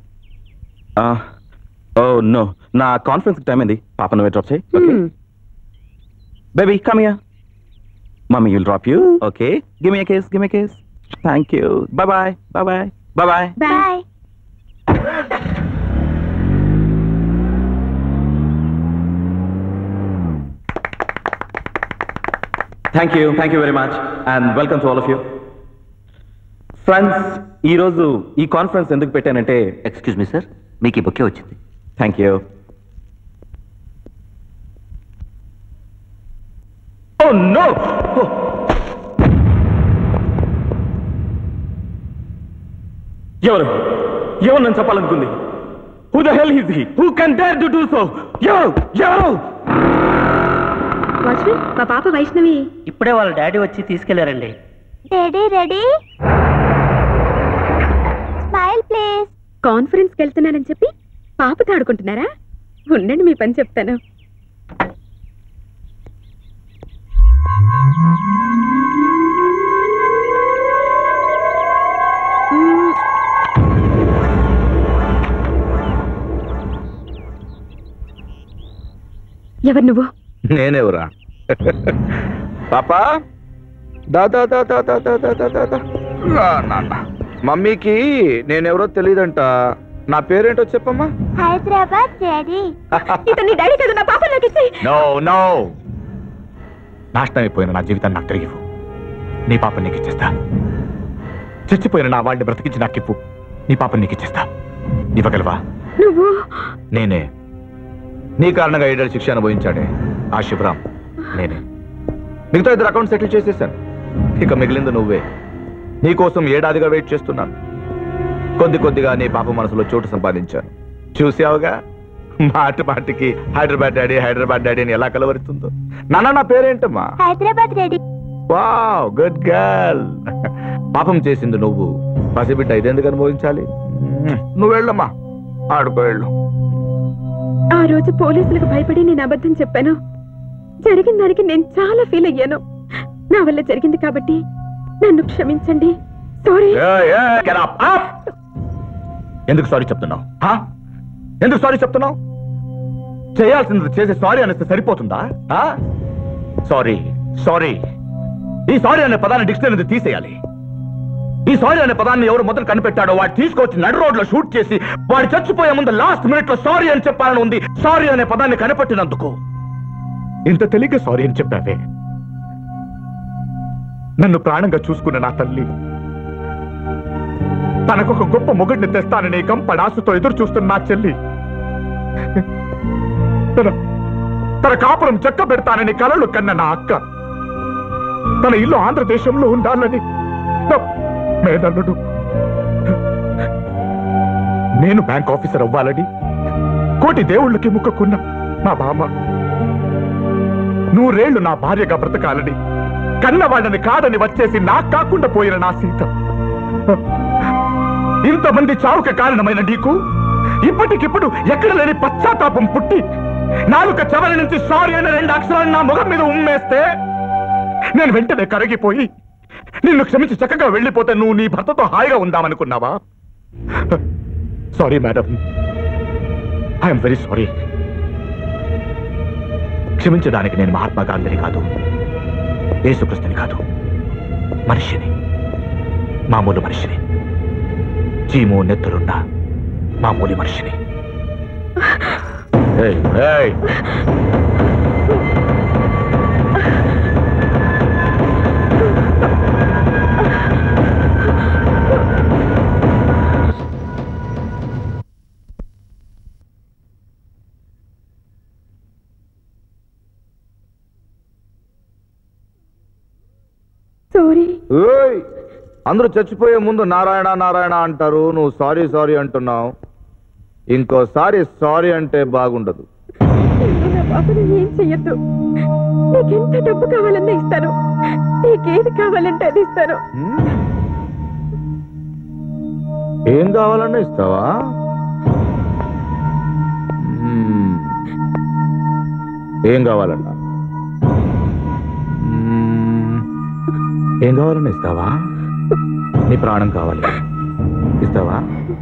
ఓ నో నా కాన్ఫరెన్స్ టైం ఏంది పాప నువ్వే డ్రాప్ చేయి okay baby come yeah mummy will drop you okay give me case give me case thank you bye bye bye bye bye bye bye thank you thank you very much and welcome to all of you friends ఈ రోజు ఈ conference ఎందుకు పెట్టానంటే excuse me sir మీకు ఈ బుక్కే వచ్చింది thank you oh no ఎవరు ఎవరు నన్ను చెప్పాలనుకుంది who the hell is he who can dare to do so ఎవరు ఎవరు వాచ్మెన్ మా పాప వైష్ణవి ఇప్పుడే వాళ్ళ డాడీ వచ్చి తీసుకెళ్లారండి రెడీ రెడీ స్మైల్ ప్లీజ్ కాన్ఫరెన్స్కి వెళ్తున్నానని చెప్పి పాపతో ఆడుకుంటున్నారా ఉండండి మీ పని చెప్తాను మ్మ్. ఎవరు నువ్వు నేనెవరా పాపా దా దా దా దా దా దా దా దా దా దా. రా నాన్న మమ్మీకి నేనెవరో తెలియదంట నా పేరేంటో చెప్పమ్మా హైదరాబాద్ రెడీ ఇతన్ని డాడీ కదా నా పాప నాకు ఇచ్చి నో నో నాశనం అయిపోయిన నా జీవితాన్ని నాకు తిరిగి ఇవ్వు. నీ పాప నీకు ఇచ్చేస్తా చచ్చిపోయిన నా వాడిని బ్రతికించి నాకు ఇవ్వు నీ పాప నీకు ఇచ్చేస్తా ఇవ్వగలవా నువ్వు నేనే నీ కారణంగా ఏడాది శిక్ష అనుభవించాడే ఆ శివరాం నేనే మిగతా ఇద్దరు అకౌంట్ సెటిల్ చేసేసాను ఇక మిగిలింది నువ్వే నీకోసం ఏడాదిగా వెయిట్ చేస్తున్నాను కొద్ది కొద్దిగా నీ పాప మనసులో చోటు సంపాదించాను చూసావుగా మాటి మాటికి హైదరాబాద్ డాడీ హైదరాబాద్ డాడీ అని ఎలా కలవరుతుందో నాన్న నా పేరేంటమ్మా Hyderabad ready wow good girl పాపం చేసింది నువ్వు పసిబిడ్డ ఇదెందుకు అనుభవించాలి మ్మ్. నువ్వు వెళ్ళమ్మా ఆడుకో వెళ్ళు ఆ రోజు పోలీసులకు భయపడి నేను అబద్ధం చెప్పాను జరిగిన దానికి నేను చాలా ఫీల్ అయ్యాను నా వల్ల జరిగింది కాబట్టి నన్ను క్షమించండి సారీ ఏయ్, ఏయ్, get up, up! ఎందుకు సారీ చెప్తున్నావు హా? ఎందుకు సారీ చెప్తున్నావు చేయాల్సింది చేసి సారీ అనేస్తే సరిపోతుందా సారీ సారీ ఈ సారీ అనే పదాన్ని డిక్షనరీ తీసేయాలి ఈ సారీ అనే పదాన్ని ఎవరు మొదలు కనిపెట్టాడో వాడు తీసుకొచ్చి నడు రోడ్ లో షూట్ చేసి వాడు చచ్చిపోయే ముందు లాస్ట్ మినిట్ లో సారీ అని చెప్పాలని ఉంది సారీ అనే పదాన్ని కనిపెట్టినందుకు ఇంత తెలియక సారీ అని చెప్పావే నన్ను ప్రాణంగా చూసుకున్న నా తల్లి తనకొక గొప్ప మొగుడిని తెస్తానని కంపడాసుతో ఎదురు చూస్తున్న నా చెల్లి తన తన కాపురం చెక్క పెడతానని కలలు కన్న నా అక్క తన ఇల్లు ఆంధ్రదేశంలో ఉండాలని నా మేనల్లుడు నేను బ్యాంక్ ఆఫీసర్ అవ్వాలని కోటి దేవుళ్ళకి ముక్కకున్న నా బామ్మ నూరేళ్లు నా భార్యగా బ్రతకాలని కన్నవాళ్ళని కాదని వచ్చేసి నాకు కాకుండా పోయిన నా సీత ఇంతమంది చావుక కారణమైన నీకు ఇప్పటికిప్పుడు ఎక్కడ లేని పశ్చాత్తాపం పుట్టి నాలుక చెవరి నుంచి సారీ అనే రెండు అక్షరాలు నా ముఖం మీద ఉమ్మేస్తే నేను వెంటనే కరిగిపోయి నిన్ను క్షమించి చక్కగా వెళ్ళిపోతే నువ్వు నీ భర్తతో హాయిగా ఉందామనుకున్నావా sorry madam I'm very sorry క్షమించడానికి నేను మహాత్మా గాంధీని కాదు యేసుక్రీస్తుని కాదు మనిషిని మామూలు మనిషిని చీము నెత్తురున్న మామూలు మనిషిని ఏయ్, ఏయ్. సారీ ఏయ్ అందరూ చచ్చిపోయే ముందు నారాయణ నారాయణ అంటారు నువ్వు సారీ సారీ అంటున్నావు ఇంకోసారి సారీ అంటే బాగుండదు నా బాబుని ఏం చెయ్యొద్దు నీకెంత డబ్బు కావాలన్నా ఇస్తాను నీకేది కావాలంటే అది ఇస్తాను ఏం కావాలన్నా ఇస్తావా మ్మ్. ఏం కావాలన్నా మ్మ్. ఏం కావాలన్నా ఇస్తావా నీ ప్రాణం కావాలి ఇస్తావా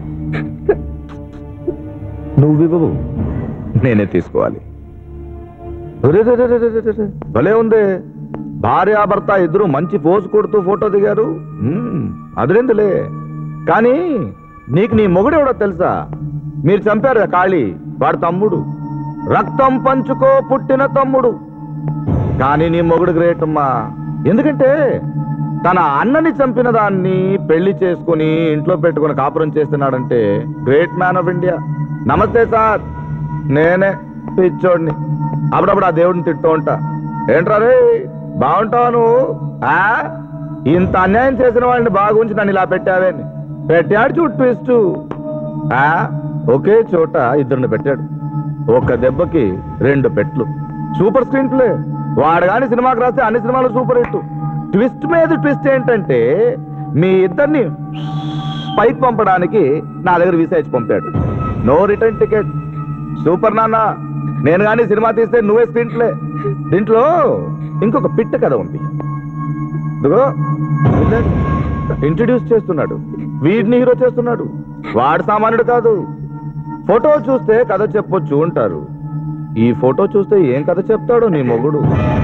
నువ్వివ్వవు నేనే తీసుకోవాలి ఒరేరేరేరేరేరేరే. భలే ఉంది భార్యాభర్త ఇద్దరు మంచి పోజు కొడుతూ ఫోటో దిగారు మ్మ్. అదిరిందిలే కానీ నీకు నీ మొగుడెవడో తెలుసా మీరు చంపారు కాళీ వాడు తమ్ముడు రక్తం పంచుకో పుట్టిన తమ్ముడు కానీ నీ మొగుడు గ్రేట్ అమ్మా ఎందుకంటే తన అన్నని చంపిన దాన్ని పెళ్లి చేసుకుని ఇంట్లో పెట్టుకుని కాపురం చేస్తున్నాడంటే గ్రేట్ మ్యాన్ ఆఫ్ ఇండియా నమస్తే సార్ నేనే పిచ్చోడిని అప్పుడప్పుడు ఆ దేవుడిని తింటూ ఉంటా ఏంట్రా రే బాగుంటావా నువ్వు ఆ? ఇంత అన్యాయం చేసిన వాళ్ళని బాగుంచి నన్ను ఇలా పెట్టావే అని. పెట్టాడు చూడు ట్విస్ట్ ఆ? ఒకే చోట ఇద్దరిని పెట్టాడు ఒక దెబ్బకి రెండు పెట్లు సూపర్ స్క్రీన్ ప్లే వాడు కానీ సినిమాకి రాస్తే అన్ని సినిమాలు సూపర్ హిట్ ట్విస్ట్ మీద ట్విస్ట్ ఏంటంటే మీ ఇద్దరిని పైకి పంపడానికి నా దగ్గర విసేజ్ పంపాడు నో రిటర్న్ టికెట్ సూపర్ నాన్న నేను కానీ సినిమా తీస్తే నువ్వే స్క్రీన్ ప్లే దీంట్లో ఇంకొక పిట్ట కథ ఉంది ఇదిగో ఇంట్రడ్యూస్ చేస్తున్నాడు వీడిని హీరో చేస్తున్నాడు వాడు సామాన్యుడు కాదు ఫోటో చూస్తే కథ చెప్పొచ్చు ఉంటారు ఈ ఫోటో చూస్తే ఏం కథ చెప్తాడో నీ మొగుడు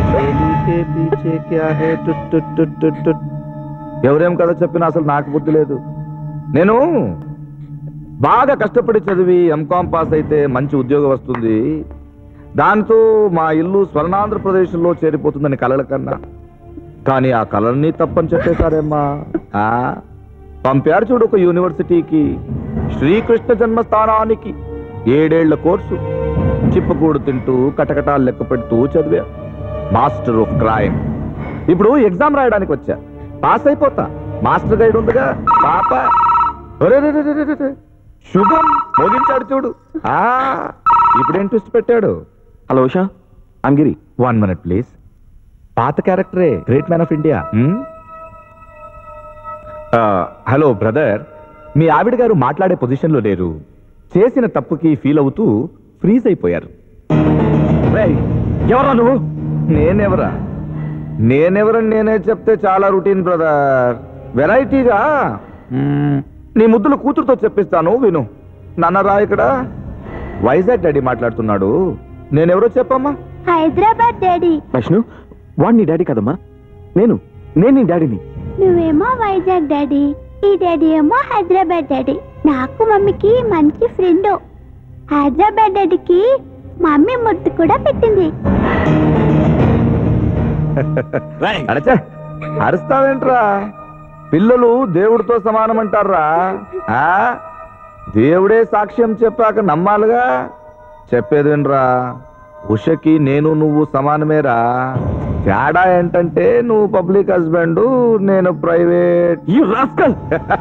ఎవరేం కథ చెప్పినా అసలు నాకు బుద్ధి లేదు నేను బాగా కష్టపడి చదివి ఎంకామ్ పాస్ అయితే మంచి ఉద్యోగం వస్తుంది దాంతో మా ఇల్లు స్వర్ణాంధ్రప్రదేశ్లో చేరిపోతుందని కలల కన్నా కానీ ఆ కళల్ని తప్పని చెప్పేశారేమ్మా ఆ? పంపారు చూడు ఒక యూనివర్సిటీకి శ్రీకృష్ణ జన్మస్థానానికి ఏడేళ్ల కోర్సు చిప్పకూడు తింటూ కటకటాలు లెక్క పెడుతూ చదివా మాస్టర్ ఆఫ్ క్రైమ్ ఇప్పుడు ఎగ్జామ్ రాయడానికి వచ్చా పాస్ అయిపోతా మాస్టర్ గైడ్ ఉందిగా పాప ఒరేరేరేరేరేరే. శుభం మోగించాడు చూడు ఆ ఇప్పుడేం ట్విస్ట్ పెట్టాడు hello Usha I'm Giri one minute please పాత క్యారెక్టరే great man of India hello brother మీ ఆవిడ గారు మాట్లాడే పొజిషన్లో లేరు చేసిన తప్పుకి ఫీల్ అవుతూ ఫ్రీజ్ అయిపోయారు ఎవరా నువ్వు నేనెవరా నేనెవరని నేనే చెప్తే చాలా రొటీన్ బ్రదర్ వెరైటీగా మ్మ్, నీ ముద్దుల కూతురుతో చెప్పిస్తాను విను నాన్నరా ఇక్కడ వైజాగ్ డాడీ మాట్లాడుతున్నాడు నేనెవరో చెప్పమ్మా హైదరాబాద్ డాడీ వైష్ణు వాడు నీ డాడీ కదమ్మా నేను నేను నీ డాడీని నువ్వేమో వైజాగ్ డాడీ ఈ డాడీ ఏమో హైదరాబాద్ డాడీ నాకు మమ్మీకి మంచి ఫ్రెండ్ హైదరాబాద్ డాడీకి మమ్మీ ముద్దు కూడా పెట్టింది అడచా అరుస్తావేంట్రా పిల్లలు దేవుడితో సమానం అంటారా ఆ? దేవుడే సాక్ష్యం చెప్పాక నమ్మాలిగా చెప్పేదేంట్రా ఉషకి నేను నువ్వు సమానమేరా తేడా ఏంటంటే నువ్వు పబ్లిక్ హస్బెండ్ నేను ప్రైవేట్ యు రాస్కల్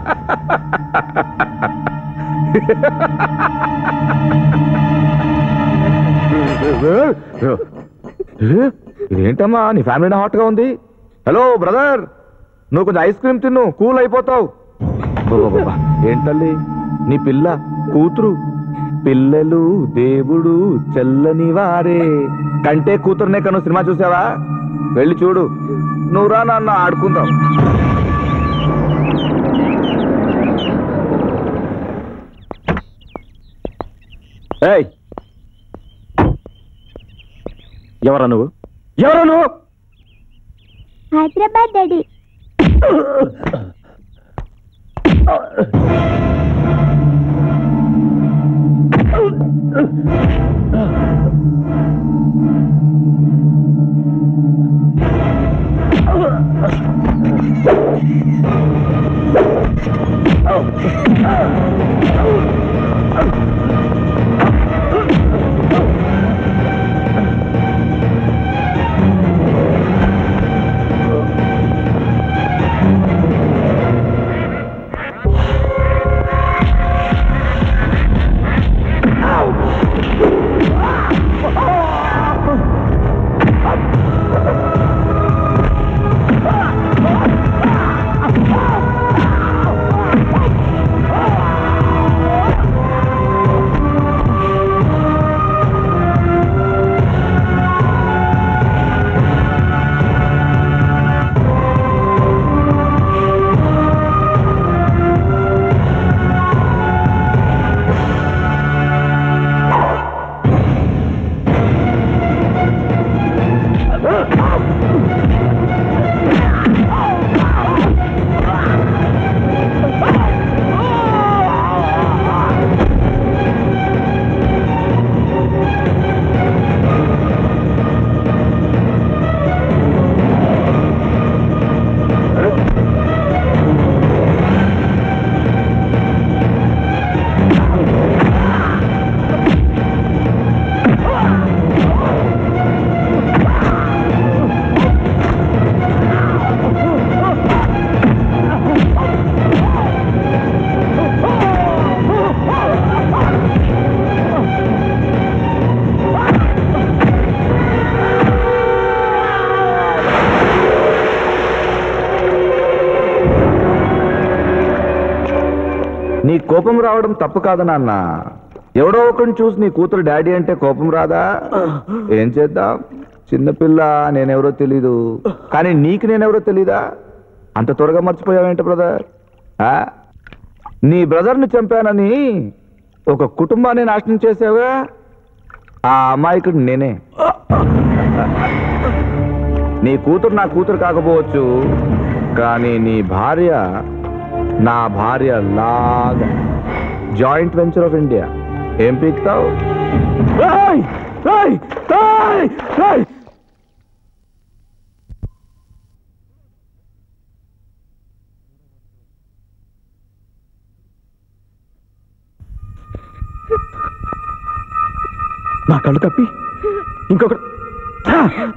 ఇదేంటమ్మా నీ ఫ్యామిలీ హాట్ గా ఉంది హలో బ్రదర్ నువ్వు కొంచెం ఐస్ క్రీమ్ తిన్ను కూల్ అయిపోతావు బాబా ఏంటల్లి నీ పిల్ల కూతురు పిల్లలు దేవుడు చల్లని వారే కంటే కూతురునే కను సినిమా చూసావా వెళ్ళి చూడు నువ్వు రా నాన్న ఆడుకుందాం ఏయ్ ఎవరా నువ్వు ఎవరా నువ్వు హైదరాబాద్ డాడీ నీ కోపం రావడం తప్పు కాదు నాన్న ఎవడో ఒకరిని చూసి నీ కూతురు డాడీ అంటే కోపం రాదా ఏం చేద్దాం చిన్నపిల్ల నేనెవరో తెలీదు కానీ నీకు నేనెవరో తెలీదా అంత త్వరగా మర్చిపోయావేంటి బ్రదర్ ఆ? నీ బ్రదర్ని చంపానని ఒక కుటుంబాన్ని నాశనం చేసావా ఆ అమాయకుడు నేనే నీ కూతురు నా కూతురు కాకపోవచ్చు కానీ నీ భార్య నా భార్య లాగా జాయింట్ వెంచర్ ఆఫ్ ఇండియా ఏం పీక్తావు నా కళ్ళు కప్పి ఇంకొకటి ఆ!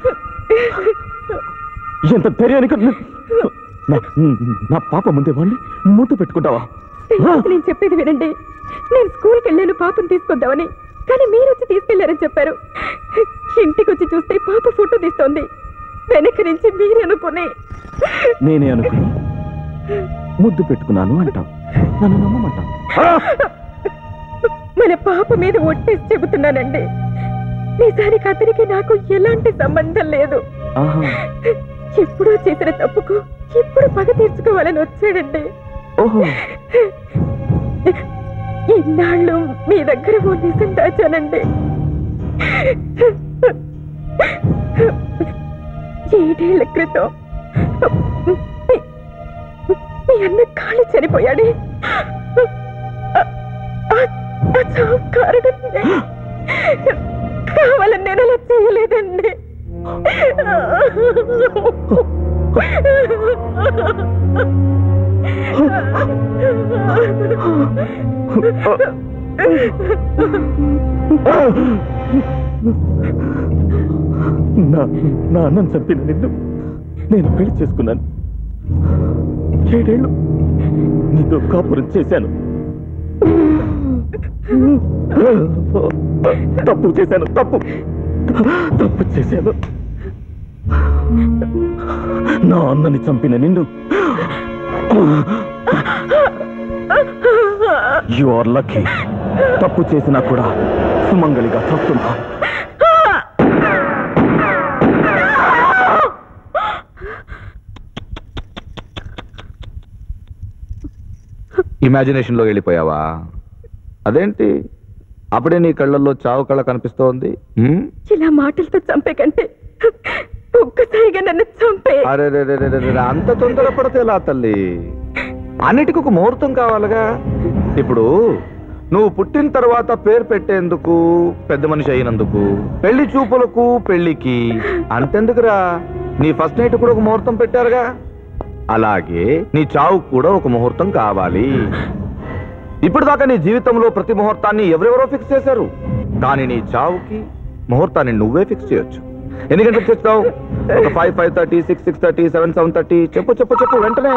ఎంత ధైర్యానికి నా- నా పాప ముందే వాడిని మూత పెట్టుకుంటావా దయచేసి నేను చెప్పేది వినండి నేను స్కూల్కి వెళ్ళాను పాపను తీసుకొద్దామని కానీ మీరు వచ్చి తీసుకెళ్లారని చెప్పారు ఇంటికి వచ్చి చూస్తే పాప ఫోటో తీస్తోంది వెనక నుంచి మీరే అనుకుని నేనే అనుకుని ముద్దు పెట్టుకున్నాను అంటావు నన్ను నమ్మమంటావు మన పాప మీద ఒట్టేసి చెబుతున్నానండి నిజానికి అతనికి నాకు ఎలాంటి సంబంధం లేదు ఆహా ఎప్పుడో చేసిన తప్పుకు ఇప్పుడు పగ తీర్చుకోవాలని వచ్చాడండి ఓహో ఇన్నాళ్ళు మీ దగ్గర ఓ నిజం దాచానండి ఏడేళ్ల క్రితం మీ- మీ అన్న కాళ్ళు చనిపోయాడే ఆ- ఆ- ఆ చావు కారణం నే- కావాలని నేను అలా చేయలేదండి నా నా అన్నం చంపిన నిన్ను నేను పెళ్లి చేసుకున్నాను ఏడేళ్ళు నీతో కాపురం చేశాను తప్పు చేశాను తప్పు తప్పు చేశాను నా అన్నని చంపిన నిన్ను యు ఆర్ లక్కీ తప్పు చేసినా కూడా సుమంగళిగా చస్తున్నా ఇమాజినేషన్లో వెళ్ళిపోయావా అదేంటి అప్పుడే నీ కళ్ళల్లో చావు కళ కనిపిస్తోంది హ్మ్? ఇలా మాటలతో చంపే కంటే ఒక్కసారిగా నన్ను చంపే అరే రే రే రే రే రే, అంత తొందరపడితే ఎలా తల్లి అన్నిటికీ ఒక ముహూర్తం కావాలిగా ఇప్పుడు నువ్వు పుట్టిన తర్వాత పేరు పెట్టేందుకు పెద్ద మనిషి అయినందుకు పెళ్లి చూపులకు పెళ్లికి అంతెందుకురా నీ ఫస్ట్ నైట్ కూడా ఒక ముహూర్తం పెట్టారుగా అలాగే నీ చావుకు కూడా ఒక ముహూర్తం కావాలి ఇప్పుడు దాకా నీ జీవితంలో ప్రతి ముహూర్తాన్ని ఎవరెవరో ఫిక్స్ చేశారు కానీ నీ చావుకి ముహూర్తాన్ని నువ్వే ఫిక్స్ చేయొచ్చు ఎన్ని గంటలకు చేస్తావు ఒక five five thirty six six thirty seven seven thirty చెప్పు చెప్పు చెప్పు వెంటనే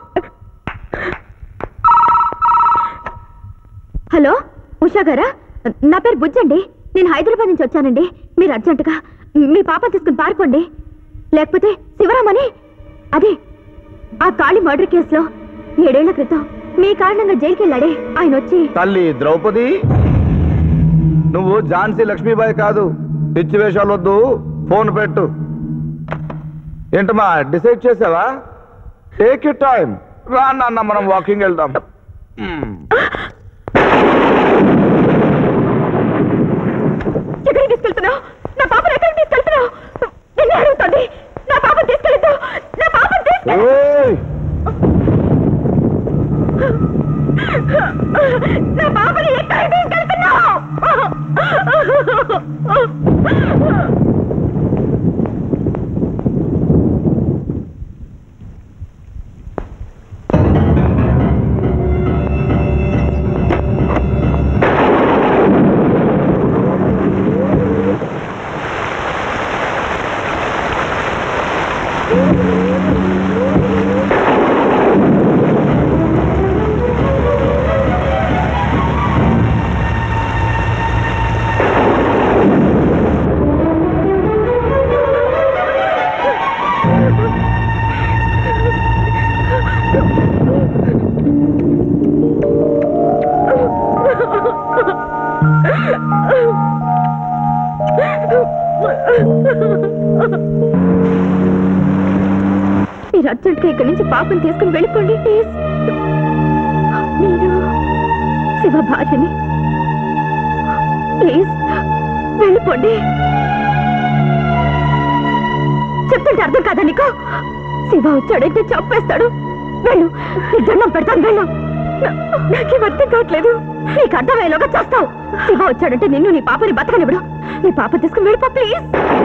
హలో ఉషా గారా నా పేరు బుజ్జండి నేను హైదరాబాద్ నుంచి వచ్చానండి మీరు అర్జెంటుగా మీ పాప తీసుకుని పారిపోండి లేకపోతే శివరామని అదే ఆ కాళీ మర్డర్ కేసులో ఏడేళ్ల క్రితం మీ కారణంగా జైలుకి వెళ్ళాడే ఆయన వచ్చి తల్లి ద్రౌపది నువ్వు ఝాన్సీ లక్ష్మీబాయి కాదు పిచ్చి వేషాలు వద్దు ఫోన్ పెట్టు ఏంటమ్మా డిసైడ్ చేసావా టేక్ యూ టైం రా నాన్న మనం వాకింగ్ వెళ్దాం ఎక్కడికి తీసుకెళ్తున్నావు నా పాపను ఎక్కడికి తీసుకెళ్తున్నావు నిన్ను అడుగుతుంది నా పాపను తీసుకెళ్తూ నా పాపను తీసుకెళ్ ఏయ్! నా పాపని ఎక్కడికి తీసుకెళ్తున్నావు మీరు అర్జెంట్గా ఇక్కడి నుంచి పాపను తీసుకుని వెళ్ళిపోండి ప్లీజ్ మీరు శివ భార్యని ప్లీజ్ వెళ్ళిపోండి చెప్తుంటే అర్థం కాదా నీకు శివ వచ్చాడంటే చంపేస్తాడు వెళ్ళు నీ దండం పెడతాను వెళ్ళు నా- నాకేం అర్థం కావట్లేదు నీకు అర్థమయ్యేలోగా చేస్తావు శివ వచ్చాడంటే నిన్ను నీ పాపని బతకనివ్వడు నీ పాప తీసుకుని వెళ్ళిపో ప్లీజ్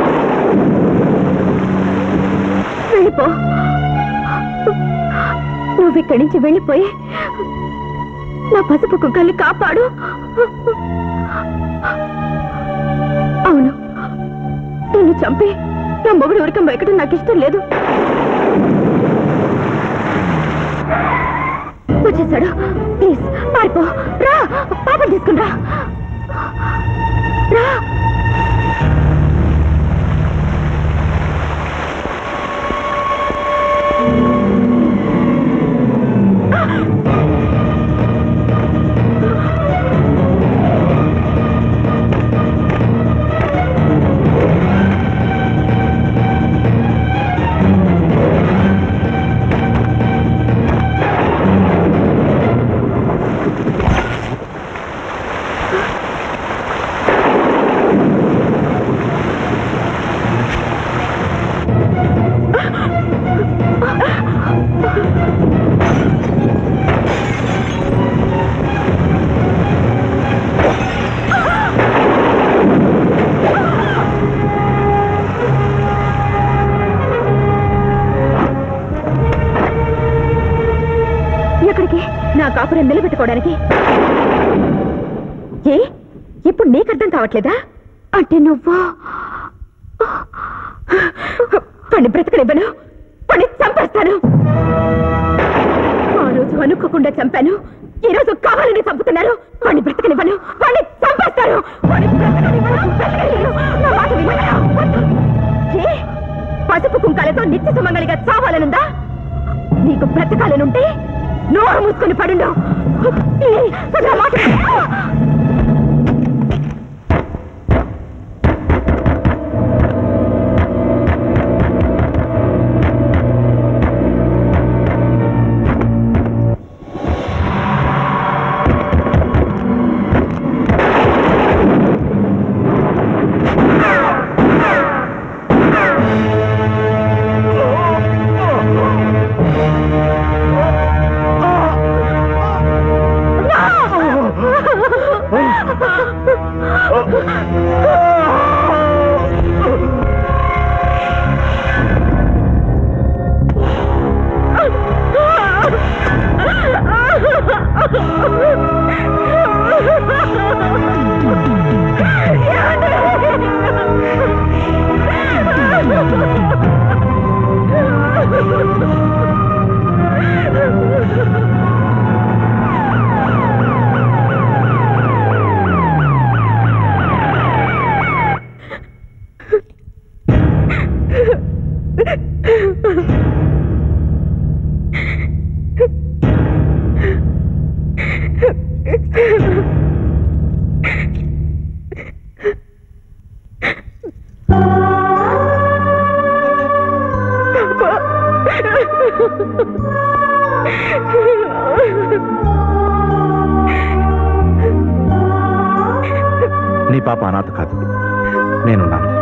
వెళ్ళిపో నువ్వు ఇక్కడి నుంచి వెళ్ళిపోయి నా పసుపు కుక్కల్ని కాపాడు అవును నిన్ను చంపి నా మొగుడు ఉరకం ఎక్కడం నాకు ఇష్టం లేదు వచ్చేసాడు ప్లీజ్ పారిపో రా పాపం తీసుకుని రా రా ఎక్కడికి నా కాపురం నిలబెట్టుకోవడానికి ఏ ఇప్పుడు నీకు అర్థం కావట్లేదా అంటే నువ్వు పని బ్రతకనివ్వను పని చంపేస్తాను ఆ రోజు అనుకోకుండా చంపాను ఈ రోజు కావాలని చంపుతున్నారు వాడిని బ్రతకనివ్వను వాడిని చంపేస్తారు వాడిని బ్రతకనివ్వను, బ్రతకనివ్వను. నా మాట వినవా? ఏ పసుపు కుంకాలతో నిత్య సుమంగళిగా చావాలనుందా నీకు బ్రతకాలనుంటే నోరు మూసుకొని పడుండు ఏ, నా మాట వినవా? నీ పాప అనాథ కాదు నేనున్నాను